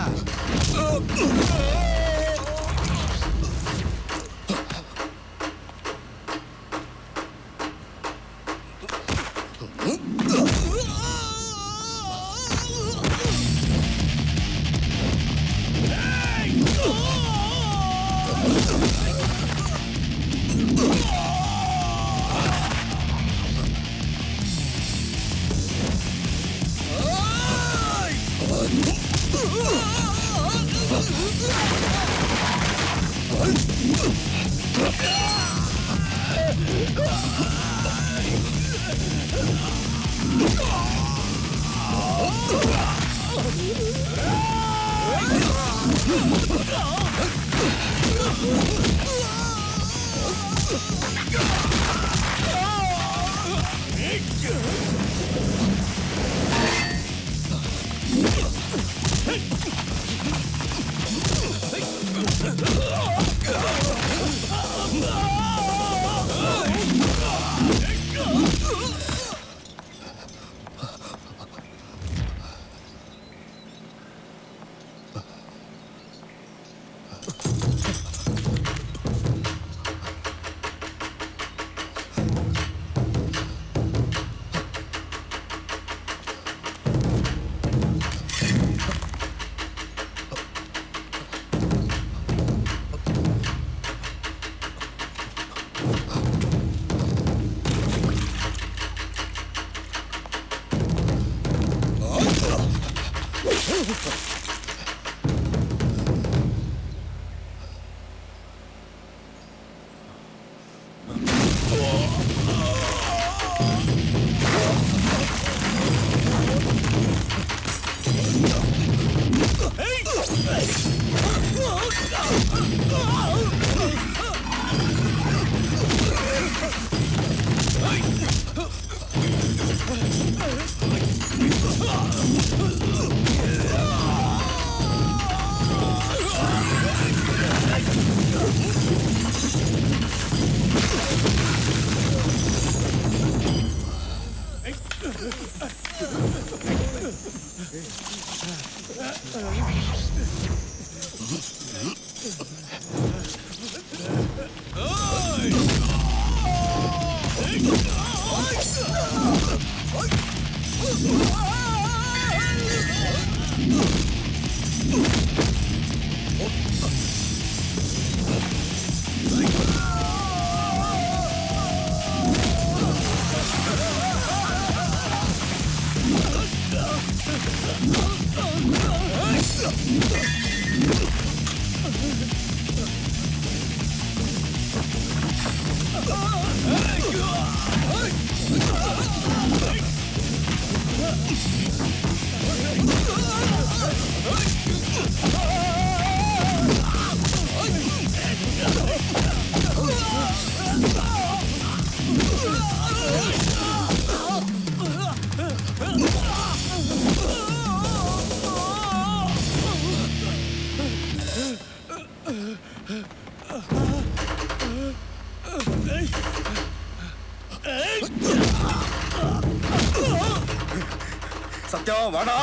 சத்யம் வாடா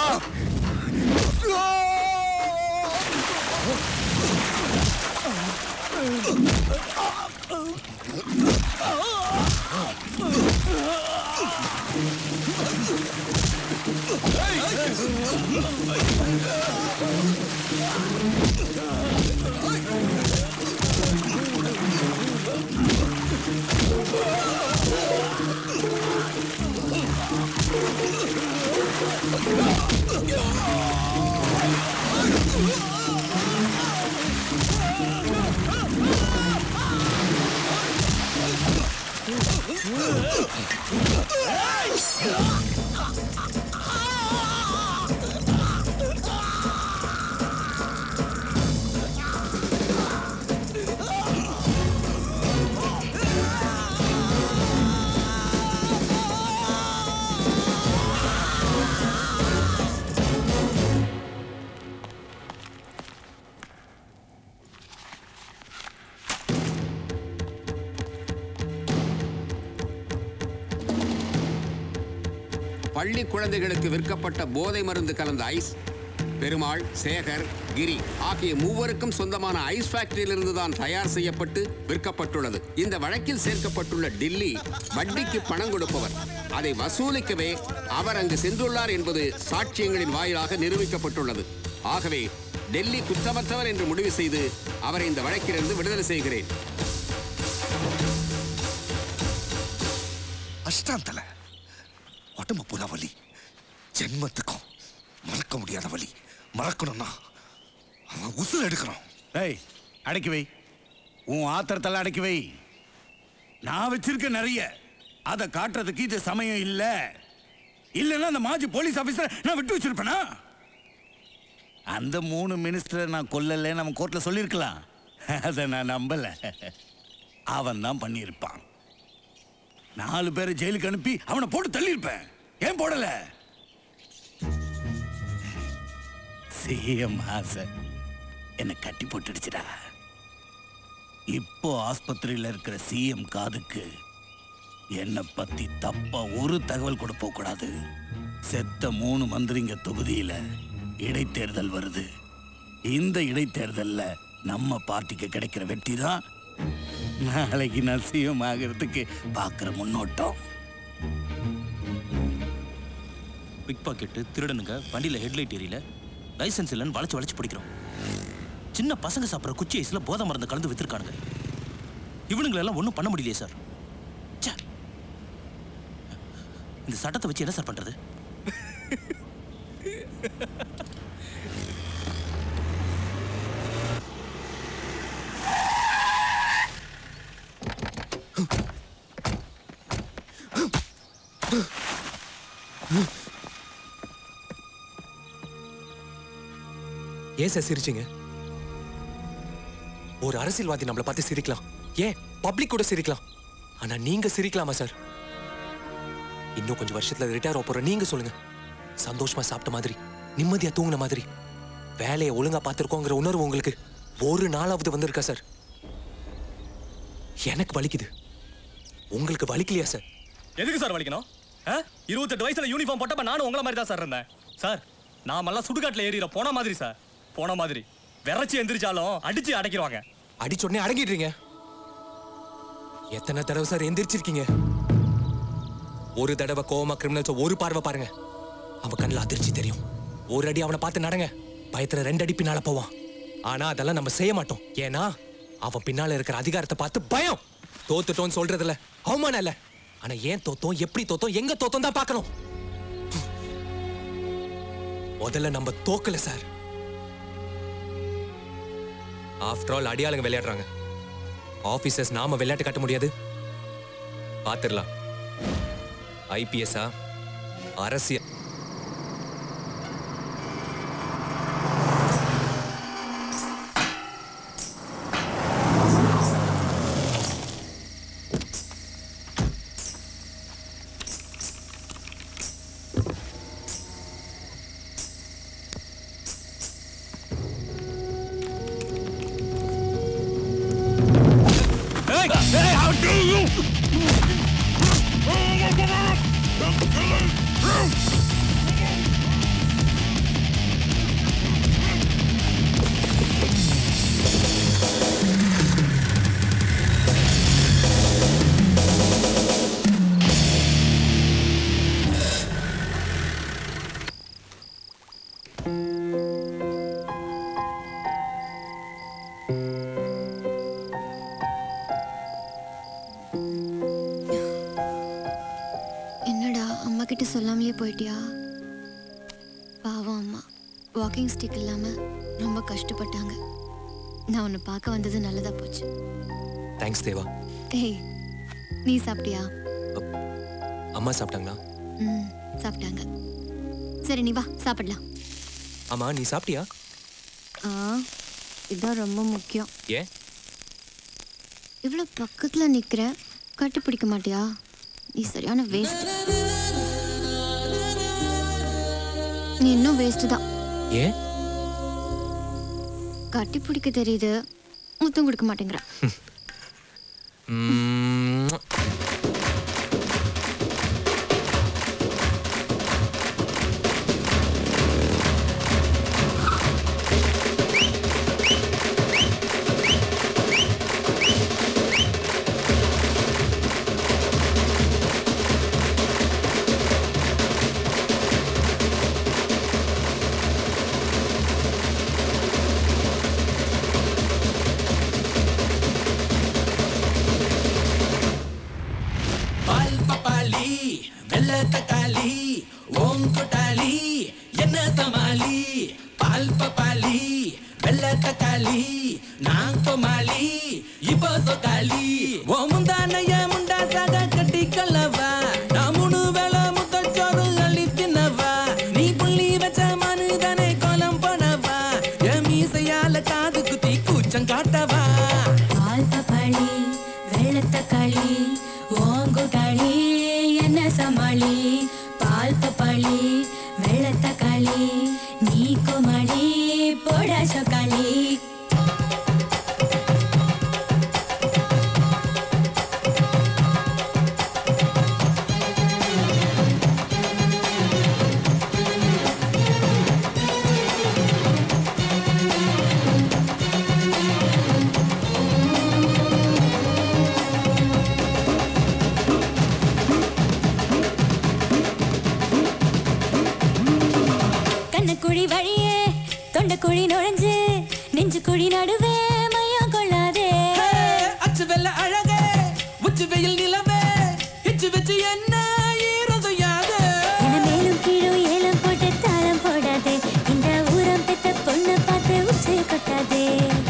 பள்ளி குழந்தைகளுக்கு விற்கப்பட்ட போதை மருந்து கலந்த ஐஸ் பெருமாள் சேகர் கிரி ஆகிய மூவருக்கும் சொந்தமான ஐஸ் ஃபேக்டரியிலிருந்து தான் தயார் செய்யப்பட்டு விற்கப்பட்டுள்ளது இந்த வழக்கில் சேர்க்கப்பட்டுள்ள டில்லி வட்டிக்கு பணம் கொடுப்பவர் அதை வசூலிக்கவே அவர் அங்கு சென்றுள்ளார் என்பது சாட்சியங்களின் வாயிலாக நிரூபிக்கப்பட்டுள்ளது ஆகவே டெல்லி குற்றமற்றவர் என்று முடிவு செய்து அவரை இந்த வழக்கிலிருந்து விடுதலை செய்கிறேன் அஷ்டாந்தல உடம்பு பூரா வலி ஜென்மத்துக்கும் மறக்க முடியாத வலி மறக்கணும்னா அவன் உசுர் எடுக்கணும் ஏய் அடக்கி வை உன் ஆத்திரத்தெல்லாம் அடக்கி வை நான் வச்சிருக்க நிறைய அதை காட்டுறதுக்கு இது சமயம் இல்ல இல்லைன்னா அந்த மாஜி போலீஸ் ஆபீசர் நான் விட்டு வச்சிருப்பேனா அந்த மூணு மினிஸ்டரை நான் கொல்லல நம்ம கோர்ட்ல சொல்லியிருக்கலாம் அதை நான் நம்பல அவன் தான் பண்ணியிருப்பான் நாலு பேரை ஜெயிலுக்கு அனுப்பி அவனை போட்டு தள்ளியிருப்பேன் ஏன் போடல சிஎம் ஆசை என்னை கட்டி போட்டுடுச்சுடா இப்போ ஆஸ்பத்திரியில் இருக்கிற சிஎம் காதுக்கு என்னை பத்தி தப்பா ஒரு தகவல் கூட போக கூடாது செத்த மூணு மந்திரிங்க தொகுதியில இடைத்தேர்தல் வருது இந்த இடைத்தேர்தல்ல நம்ம பார்ட்டிக்கு கிடைக்கிற வெற்றி தான் நாளைக்கு நான் சிஎம் ஆகிறதுக்கு பார்க்குற முன்னோட்டம் பிக் பாக்கெட்டு திருடனுங்க வண்டியில் ஹெட்லைட் எரியல லைசென்ஸ் இல்லைன்னு வளைச்சு வளைச்சு பிடிக்கிறோம் சின்ன பசங்க சாப்பிட்ற குச்சி ஐஸ்ல போதை மருந்து கலந்து வித்துருக்கானுங்க இவனுங்களெல்லாம் ஒன்றும் பண்ண முடியலையே சார் ச்சே. இந்த சட்டத்தை வச்சு என்ன சார் பண்றது ஏன் சார் சிரிச்சீங்க ஒரு அரசியல்வாதி நம்மளை பார்த்து சிரிக்கலாம் ஏன் பப்ளிக் கூட சிரிக்கலாம் ஆனா நீங்க சிரிக்கலாமா சார் இன்னும் கொஞ்சம் வருஷத்துல ரிட்டையர் ஆக போற நீங்க சொல்லுங்க சந்தோஷமா சாப்பிட்ட மாதிரி நிம்மதியா தூங்கின மாதிரி வேலையை ஒழுங்கா பார்த்துருக்கோங்கிற உணர்வு உங்களுக்கு ஒரு நாளாவது வந்திருக்கா சார் எனக்கு வலிக்குது உங்களுக்கு வலிக்கலையா சார் எதுக்கு சார் வலிக்கணும் ஆ? இருபத்தெட்டு வயசுல யூனிஃபார்ம் போட்டப்ப நானும் உங்கள மாதிரி தான் சார் இருந்தேன் சார் நாமெல்லாம் சுடுகாட்டுல ஏறிற போன மாதிரி சார் போன மாதிரி விரைச்சி எந்திரிச்சாலும் அடிச்சு அடைக்கிடுவாங்க அடிச்ச உடனே அடங்கிடுறீங்க எத்தனை தடவை சார் எந்திரிச்சிருக்கீங்க ஒரு தடவை கோவமா கிரிமினல்ஸ் ஒரு பார்வை பாருங்க அவன் கண்ணில் அதிர்ச்சி தெரியும் ஒரு அடி அவனை பார்த்து நடங்க பயத்துல ரெண்டு அடி பின்னால போவான் ஆனா அதெல்லாம் நம்ம செய்ய மாட்டோம் ஏன்னா அவன் பின்னால இருக்கிற அதிகாரத்தை பார்த்து பயம் தோத்துட்டோம்னு சொல்றதுல அவமானம் இல்ல ஆனா ஏன் தோத்தோம் எப்படி தோத்தோம் எங்க தோத்தோம் தான் பார்க்கணும் முதல்ல நம்ம தோக்கல சார் ஆஃப்டர் ஆல் அடியாளுங்க விளையாடுறாங்க ஆபீசர்ஸ் நாம விளையாட்டு காட்ட முடியாது பாத்துடலாம் ஐபிஎஸ்ஆ அரசியல் Hey! Hey, how dare you! என்னடா அம்மா கிட்ட சொல்லாமலே போயிட்டியா பாவம் அம்மா வாக்கிங் ஸ்டிக் இல்லாம ரொம்ப கஷ்டப்பட்டாங்க நான் உன்னை பார்க்க வந்தது நல்லதா போச்சு தேங்க்ஸ் தேவா ஏய் நீ சாப்பிட்டியா அம்மா சாப்பிட்டாங்களா ம் சாப்பிட்டாங்க சரி நீ வா சாப்பிடலாம் ஆமா நீ சாப்பிட்டியா ஆ இதான் ரொம்ப முக்கியம் ஏன் இவ்வளோ பக்கத்தில் நிற்கிற கட்டி பிடிக்க மாட்டியா நீ சரியான வேஸ்ட் நீ இன்னும் வேஸ்ட் தான் ஏன் கட்டி பிடிக்க தெரியுது முத்தம் கொடுக்க மாட்டேங்கிற ம்ம். தக்காளி என்ன சமாளி பால் பப்பாளி வெள்ளை தக்காளி நான் கோமாளி இப்போ சொக்காளி ஓ முந்தானைய முண்டா சாக கட்டி கல்லவா நான் மூணு வேளை முத்தச்சோறு அள்ளி தின்னவா நீ புள்ளி வச்ச மனுதனை கோலம் போனவா என் மீசையால காது குத்தி கூச்சம் காட்டவா பால் பப்பாளி வெள்ளத்தக்காளி ஓங்குட்டாளி என்ன சமாளி பால் பப்பாளி வெள்ளத்தக்காளி நீ கோமாளி போடா சொக்காளி கண்ணக்குழி வழியே தொண்டைக்குழி நுழைஞ்சு நெஞ்சு குழி நடுவே மையம் கொள்ளாதே அச்சு வெள்ள அழகே உச்சி வெயில் நிலவே இச்சு வச்சு என்ன ஈரதையாது என மேலும் கீழும் ஏலம் போட்டு தாளம் போடாதே இந்த ஊரம் பெத்த பொண்ணை பார்த்து உச்சை கொட்டாதே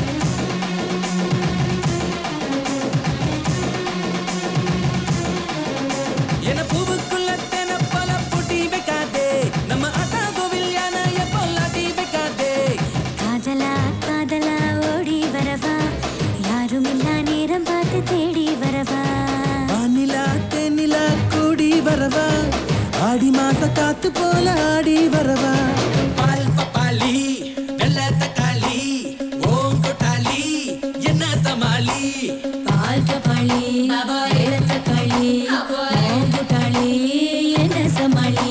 என பூவுக்குள்ள தென பல பூட்டி வைக்காதே நம்ம அத்தா கோவில் யானைய பொல்லாட்டி வைக்காதே காதலா காதலா ஓடி வரவா யாரும் இல்லா நேரம் பார்த்து தேடி வரவா வானிலா தென்னிலா கூடி வரவா ஆடி மாச காத்து போல ஆடி வரவா பால் பப்பாளி வெள்ளை தக்காளி ஓங்கொட்டாளி என்ன சமாளி பால் பப்பாளி வெள்ளத்தக்காளி ஓங்குட்டாளி என்ன சமாளி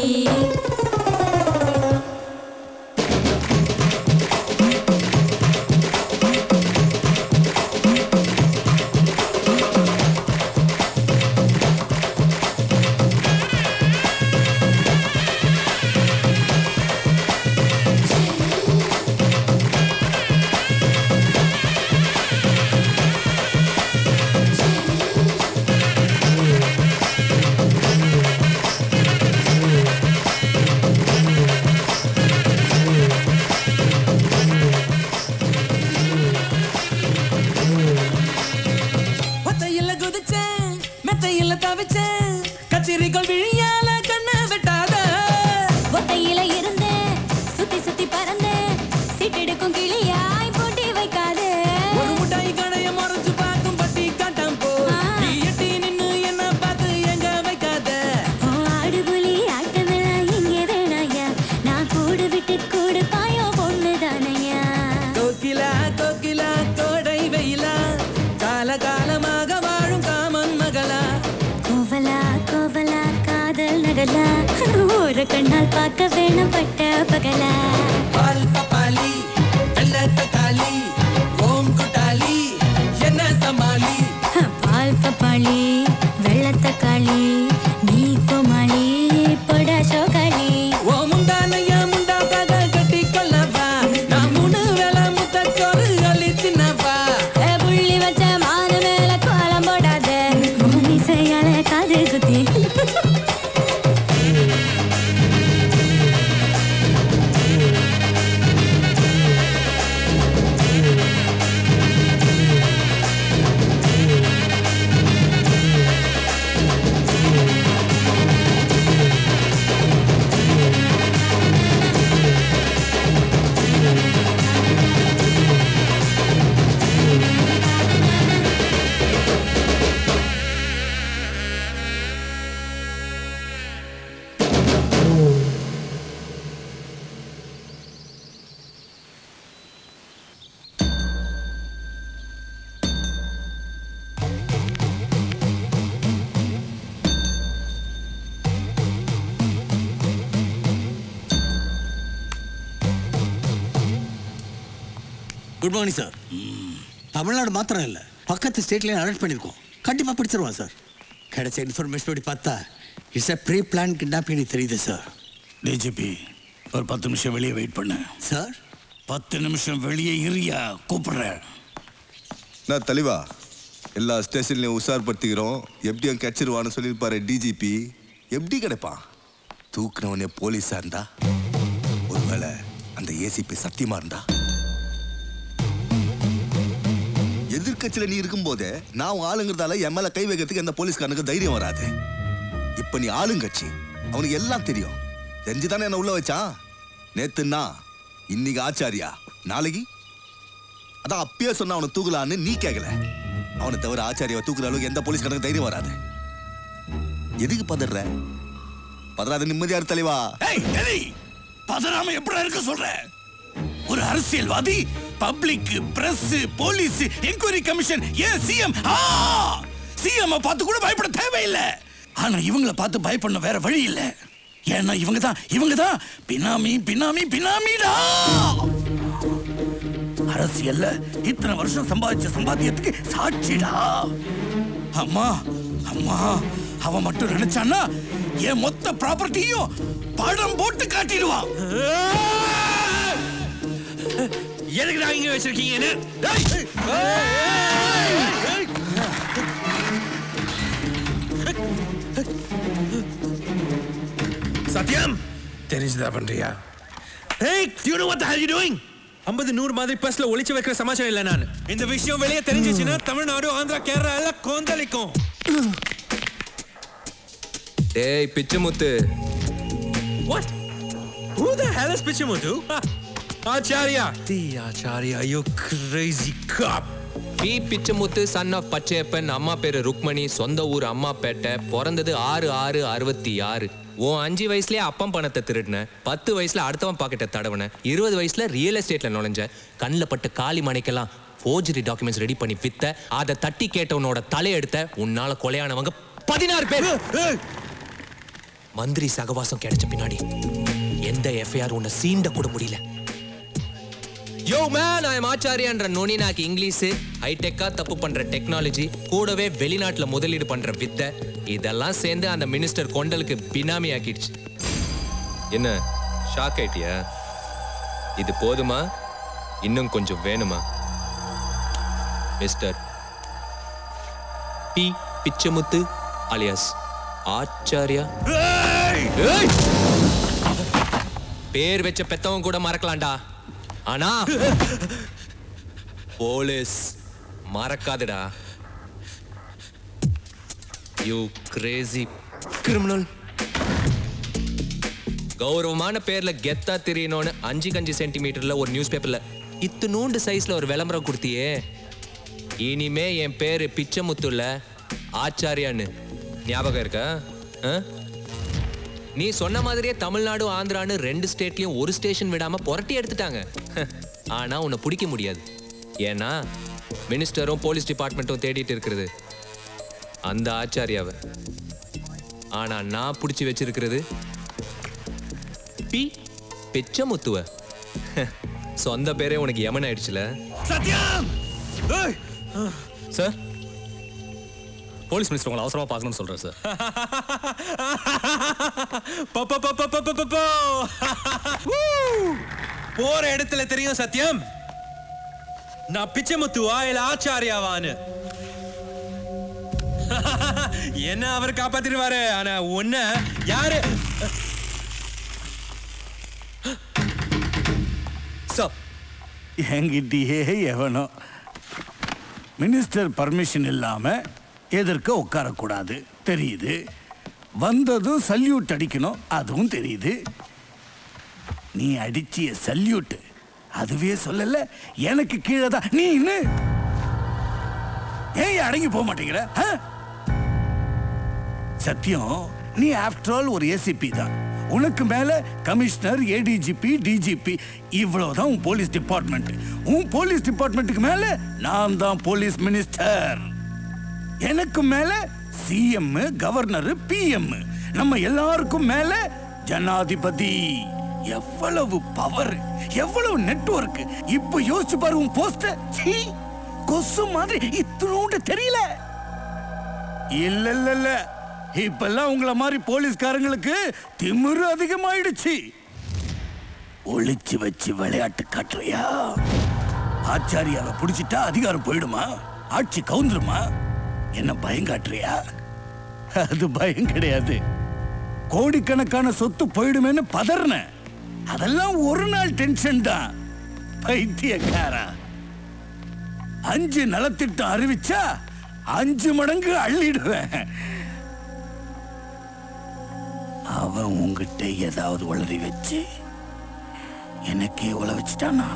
ஒத்தையில குதிச்சேன் மெத்தையில தவிச்சேன் கச்சிரிகள் விழியால கண்ணை வெட்டாத ஒத்தையில இருந்தேன் சுத்தி சுத்தி பறந்தேன் சிட்டெடுக்கும் கிளியாய் போட்டி வைக்காதே ஒரு முட்டாய் கடைய மறைச்சு பார்க்கும் பட்டி காட்டம் போ நீ எட்டி நின்னு என்ன பார்த்து எங்க வைக்காத ஆடு புலி ஆட்டமெல்லாம் இங்கே வேணாயா நான் கூடு விட்டு கூடு பாயோ பொண்ணு தானையா கோகிலா கோகிலா கோடை வெயிலா கால காலமாக வாழும் காமன் மகளா கோவலா கோவலா காதல் நகலா ஒரு கண்ணால் பார்க்க வேணும் பட்ட பகலா பால் பப்பாளி வெள்ளை தக்காளி ஓம் குட்டாளி என்ன சமாளி பால் பப்பாளி வெள்ளத்தக்காளி நீ கோமாளி பொடா சோகாளி ஓ முந்தானைய முண்டா சக கட்டி கொள்ளவா நான் மூணு வேளை முத்தச்சோறு அள்ளி தின்னவா ஏ புள்ளி வச்ச மான மேல கோலம் போடாத மீசையால காது குத்தி குட் மார்னிங் சார் தமிழ்நாடு மாத்திரம் இல்லை பக்கத்து ஸ்டேட்லேயும் அலர்ட் பண்ணியிருக்கோம் கண்டிப்பாக பிடிச்சிருவான் சார் கிடைச்ச இன்ஃபர்மேஷன் படி பார்த்தா it's a pre plan kidnapping தெரியுது சார் டிஜிபி ஒரு பத்து நிமிஷம் வெளியே வெயிட் பண்ணு சார் பத்து நிமிஷம் வெளியே இரியா கூப்பிடுறேன் நான் தெளிவா எல்லா ஸ்டேஷன்லையும் உஷார்படுத்திக்கிறோம் எப்படியும் கிடைச்சிருவான்னு சொல்லியிருப்பாரு டிஜிபி எப்படி கிடைப்பான் தூக்குனவனே போலீஸா இருந்தா ஒருவேளை அந்த ஏசிபி சத்தியமா இருந்தா எதிர்க்கட்சியில நீ இருக்கும்போதே நான் உன் ஆளுங்கிறதால என் மேல கை வைக்கிறதுக்கு எந்த போலீஸ்காரனுக்கு தைரியம் வராது இப்ப நீ ஆளுங்கட்சி அவனுக்கு எல்லாம் தெரியும் தெரிஞ்சுதானே என்ன உள்ள வச்சான் நேத்துன்னா இன்னைக்கு ஆச்சாரியா நாளைக்கு அதான் அப்பயே சொன்ன அவனை தூக்கலான்னு நீ கேட்கல அவனை தவிர ஆச்சாரியாவை தூக்குற அளவுக்கு எந்த போலீஸ்காரனுக்கு தைரியம் வராது எதுக்கு பதற பதறாத நிம்மதியா இரு தலைவா ஏய் எலி பதறாம எப்படி இருக்க சொல்ற ஒரு அரசியல்வாதி public press police enquiry commission ஏன் சிஎம் சிஎம் பார்த்து கூட பயப்பட தேவையில்லை ஆனா இவங்கள பார்த்து பயப்படணும் வேற வழி இல்ல ஏன்னா இவங்க தான் இவங்க தான் பினாமி பினாமி பினாமிடா அரசியல்ல இத்தனை வருஷம் சம்பாதிச்ச சம்பாத்தியத்துக்கு சாட்சிடா அம்மா அம்மா அவன் மட்டும் நினைச்சான்னா என் மொத்த ப்ராப்பர்ட்டியும் படம் போட்டு காட்டிடுவான் எதுக்கு நான் இங்க வச்சிருக்கீங்கன்னு சத்யம் தெரிஞ்சுதா பண்றியா Hey, do you know what the hell you doing? ஐம்பது நூறு மாதிரி பஸ்ல ஒளிச்சு வைக்கிற சமாச்சாரம் இல்ல நான் இந்த விஷயம் வெளியே தெரிஞ்சிச்சுன்னா தமிழ்நாடு ஆந்திரா கேரளா எல்லாம் கொந்தளிக்கும் டேய் Pichamuthu What? Who the hell is Pichimutu? Acharya. The Acharya, you crazy cop. P Pichamuthu son of Pachaiyappan அம்மா பேரு ருக்மணி சொந்த ஊர் அம்மாப்பேட்டை பிறந்தது ஆறு ஆறு அறுபத்தி ஆறு உன் அஞ்சு வயசுலயே அப்பம் பணத்தை திருடின பத்து வயசுல அடுத்தவன் பாக்கெட்டை தடவுன இருபது வயசுல ரியல் எஸ்டேட்ல நுழைஞ்ச கண்ணில் பட்டு காலி மணிக்கெல்லாம் ஃபோர்ஜரி டாக்குமெண்ட்ஸ் ரெடி பண்ணி வித்த அதை தட்டி கேட்டவனோட தலையெடுத்த உன்னால கொலையானவங்க பதினாறு பேர் மந்திரி சகவாசம் கிடைச்ச பின்னாடி எந்த எஃப்ஐஆர் உன்னை சீண்ட கூட முடியல யோ மேன் ஐ ஆச்சாரியான்ற நொனி நாக்கு இங்கிலீஷ் ஹைடெக்கா தப்பு பண்ற டெக்னாலஜி கூடவே வெளிநாட்டுல முதலீடு பண்ற வித்தை இதெல்லாம் சேர்ந்து அந்த மினிஸ்டர் கொண்டலுக்கு பினாமி ஆக்கிடுச்சு என்ன ஷாக் ஆயிட்டியா இது போதுமா இன்னும் கொஞ்சம் வேணுமா mister P Pichamuthu alias Acharya ஏய்! பேர் வச்ச பெத்தவன் கூட மறக்கலாம்டா ஆனா போலீஸ் மறக்காதுடா யூ கிரேசி கிரிமினல் கௌரவமான பேர்ல கெத்தா தெரியணும்னு அஞ்சு கஞ்சு சென்டிமீட்டர்ல ஒரு நியூஸ் பேப்பர்ல இத்துணூண்டு சைஸ்ல ஒரு விளம்பரம் கொடுத்தியே இனிமே என் பேரு பிச்சமுத்துல்ல ஆச்சாரியான்னு ஞாபகம் இருக்கா ஆ? நீ சொன்ன மாதிரியே தமிழ்நாடு ஆந்திரான்னு ரெண்டு ஸ்டேட்லயும் ஒரு ஸ்டேஷன் விடாம புரட்டி எடுத்துட்டாங்க ஆனா உன்னை பிடிக்க முடியாது ஏன்னா மினிஸ்டரும் போலீஸ் டிபார்ட்மெண்ட்டும் தேடிட்டு இருக்கிறது அந்த ஆச்சாரியாவை ஆனா நான் பிடிச்சி வச்சிருக்கிறது பி பிச்சமுத்துவ சொந்த பேரே உனக்கு யமன் ஆயிடுச்சுல சத்யம் சார் போலீஸ் மினிஸ்டர் உங்களை அவசரமா பார்க்கணும்னு சொல்றேன் சார் ப- ப- ப- ப- ப- ப- ப- போ. Woo! போற இடத்துல தெரியும் சத்யம் நான் பிச்சைமுத்துவா இல்ல ஆச்சாரியாவான்னு என்ன அவர் காப்பாத்திடுவாரு ஆனா உன்ன யாரு என்கிட்டயே எவனோ மினிஸ்டர் பர்மிஷன் இல்லாம எதிர்க்க உட்காரக்கூடாது தெரியுது வந்ததும் சல்யூட் அடிக்கணும் அதுவும் தெரியுது நீ அடிச்சிய சல்யூட் அதுவே சொல்லல எனக்கு கீழே தான் நீ இன்னும் ஏன் அடங்கி போக மாட்டேங்கிற ஆ? சத்தியம் நீ ஆஃப்டர் ஆல் ஒரு ஏசிபி தான் உனக்கு மேல கமிஷனர் ஏடிஜிபி டிஜிபி இவ்வளவுதான் உன் போலீஸ் டிபார்ட்மெண்ட் உன் போலீஸ் டிபார்ட்மெண்ட்டுக்கு மேல நான் தான் போலீஸ் மினிஸ்டர் எனக்கு மேல சிஎம் கவர்னர் பிஎம் நம்ம எல்லாருக்கும் மேல ஜனாதிபதி எவ்வளவு பவர் எவ்வளவு நெட்வொர்க் இப்போ யோசிச்சு பாரு உன் போஸ்டர் சீ கொசு மாதிரி இத்தினோண்டு தெரியல இல்ல இல்ல இல்ல இப்பெல்லாம் உங்கள மாதிரி போலீஸ்காரங்களுக்கு திமிரு அதிகமாயிடுச்சு ஒளிச்சு வச்சு விளையாட்டு காட்டுறியா ஆச்சாரியாவை பிடிச்சிட்டா அதிகாரம் போயிடுமா ஆட்சி கவுந்துருமா என்ன பயம் காட்டுறியா அது பயம் கிடையாது கோடிக்கணக்கான சொத்து போயிடுமேன்னு பதறினேன் அதெல்லாம் ஒரு நாள் டென்ஷன் தான் பைத்தியக்காரா அஞ்சு நலத்திட்டம் அறிவிச்சா அஞ்சு மடங்கு அள்ளிடுவேன் அவன் உங்ககிட்ட ஏதாவது உளறி வச்சு எனக்கே உள வச்சுட்டானா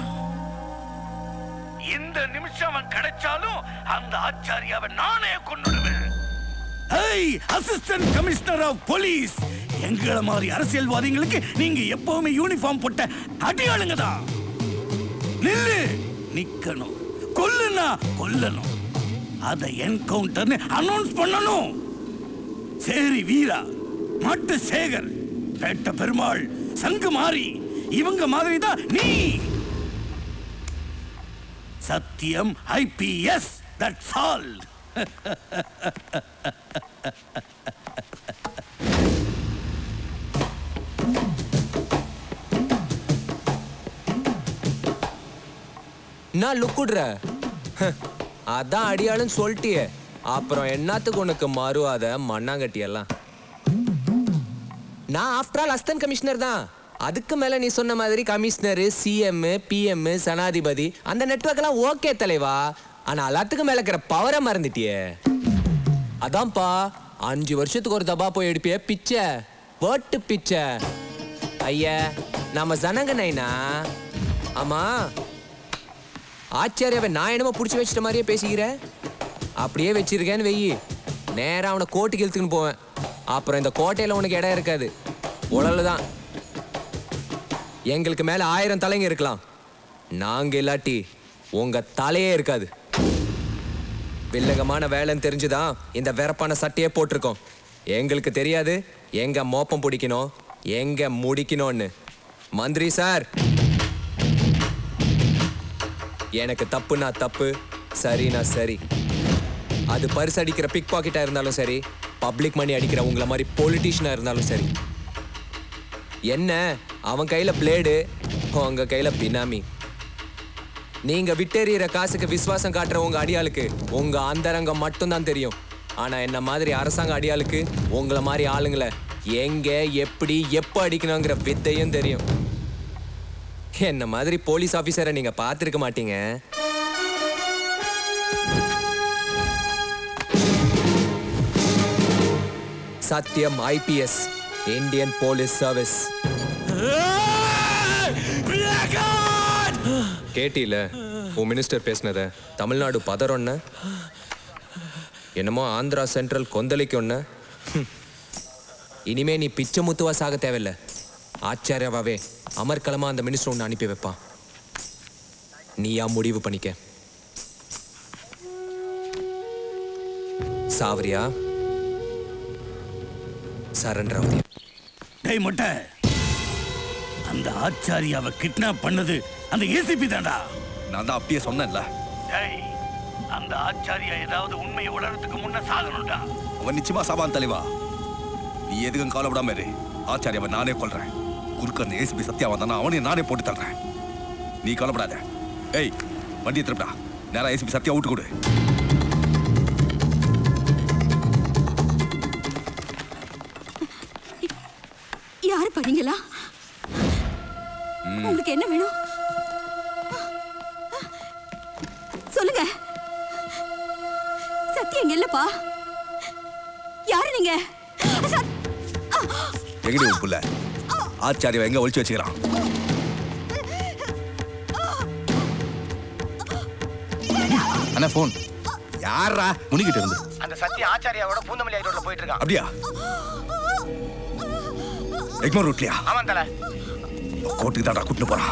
இந்த நிமிஷம் அவன் கிடைச்சாலும் அந்த ஆச்சாரியாவை நானே கொண்டுடுவேன் ஏய் அசிஸ்டன்ட் கமிஷனர் ஆஃப் போலீஸ் எங்களை மாதிரி அரசியல்வாதிகளுக்கு நீங்க எப்பவுமே யூனிஃபார்ம் போட்ட அடியாளுங்க தான் நில்லு நிக்கணும் கொல்லுனா கொல்லணும் அதை என்கவுண்டர்னு அனௌன்ஸ் பண்ணணும் சரி வீரா மாட்டு சேகர் பேட்ட பெருமாள் சங்கு மாறி இவங்க மாதிரி தான் நீ சத்தியம் ஐபிஎஸ் தட்ஸ் ஆல் நான் லுக்குடுற அதான் அடியாளுன்னு சொல்லிட்டியே அப்புறம் என்னத்துக்கு உனக்கு மறுவாத மண்ணாங்கட்டி எல்லாம் நான் ஆஃப்டர் ஆல் அஸ்தன் கமிஷனர் தான் அதுக்கு மேல நீ சொன்ன மாதிரி கமிஷனர் சிஎம் பிஎம் சனாதிபதி அந்த நெட்வொர்க் எல்லாம் ஓகே தலைவா ஆனா எல்லாத்துக்கும் மேல இருக்கிற பவரை மறந்துட்டியே அதான்ப்பா அஞ்சு வருஷத்துக்கு ஒரு தபா போய் எடுப்பிய பிச்சை போட்டு பிச்சை ஐயா நம்ம ஜனங்க நைனா ஆமா ஆச்சாரியாவை நான் என்னமோ பிடிச்சி வச்சிட்ட மாதிரியே பேசிக்கிற அப்படியே வச்சிருக்கேன்னு வெயி நேரா அவனை கோட்டுக்கு இழுத்துக்கின்னு போவேன் அப்புறம் இந்த கோட்டையில உனக்கு இடம் இருக்காது உடல் தான் எங்களுக்கு மேல ஆயிரம் தலைங்க இருக்கலாம் நாங்க இல்லாட்டி உங்க தலையே இருக்காது வில்லங்கமான வேலைன்னு தெரிஞ்சுதான் இந்த வெறப்பான சட்டையே போட்டிருக்கோம் எங்களுக்கு தெரியாது எங்க மோப்பம் பிடிக்கணும் எங்க முடிக்கணும்னு மந்திரி சார் எனக்கு தப்புனா தப்பு சரினா சரி அது பரிசு அடிக்கிற பிக் பாக்கெட்டா இருந்தாலும் சரி பப்ளிக் மணி அடிக்கிற உங்களை மாதிரி பொலிட்டீஷியனா இருந்தாலும் சரி என்ன அவன் கையில பிளேடு உங்க கையில பினாமி நீங்க விட்டெறிகிற காசுக்கு விசுவாசம் காட்டுற உங்க அடியாளுக்கு உங்க அந்தரங்கம் மட்டும்தான் தெரியும் ஆனா என்ன மாதிரி அரசாங்க அடியாளுக்கு உங்களை மாதிரி ஆளுங்களை எங்க எப்படி எப்போ அடிக்கணுங்கிற வித்தையும் தெரியும் என்ன மாதிரி போலீஸ் ஆபீசரை நீங்க பார்த்திருக்க மாட்டீங்க Sathyam IPS Indian police service கேட்டில உன் மினிஸ்டர் பேசினத தமிழ்நாடு பதறொன்ன என்னமோ ஆந்திரா சென்ட்ரல் கொந்தளிக்கு ஒன்று இனிமே நீ பிச்சை முத்துவா சாக தேவையில்ல ஆச்சாரியாவே அமர்க்கலமா அந்த மினிஸ்டர் ஒன்று அனுப்பி வைப்பான் நீயா முடிவு பண்ணிக்க சாவரியா சரண்டர் ஆவரியா டேய் மொட்டை அந்த ஆச்சாரியாவை கிட்னாப் பண்ணது அந்த ஏசிபி தான்டா நான் தான் அப்பயே சொன்னேன்ல டேய் அந்த ஆச்சாரியா ஏதாவது உண்மையை உணர்றதுக்கு முன்ன சாகணும்டா அவன் நிச்சயமா சாபான் தலைவா நீ எதுக்கும் கவலைப்படாம இரு ஆச்சாரியாவை நானே கொல்றேன் குறுக்க அந்த ஏசிபி சத்யா வந்தானா அவனையும் நானே போட்டு தள்ளுறேன் நீ கவலைப்படாத ஏய் வண்டியை திருப்படா நேரா ஏசிபி சத்யா விட்டு கொடு யாரு பண்ணீங்களா ம். உங்களுக்கு என்ன வேணும் சொல்லுங்க சத்தியம் இல்லப்பா யாரு நீங்க சத்- எங்கடி உன் புள்ள ஆச்சாரியாவை எங்க ஒளிச்சு வச்சுக்கிறான் அண்ணா ஃபோன் யாரா முனிக்கிட்ட இருந்து அந்த சத்ய ஆச்சாரியாவோட பூந்தமல்லி ரோட்ல போயிட்டு இருக்கான் அப்படியா எக்மோர் ரூட்லயா ஆமாம் தல கோர்ட்டுக்கு தாண்டா கூட்டிட்டு போறான்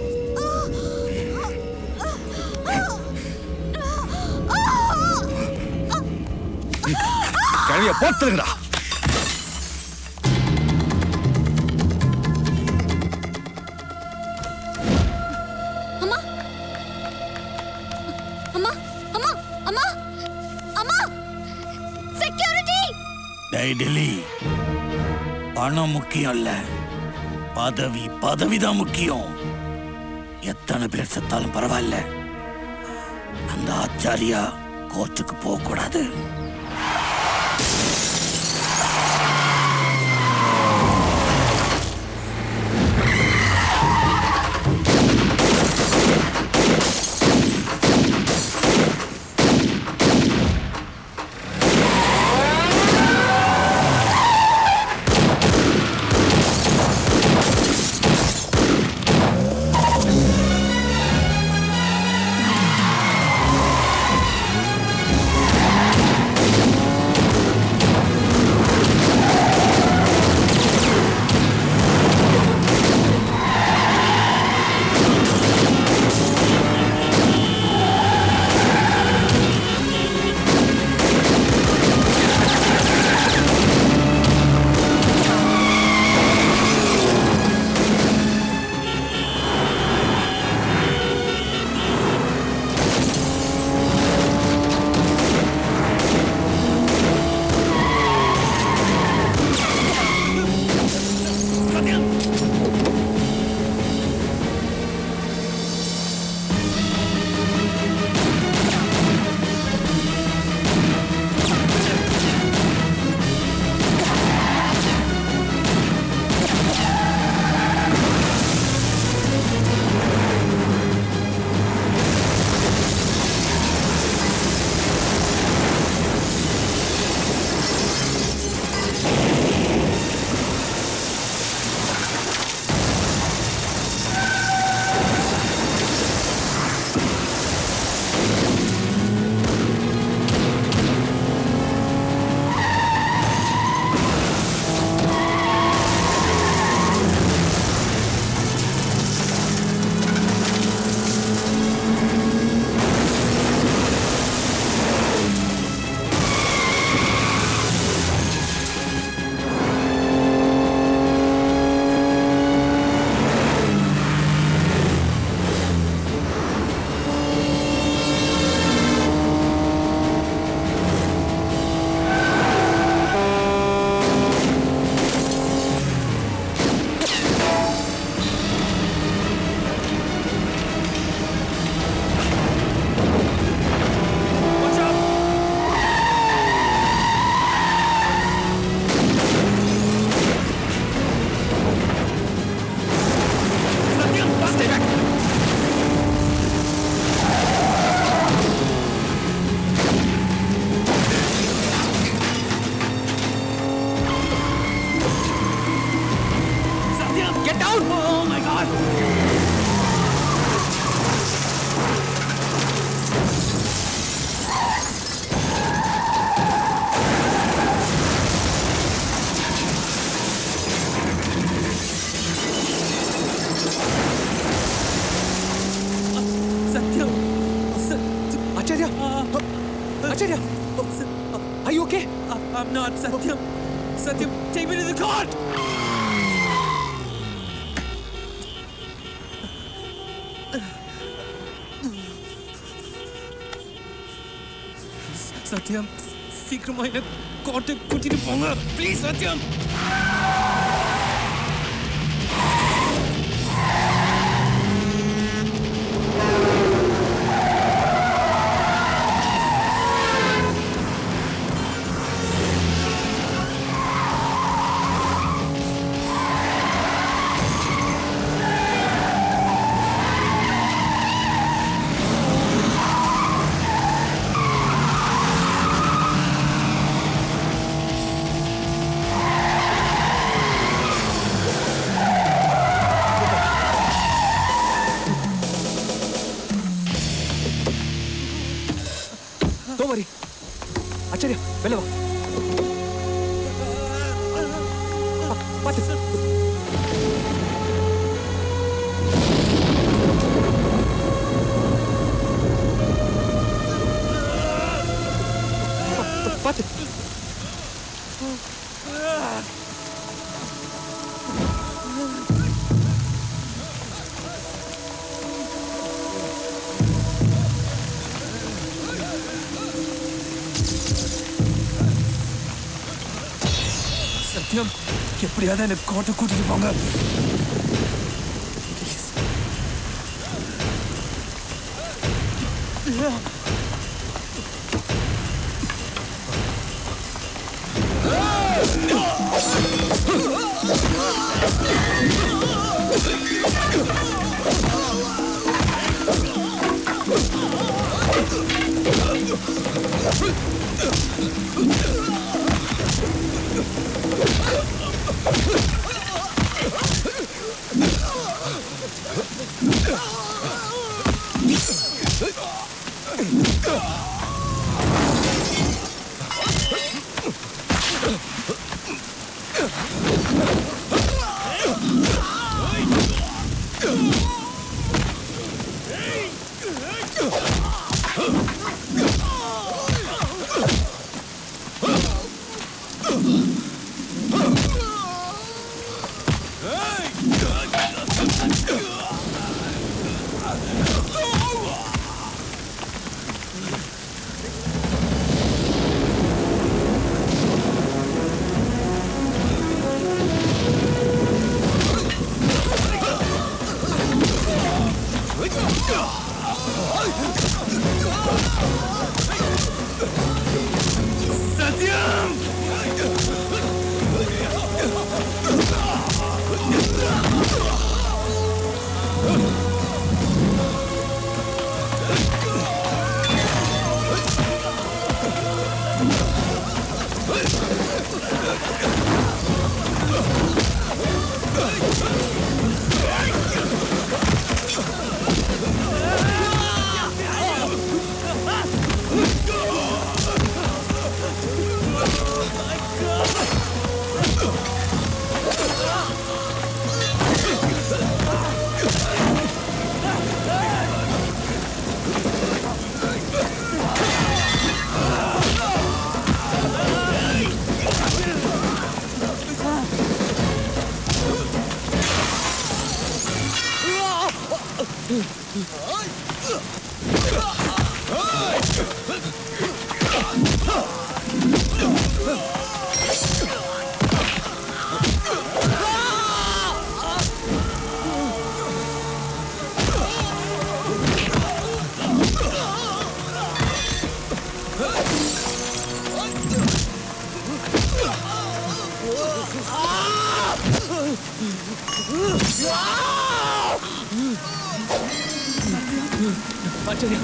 கழுவிய போத்துருங்கடா அம்மா அம்மா அம்மா அம்மா அம்மா செக்யூரிட்டி டேய் டெல்லி பணம் முக்கியம் இல்ல பதவி பதவி தான் முக்கியம் எத்தனை பேர் செத்தாலும் பரவாயில்ல அந்த ஆச்சாரியா கோர்ட்டுக்கு போக கூடாது Acharya! Acharya! Are you okay? I'm not, Satyam. Satyam, take me to the court! சத்யம் சீக்கிரமா என்ன கோர்ட்டுக்கு கூட்டிட்டு போங்க please Sathyam Don't worry. Acharya, வெளில வா. பா- பாத்து. பா- பாத்து. சத்யம் எப்படியாவது என்ன கோர்ட்டை கூட்டிட்டு போங்க Acharya.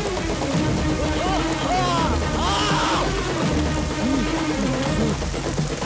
Ah!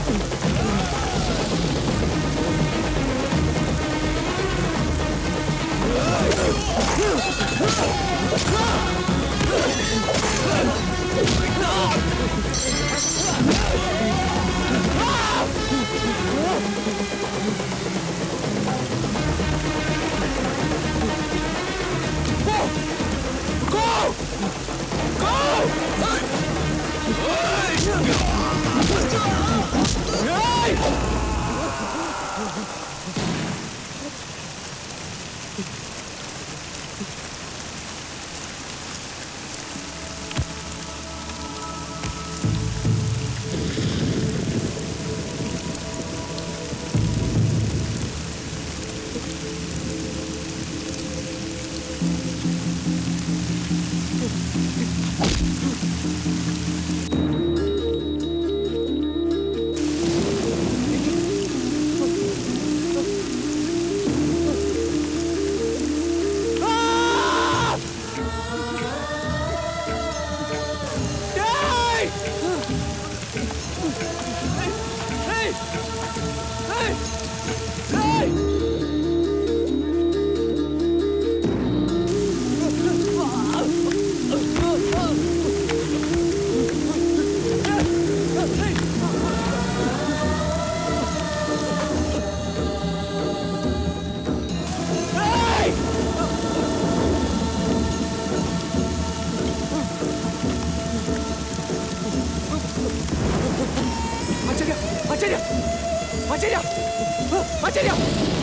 ஆச்சரியா ஆச்சரியா ஆச்சரியா ஆச்சரியா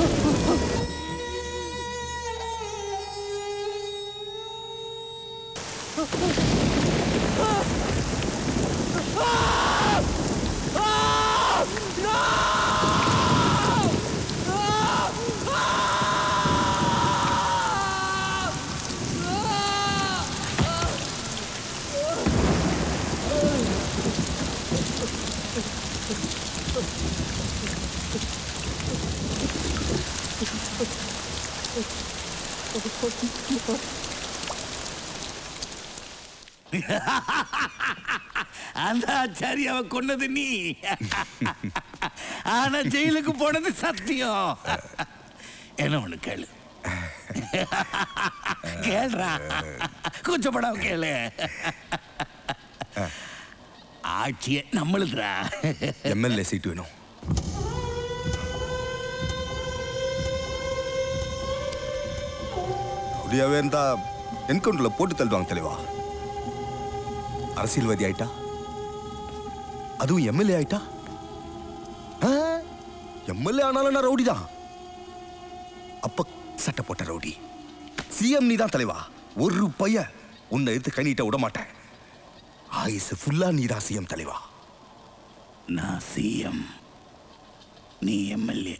அந்த ஆச்சாரியாவை கொன்னது நீ ஆனா ஜெயிலுக்கு போனது சத்தியம் என்ன ஒண்ணு கேளு கேள்றா கூச்சப்படாம கேளு ஆட்சியை நம்மளுதுடா எம்எல்ஏ சீட் வேணும் அப்படியாவே இருந்தா என்கவுண்டர்ல போட்டு தள்ளுவாங்க தெளிவா அரசியல்வாதி ஆயிட்டா அதுவும் எம்எல்ஏ ஆயிட்டா எம்எல்ஏ ஆனாலும் நான் ரவுடி தான் அப்ப சட்டை போட்ட ரவுடி சிஎம் நீ தான் தலைவா ஒரு பைய உன்னை எடுத்து கணிட்ட விட மாட்டேன் ஆயுசு ஃபுல்லா நீ தான் சிஎம் தலைவா நான் சிஎம் நீ எம்எல்ஏ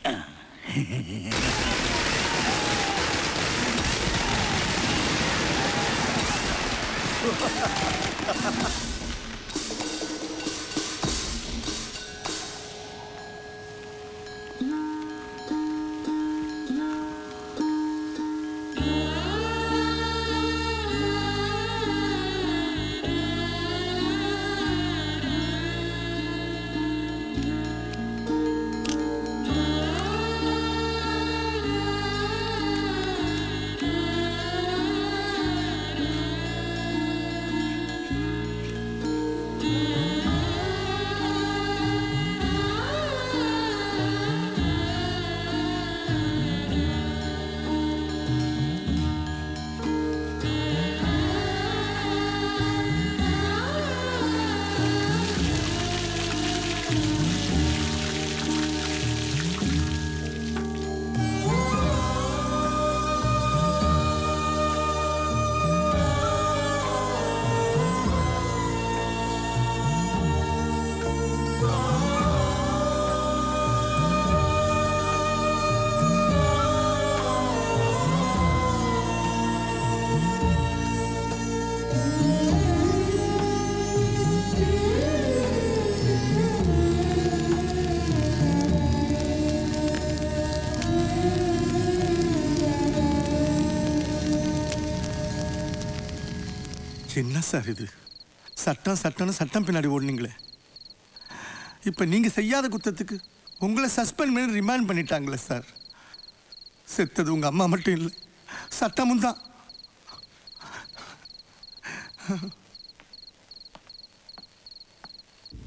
என்ன சார் இது சட்டம் சட்டம்னு சட்டம் பின்னாடி ஓடுனீங்களே இப்போ நீங்கள் செய்யாத குத்தத்துக்கு உங்களை சஸ்பெண்ட் பண்ணி ரிமாண்ட் பண்ணிட்டாங்களே சார் செத்தது உங்கள் அம்மா மட்டும் இல்லை சட்டமும் தான்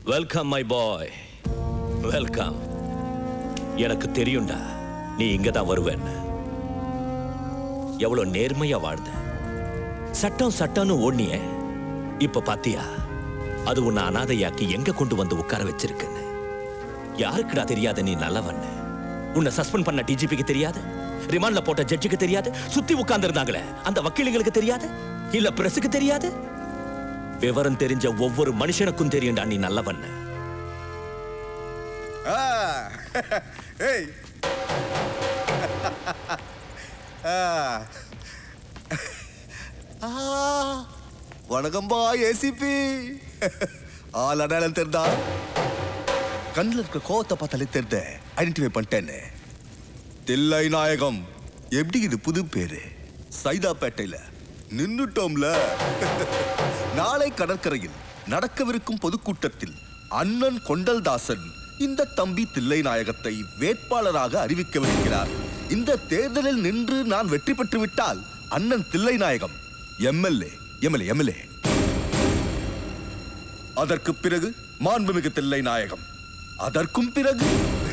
வெல்கம் மை பாய் வெல்கம் எனக்கு தெரியும்டா நீ இங்க தான் வருவேன்னு எவ்வளவு நேர்மையா வாழ்ந்த சட்டம் சட்டம்னு ஓடினிய இப்ப பாத்தியா அது உன்னை அனாதையாக்கி எங்க கொண்டு வந்து உட்கார வச்சிருக்குன்னு யாருக்குடா தெரியாத நீ நல்லவன் உன்னை சஸ்பெண்ட் பண்ண டிஜிபிக்கு தெரியாது ரிமாண்ட்ல போட்ட ஜட்ஜுக்கு தெரியாது சுத்தி உட்கார்ந்து இருந்தாங்களே அந்த வக்கீலுங்களுக்கு தெரியாது இல்ல பிரஸுக்கு தெரியாது விவரம் தெரிஞ்ச ஒவ்வொரு மனுஷனுக்கும் தெரியும்டா நீ நல்லவன் ஆ, ஏய் ஆ. ஆ, வணக்கம்பா ஏசிபி ஆள் அடையாளம் தெரிந்தா கண்ணில் இருக்க கோவத்தை பார்த்தாலே தெரிந்த ஐடென்டிஃபை பண்ணிட்டேன்னு தில்லை நாயகம் எப்படி இது புது பேரு சைதாப்பேட்டையில நின்னுட்டோம்ல நாளை கடற்கரையில் நடக்கவிருக்கும் பொதுக்கூட்டத்தில் அண்ணன் கொண்டல்தாசன் இந்த தம்பி தில்லை நாயகத்தை வேட்பாளராக அறிவிக்கவிருக்கிறார் இந்த தேர்தலில் நின்று நான் வெற்றி பெற்று விட்டால் அண்ணன் தில்லை நாயகம் எம்எல்ஏ எம்எல்ஏ எம்எல்ஏ அதற்கு பிறகு மாண்புமிகு தில்லை நாயகம் அதற்கும் பிறகு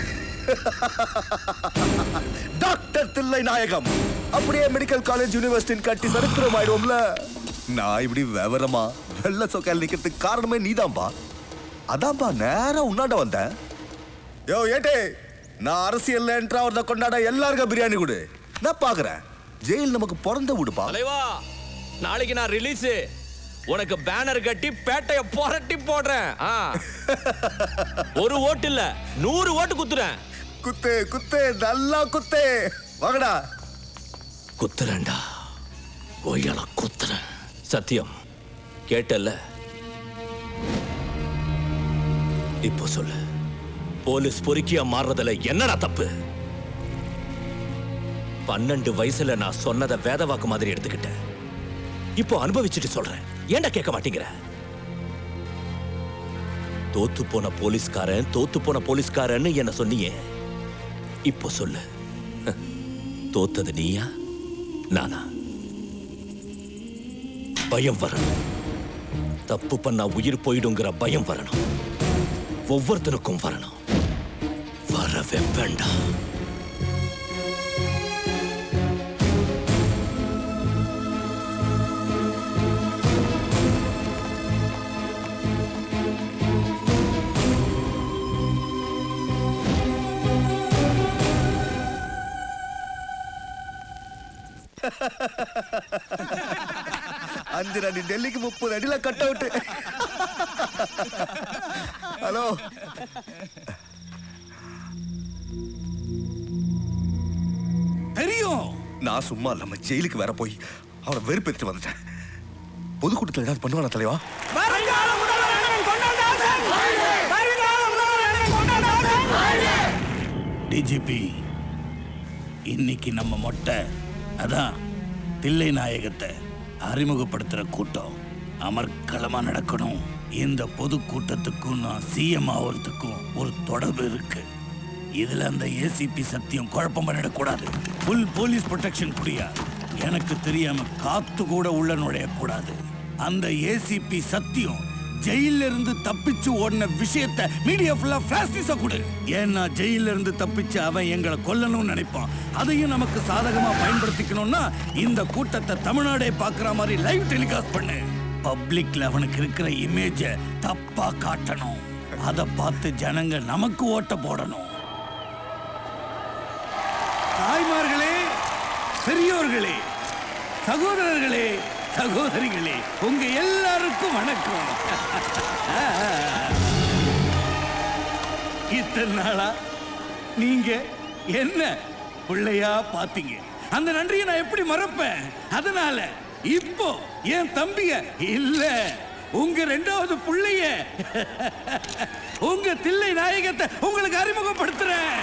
டாக்டர் தில்லை நாயகம் அப்படியே மெடிக்கல் காலேஜ் யூனிவர்சிட்டி கட்டி சரித்திரம் ஆயிடுவோம்ல நான் இப்படி விவரமா வெள்ள சொக்கால் நிக்கிறதுக்கு காரணமே நீதான்பா அதான்பா நேரா உன்னாண்ட வந்தேன் யோ ஏட்டே நான் அரசியல்ல என்றா அவர்த கொண்டாட எல்லாருக்கும் பிரியாணி கொடு நான் பாக்குறேன் ஜெயில் நமக்கு பிறந்த விடுப்பா தலைவா நாளைக்கு நான் ரிலீஸ் உனக்கு பேனர் கட்டி பேட்டைய புரட்டி போடுறேன் ஆ. ஒரு ஓட்டு இல்ல நூறு ஓட்டு குத்துறேன் குத்து குத்து நல்லா குத்து வாங்கடா குத்துறேன்டா ஒய்யால குத்துறேன் சத்தியம் கேட்டல்ல இப்போ சொல்லு போலீஸ் பொறுக்கியா மாறுறதுல என்னடா தப்பு பன்னெண்டு வயசுல நான் சொன்னதை வேதவாக்கு மாதிரி எடுத்துக்கிட்டேன் இப்போ அனுபவிச்சுட்டு சொல்றேன் ஏன்டா கேட்க மாட்டேங்கிற தோத்து போன போலீஸ்காரன் தோத்து போன போலீஸ்காரன்னு என்ன சொன்னியே இப்போ சொல்லு தோத்தது நீயா நானா பயம் வரணும் தப்பு பண்ணா உயிர் போயிடுங்கிற பயம் வரணும் ஒவ்வொருத்தனுக்கும் வரணும் வரவே வேண்டாம் அஞ்சு அடி டெல்லிக்கு முப்பது அடியில கட் அவுட் ஹலோ தெரியும் நான் சும்மா இல்லாம ஜெயிலுக்கு வேற போய் அவனை வெறுப்பேற்றிட்டு வந்துட்டேன் பொதுக்கூட்டத்தில் ஏதாவது பண்ணுவானா தலைவா டிஜிபி இன்னைக்கு நம்ம மொட்டை அதான் தில்லை நாயகத்தை அறிமுகப்படுத்துற கூட்டம் அமர்க்களமா நடக்கணும் இந்த பொது கூட்டத்துக்கும் நான் சிஎம் ஆகிறதுக்கும் ஒரு தொடர்பு இருக்கு இதுல அந்த ஏசிபி சத்தியம் குழப்பம் பண்ணிடக்கூடாது ஃபுல் போலீஸ் ப்ரொடெக்ஷன் குடியா எனக்கு தெரியாம காத்து கூட உள்ள நுழையக்கூடாது அந்த ஏசிபி சத்தியம் ஜெயில இருந்து தப்பிச்சு ஓடின விஷயத்த மீடியா ஃபுல்லா பிளாஸ்டிஸ கொடு ஏன்னா ஜெயில இருந்து தப்பிச்சு அவன் எங்களை கொல்லணும்னு நினைப்பான் அதையும் நமக்கு சாதகமா பயன்படுத்திக்கணும்னா இந்த கூட்டத்தை தமிழ்நாடே பார்க்குற மாதிரி லைவ் டெலிகாஸ்ட் பண்ணு பப்ளிக்ல அவனுக்கு இருக்கிற இமேஜ தப்பா காட்டணும் அதை பார்த்து ஜனங்க நமக்கு ஓட்ட போடணும் தாய்மார்களே பெரியோர்களே சகோதரர்களே சகோதரிகளே உங்க எல்லாருக்கும் வணக்கம் இத்தனை நாளா நீங்க என்ன பிள்ளையா பாத்தீங்க அந்த நன்றியை நான் எப்படி மறப்பேன் அதனால இப்போ என் தம்பிய இல்ல உங்க ரெண்டாவது புள்ளைய உங்க தில்லை நாயகத்தை உங்களுக்கு அறிமுகப்படுத்துறேன்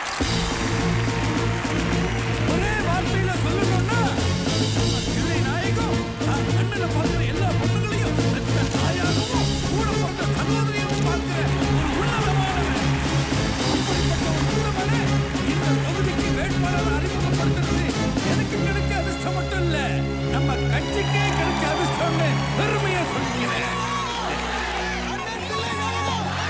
ஒரே வார்த்தையில சொல்லணும்னா நம்ம தில்லை நாயகம் தான் கண்ணுல பார்க்கிற எல்லா பொண்ணுங்களையும் பெத்த தாயாகவும் கூட பிறந்த சகோதரியாகவும் பார்க்கிற ஒரு உன்னதமானவன் அப்படிப்பட்ட ஒரு உன்னதனை இந்த தொகுதிக்கு வேட்பாளர் அறிமுகப்படுத்துறது எனக்கு கிடைச்ச அதிர்ஷ்டம் மட்டும் இல்ல நம்ம கட்சிக்கே கிடைச்ச அதிர்ஷ்டம்னு பெருமையா சொல்லிக்கிறேன்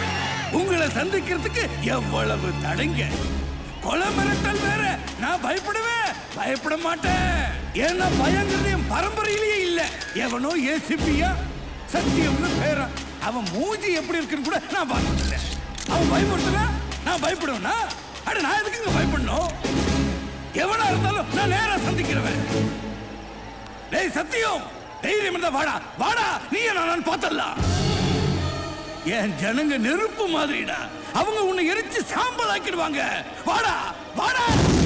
உங்களை சந்திக்கிறதுக்கு எவ்வளவு தடைங்க கொலை மிரட்டல் வேற நான் பயப்படுவேன் பயப்பட மாட்டேன் ஏன்னா பயங்கிறது என் பரம்பரையிலேயே இல்ல எவனோ ஏசிபியா சத்தியம்னு பேரன் அவன் மூஞ்சி எப்படி இருக்குன்னு கூட நான் பார்த்ததில்ல அவன் பயப்படுத்துவேன் நான் பயப்படுவேனா அட நான் எதுக்குங்க பயப்படணும் எவனா இருந்தாலும் நான் நேரா சந்திக்கிறவன் டேய் சத்தியம் தைரியம் இருந்தா வாடா வாடா நீ நான் பார்த்தலாம் என் ஜனங்க நெருப்பு மாதிரிடா அவங்க உன்னை எரிச்சு சாம்பல் ஆக்கிடுவாங்க வாடா வாடா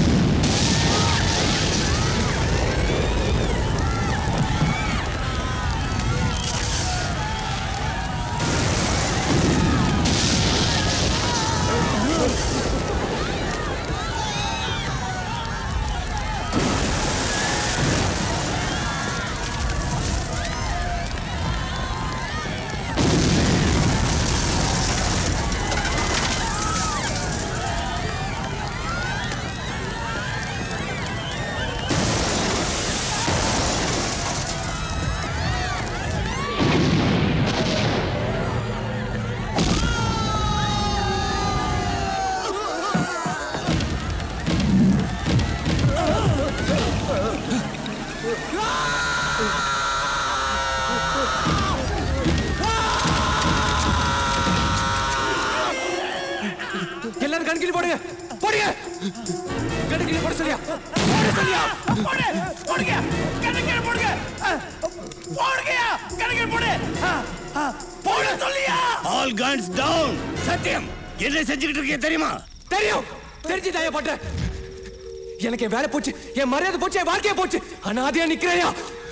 எல்லாரும் கணக்கில் போடுங்க போடுங்க கணக்கில் போட சொல்லியா போட சொல்லியா போடு போடுங்க கணக்கில் போடுங்க அஹ், போடுங்கயா கணக்கில் போடு அஹ், அஹ், போட சொல்லியா ஆல் கன்ஸ் டவுன் சத்தியம் என்ன செஞ்சுக்கிட்டு இருக்கீங்க தெரியுமா தெரியும் தெரிஞ்சு தய போட்ட எனக்கு என் வேலை போச்சு என் மரியாதை போச்சு என் வாழ்க்கைய போச்சு அனாதையா நிக்கிறையா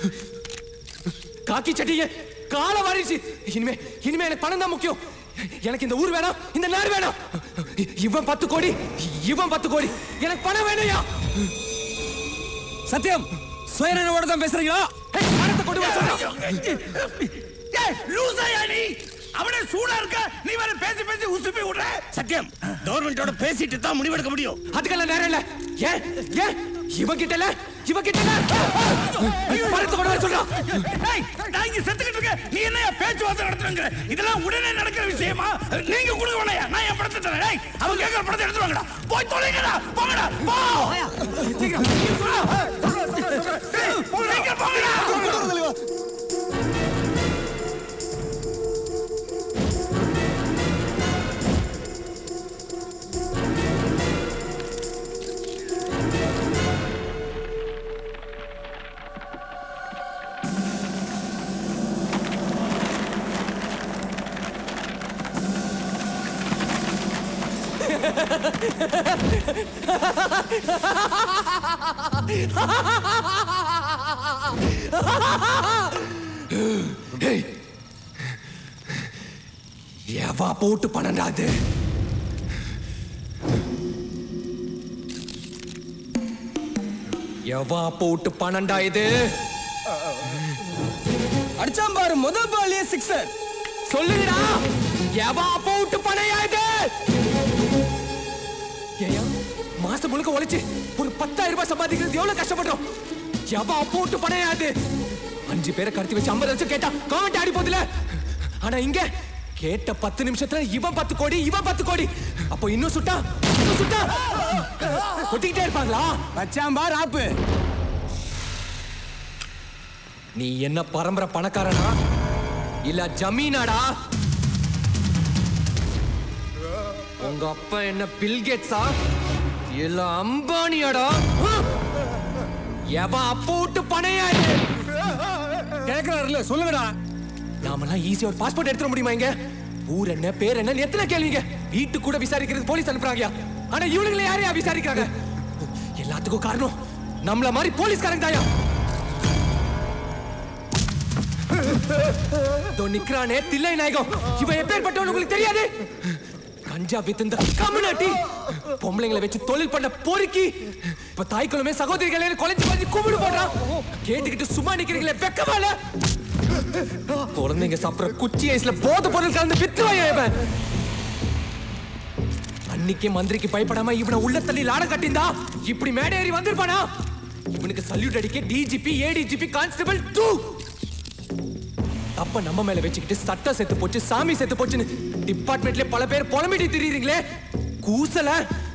காக்கி சட்டிய கால வாரிச்சு இனிமே இனிமே எனக்கு பணம் தான் முக்கியம் எனக்கு இந்த ஊர் வேணாம் இந்த நாடு வேணாம் இவன் பத்து கோடி இவன் பத்து கோடி எனக்கு பணம் வேணும்யா சத்தியம் சுயநலவோட தான் பேசுறீங்களா பணத்தை கொண்டு வர சொல்றேன் ஏய் லூசாயா நீ அவனே சூடா இருக்க நீ வேற பேசி பேசி உசுப்பி விடுற சத்தியம் கவர்மெண்டோட பேசிட்டு தான் முடிவெடுக்க முடியும் அதுக்கெல்லாம் நேரம் இல்ல ஏன் ஏன் இவன் கிட்ட இல்ல இவன் கிட்ட இல்ல பணத்தை கொண்டு வர சொல்றான் ஏய் நான் இங்க செத்துக்கிட்டு இருக்கேன் நீ என்ன பேச்சுவார்த்தை நடத்துறங்க இதெல்லாம் உடனே நடக்கிற விஷயமா நீங்க கொடுக்க வேணாயா நான் என் படத்தை தரேன் ஏய் அவங்க கேட்கிற படத்தை எடுத்து வாங்கடா போய் தொலைங்கடா போங்கடா போ சீக்கிரம் சீக்கிரம் போங்கடா ஏய். எவா போட்டு பன்னெண்டாது எவா போட்டு பன்னெண்டா இது அடிச்சாம் பாரு முதல் பாலியே சிக்ஸர் சொல்லுடா எவா போட்டு பணையா இது ஏயா மாசம் முழுக்க உழைச்சு ஒரு பத்தாயிரம் ரூபாய் சம்பாதிக்கிறது எவ்வளவு கஷ்டப்பட்டோம் எவா போட்டு பணையா இது அஞ்சு பேரை கடத்தி வச்சு ஐம்பது லட்சம் கேட்டா கவர்மெண்ட் ஆடி போதுல ஆனா இங்க கேட்ட பத்து நிமிஷத்துல இவன் பத்து கோடி இவன் பத்து கோடி அப்போ இன்னும் சுட்டா இன்னும் சுட்டா ஒட்டிக்கிட்டே இருப்பாங்களா வச்சாம் பார் ஆப்பு நீ என்ன பரம்பரை பணக்காரனா இல்ல ஜமீனாடா உங்க அப்பா என்ன பில்கேட்ஸா இல்ல அம்பானியாடா எவன் அப்பா விட்டு பணையா இது கேக்குறாருல சொல்லுங்கடா நாமெல்லாம் ஈஸியா ஒரு பாஸ்போர்ட் எடுத்துட முடியுமா இங்க ஊர் என்ன பேர் என்ன எத்தனை கேள்விங்க வீட்டுக்கு கூட விசாரிக்கிறது போலீஸ் அனுப்புறாங்க ஆனா இவனுங்களை யாரையா விசாரிக்கிறாங்க எல்லாத்துக்கும் காரணம் நம்மள மாதிரி போலீஸ்காரங்க தாயா இதோ நிக்கிறானே தில்லை நாயகம் இவன் எப்பேற்பட்டவன் உங்களுக்கு தெரியாது கஞ்சா வித்துந்த கம்யூனிட்டி பொம்பளைங்களை வச்சு தொழில் பண்ண பொறுக்கி இப்ப தாய்க்குளமே சகோதரிகளே குலைஞ்சு குலைஞ்சு கும்பிடு போடுறான் கேட்டுக்கிட்டு சும்மா நிக்கிறீங்களே வெக்கமால குழந்தைங்க சாப்பிடுற குச்சி ஐஸ்ல போத பொருள் கலந்து வித்துவாயா இவன் அன்னைக்கே மந்திரிக்கு பயப்படாம இவனை உள்ள தள்ளி லாட கட்டிந்தா இப்படி மேடை ஏறி வந்திருப்பானா இவனுக்கு சல்யூட் அடிக்க டிஜிபி ஏடிஜிபி கான்ஸ்டபிள் டூ தப்ப நம்ம மேல வச்சுக்கிட்டு சட்டம் செத்து போச்சு சாமி செத்து போச்சுன்னு டிபார்ட்மெண்ட்ல பல பேர் புலம்பிட்டு திரியுறீங்களே கூசல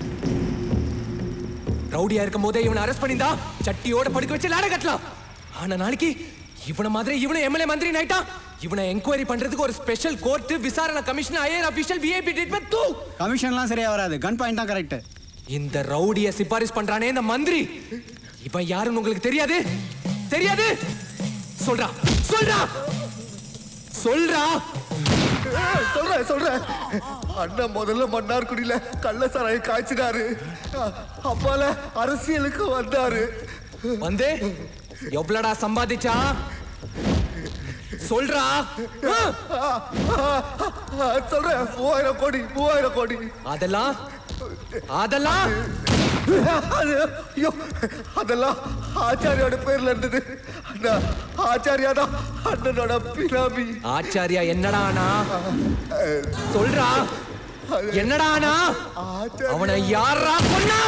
ரவுடியா இருக்கும் போதே இவனை அரெஸ்ட் பண்ணிந்தா சட்டியோட படுக்க வச்சு லாட கட்டலாம் ஆனா நாளைக்கு இவன மாதிரி இவனை எம்எல்ஏ மந்திரி நைட்டா இவனை என்கொயரி பண்றதுக்கு ஒரு ஸ்பெஷல் கோர்ட் விசாரணை கமிஷன் ஐஏர் அபிஷியல் விஐபி ட்ரீட்மெண்ட் தூ கமிஷன்லாம் சரியா வராது கன் பாயிண்ட் தான் கரெக்ட் இந்த ரவுடிய சிபாரிஸ் பண்றானே இந்த மந்திரி இவன் யாருன்னு உங்களுக்கு தெரியாது தெரியாது சொல்றா சொல்றா சொல்றா சொல்றேன் சொல்றேன் அண்ணன் முதல்ல மன்னார்குடியில கள்ள சாராய காய்ச்சினாரு அப்பால அரசியலுக்கு வந்தாரு வந்து எவ்வளடா சம்பாதிச்சா சொல்றா சொல்றேன் மூவாயிரம் கோடி மூவாயிரம் கோடி அதெல்லாம் அதெல்லாம் அது ஐயோ அதெல்லாம் ஆச்சாரியோட பேர்ல இருந்தது அண்ணா ஆச்சாரியா தான் அண்ணனோட பினாமி ஆச்சாரியா என்னடா ஆனா சொல்றா என்னடா ஆனா அவனை யாரா கொன்னா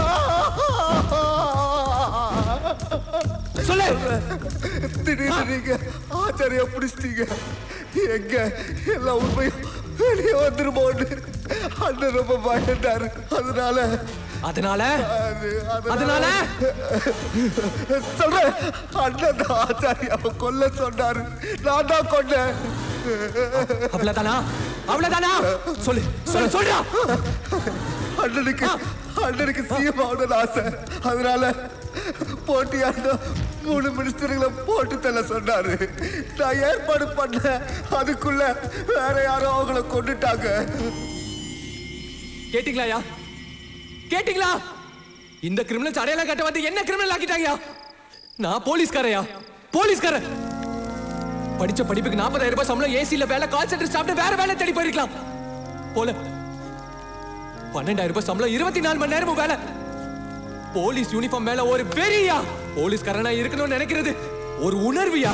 சொல்லு திடீர்னு நீங்க ஆச்சாரியா பிடிச்சிட்டீங்க எங்க எல்லா உண்மையும் வெளியே வந்துருமோன்னு அண்ணன் ரொம்ப பயந்தாரு அதனால அதனால அது- அதனால சொல்றேன் அண்ணன் தான் ஆச்சாரியாவை கொல்ல சொன்னாரு நான் தான் கொண்டேன் அவ்வளவுதானா அவ்வளவுதானா சொல்லு சொல்லு சொல்றா அண்ணனுக்கு அண்ணனுக்கு சிஎம் ஆகணும்னு ஆசை அதனால போட்டியான மூணு மினிஸ்டர்களை போட்டு தள்ள சொன்னாரு நான் ஏற்பாடு பண்ண அதுக்குள்ள வேற யாரோ அவங்கள கொண்டுட்டாங்க கேட்டீங்களாயா கேட்டீங்களா இந்த கிரிமினல்ஸ் அடையாளம் கட்ட வந்து என்ன கிரிமினல் ஆக்கிட்டாங்கயா நான் போலீஸ்காரையா போலீஸ்காரன் படிச்ச படிப்புக்கு நாற்பதாயிரம் ரூபாய் சம்பளம் ஏசில வேலை கால் சென்டர் சாப்பிட்டு வேற வேலை தேடி போயிருக்கலாம் போல பன்னெண்டாயிரம் ரூபாய் சம்பளம் இருபத்தி நாலு மணி நேரமும் வேலை போலீஸ் யூனிஃபார்ம் மேல ஒரு பெரியா போலீஸ்காரனா இருக்கணும்னு நினைக்கிறது ஒரு உணர்வியா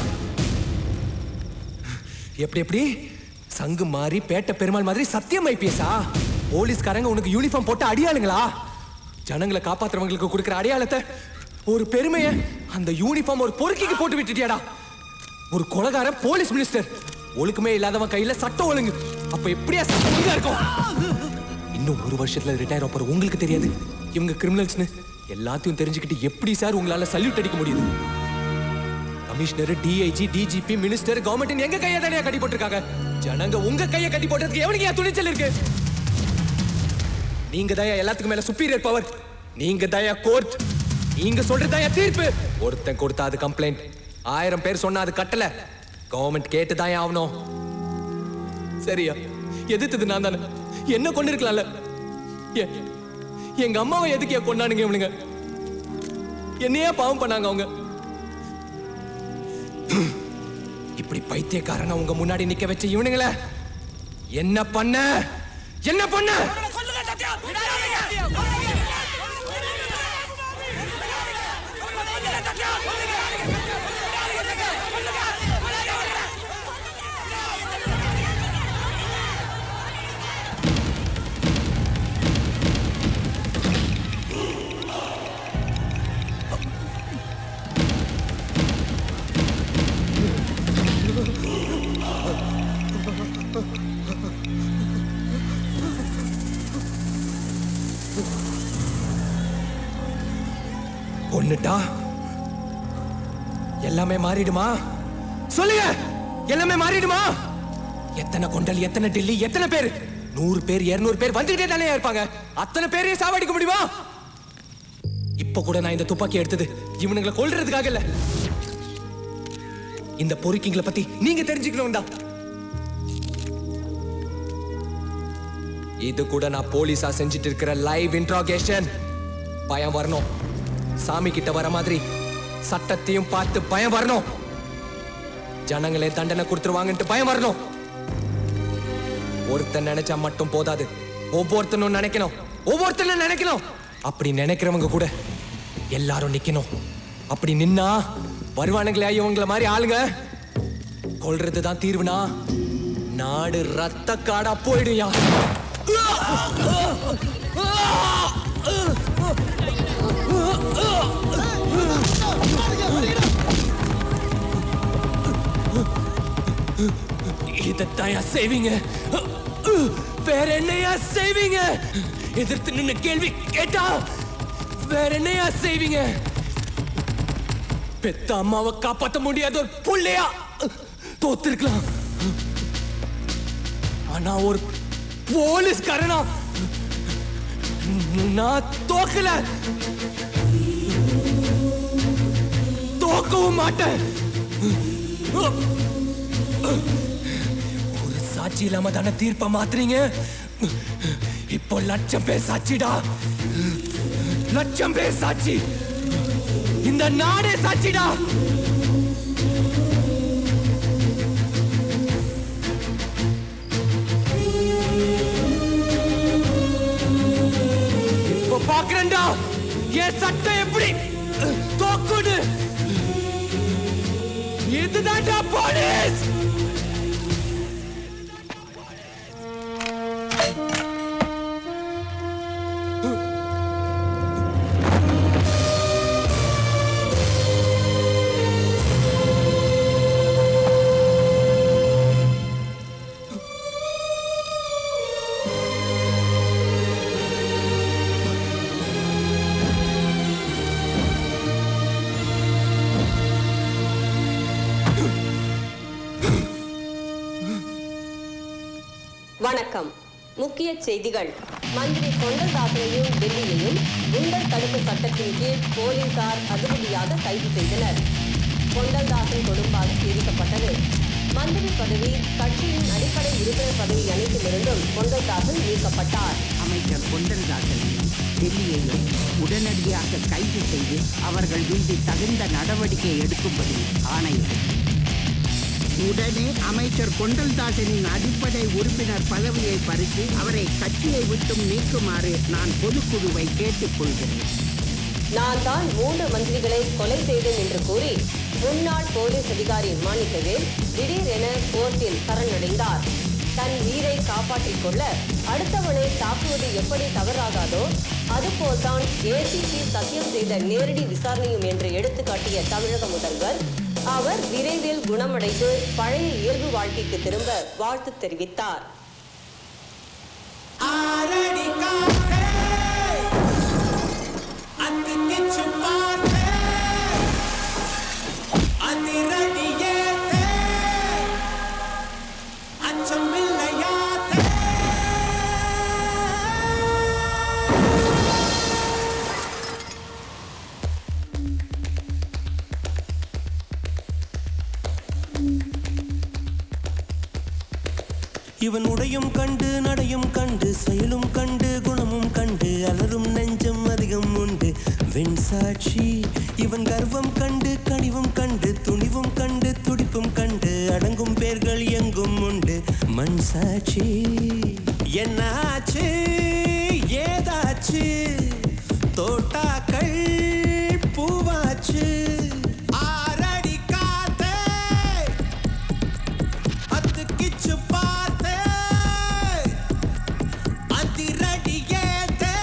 எப்படி எப்படி சங்கு மாறி பேட்ட பெருமாள் மாதிரி சத்தியம் ஐபிஎஸ்ஆ போலீஸ்காரங்க உனக்கு யூனிஃபார்ம் போட்டு அடியாளுங்களா ஜனங்களை காப்பாத்துறவங்களுக்கு கொடுக்குற அடையாளத்தை ஒரு பெருமைய அந்த யூனிஃபார்ம் ஒரு பொறுக்கிக்கு போட்டு விட்டுட்டியாடா ஒரு கொலகாரன் போலீஸ் மினிஸ்டர் ஒழுக்கமே இல்லாதவன் கையில சட்டம் ஒழுங்கு அப்ப எப்படியா சட்டம் ஒழுங்கா இருக்கும் இன்னும் ஒரு வருஷத்துல ரிட்டையர் அப்புறம் உங்களுக்கு தெரியாது இவங்க கிரிமினல்ஸ்னு எல்லாத்தையும் தெரிஞ்சுக்கிட்டு எப்படி சார் உங்களால சல்யூட் அடிக்க முடியுது commissioner DIG DGP minister government எங்க கையை தானே கட்டி போட்டிருக்காங்க ஜனங்க உங்க கையை கட்டி போட்டதுக்கு எவனுக்கு ஏன் துணிச்சல் இருக்கு நீங்க தயா எல்லாத்துக்கும் மேல சுப்பீரியர் பவர் நீங்க தயா கோர்ட் நீங்க சொல்றது தயா தீர்ப்பு ஒருத்தன் கொடுத்தா அது கம்ப்ளைண்ட் ஆயிரம் பேர் சொன்னா அது கட்டல கவர்மெண்ட் கேட்டு தான் ஆகணும் சரியா எதிர்த்தது நான் தானே என்ன கொண்டு இருக்கலாம்ல ஏ- எங்க அம்மாவை எதுக்கு ஏன் கொண்டானுங்க இவனுங்க என்னையே பாவம் பண்ணாங்க அவங்க இப்படி பைத்தியக்காரன உங்க முன்னாடி நிக்க வச்ச இவனுங்கள என்ன பண்ண என்ன பண்ண கொன்னுட்டா எல்லாமே மாறிடுமா சொல்லுங்க எல்லாமே மாறிடுமா எத்தனை கொண்டல் எத்தனை டெல்லி எத்தனை பேர் நூறு பேர் இருநூறு பேர் வந்துகிட்டே தானே இருப்பாங்க அத்தனை பேரையும் சாவடிக்க முடியுமா இப்ப கூட நான் இந்த துப்பாக்கி எடுத்தது இவனுங்களை கொல்றதுக்காக இல்ல இந்த பொறுக்கிங்களை பத்தி நீங்க தெரிஞ்சுக்கணும் தான் இது கூட நான் போலீஸா செஞ்சுட்டு இருக்கிற லைவ் இன்ட்ராகேஷன் பயம் வரணும் சாமி கிட்ட வர மாதிரி சட்டத்தையும் பார்த்து பயம் வரணும் ஜனங்களே தண்டனை கொடுத்துருவாங்கன்ட்டு பயம் வரணும் ஒருத்தன் நினைச்சா மட்டும் போதாது ஒவ்வொருத்தனும் நினைக்கணும் ஒவ்வொருத்தனும் நினைக்கணும் அப்படி நினைக்கிறவங்க கூட எல்லாரும் நிக்கணும் அப்படி நின்னா வருவானுங்களே இவங்கள மாதிரி ஆளுங்க கொல்றது தான் தீர்வுனா நாடு ரத்த காடா போயிடுயா இதைத்தான் சேவிங்க வேற என்னையா செய்வீங்க எதிர்த்து நின்னு கேள்வி கேட்டா வேற என்னையா செய்வீங்க பெத்த அம்மாவை காப்பாத்த முடியாத ஒரு புள்ளையா தோத்திருக்கலாம் ஆனா ஒரு போலீஸ்காரனா நான் தோக்கல தோக்கவும் மாட்டேன் ஒரு சாட்சி இல்லாம தானே தீர்ப்ப மாத்துறீங்க இப்போ லட்சம் பேர் சாட்சிடா லட்சம் பேர் சாட்சி இந்த நாடே சாட்சிடா இப்போ பாக்குறேன்டா என் சட்டம் எப்படி தோக்குடு இதுதான்டா போலீஸ் வணக்கம் முக்கிய செய்திகள் மந்திரி கொண்டல்தாசனையும் டெல்லியையும் குண்டல் தடுப்பு சட்டத்தின் கீழ் போலீசார் அதிரடியாக கைது செய்தனர் கொண்டல்தாசன் கொடும்பாக விதிக்கப்பட்டது மந்திரி பதவி கட்சியின் அடிப்படை உறுப்பினர் பதவி அனைத்திலிருந்தும் கொண்டல்தாசன் நீக்கப்பட்டார் அமைச்சர் கொண்டல்தாசனையும் டெல்லியையும் உடனடியாக கைது செய்து அவர்கள் மீது தகுந்த நடவடிக்கை எடுக்கும்படி ஆணையிட்டது உடனே அமைச்சர் கொண்டல்தாசனின் அடிப்படை உறுப்பினர் பதவியை பறித்து அவரை கட்சியை விட்டும் நீக்குமாறு நான் பொதுக்குழுவை கேட்டுக்கொள்கிறேன் நான் தான் மூன்று மந்திரிகளை கொலை செய்தேன் என்று கூறி முன்னாள் போலீஸ் அதிகாரி மாணிக்கவேல் திடீரென கோர்ட்டில் சரணடைந்தார் தன் உயிரை காப்பாற்றிக் கொள்ள அடுத்தவனை தாக்குவது எப்படி தவறாகாதோ அதுபோல்தான் ஏசிபி சத்தியம் செய்த நேரடி விசாரணையும் என்று எடுத்துக்காட்டிய தமிழக முதல்வர் அவர் விரைவில் குணமடைந்து பழைய இயல்பு வாழ்க்கைக்கு திரும்ப வாழ்த்து தெரிவித்தார் இவன் உடையும் கண்டு நடையும் கண்டு செயலும் கண்டு குணமும் கண்டு அலரும் நெஞ்சம் அதிகம் உண்டு வெண் சாட்சி இவன் கர்வம் கண்டு கனிவும் கண்டு துணிவும் கண்டு துடிப்பும் கண்டு அடங்கும் பேர்கள் எங்கும் உண்டு மண் சாட்சி என்னாச்சு ஏதாச்சு தோட்டாக்கள் பூவாச்சு ஆரடி காத்தே அத்து கிச்சு பார்த்தே அதிரடி ஏத்தே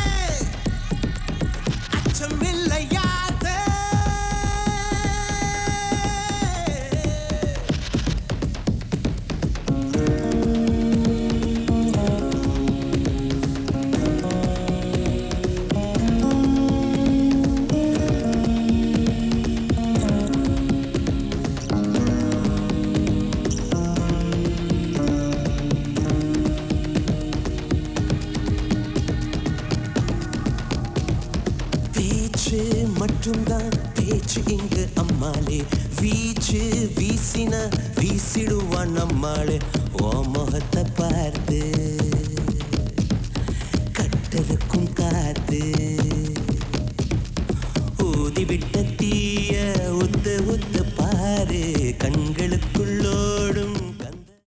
அச்சம் இல்லையாத்தே பேச்சு மட்டும்தான் பேச்சு இங்கு அம்மாளே வீச்சு வீசின வீசிடுவான் நம்மாளே ஓ முகத்தை பார்த்து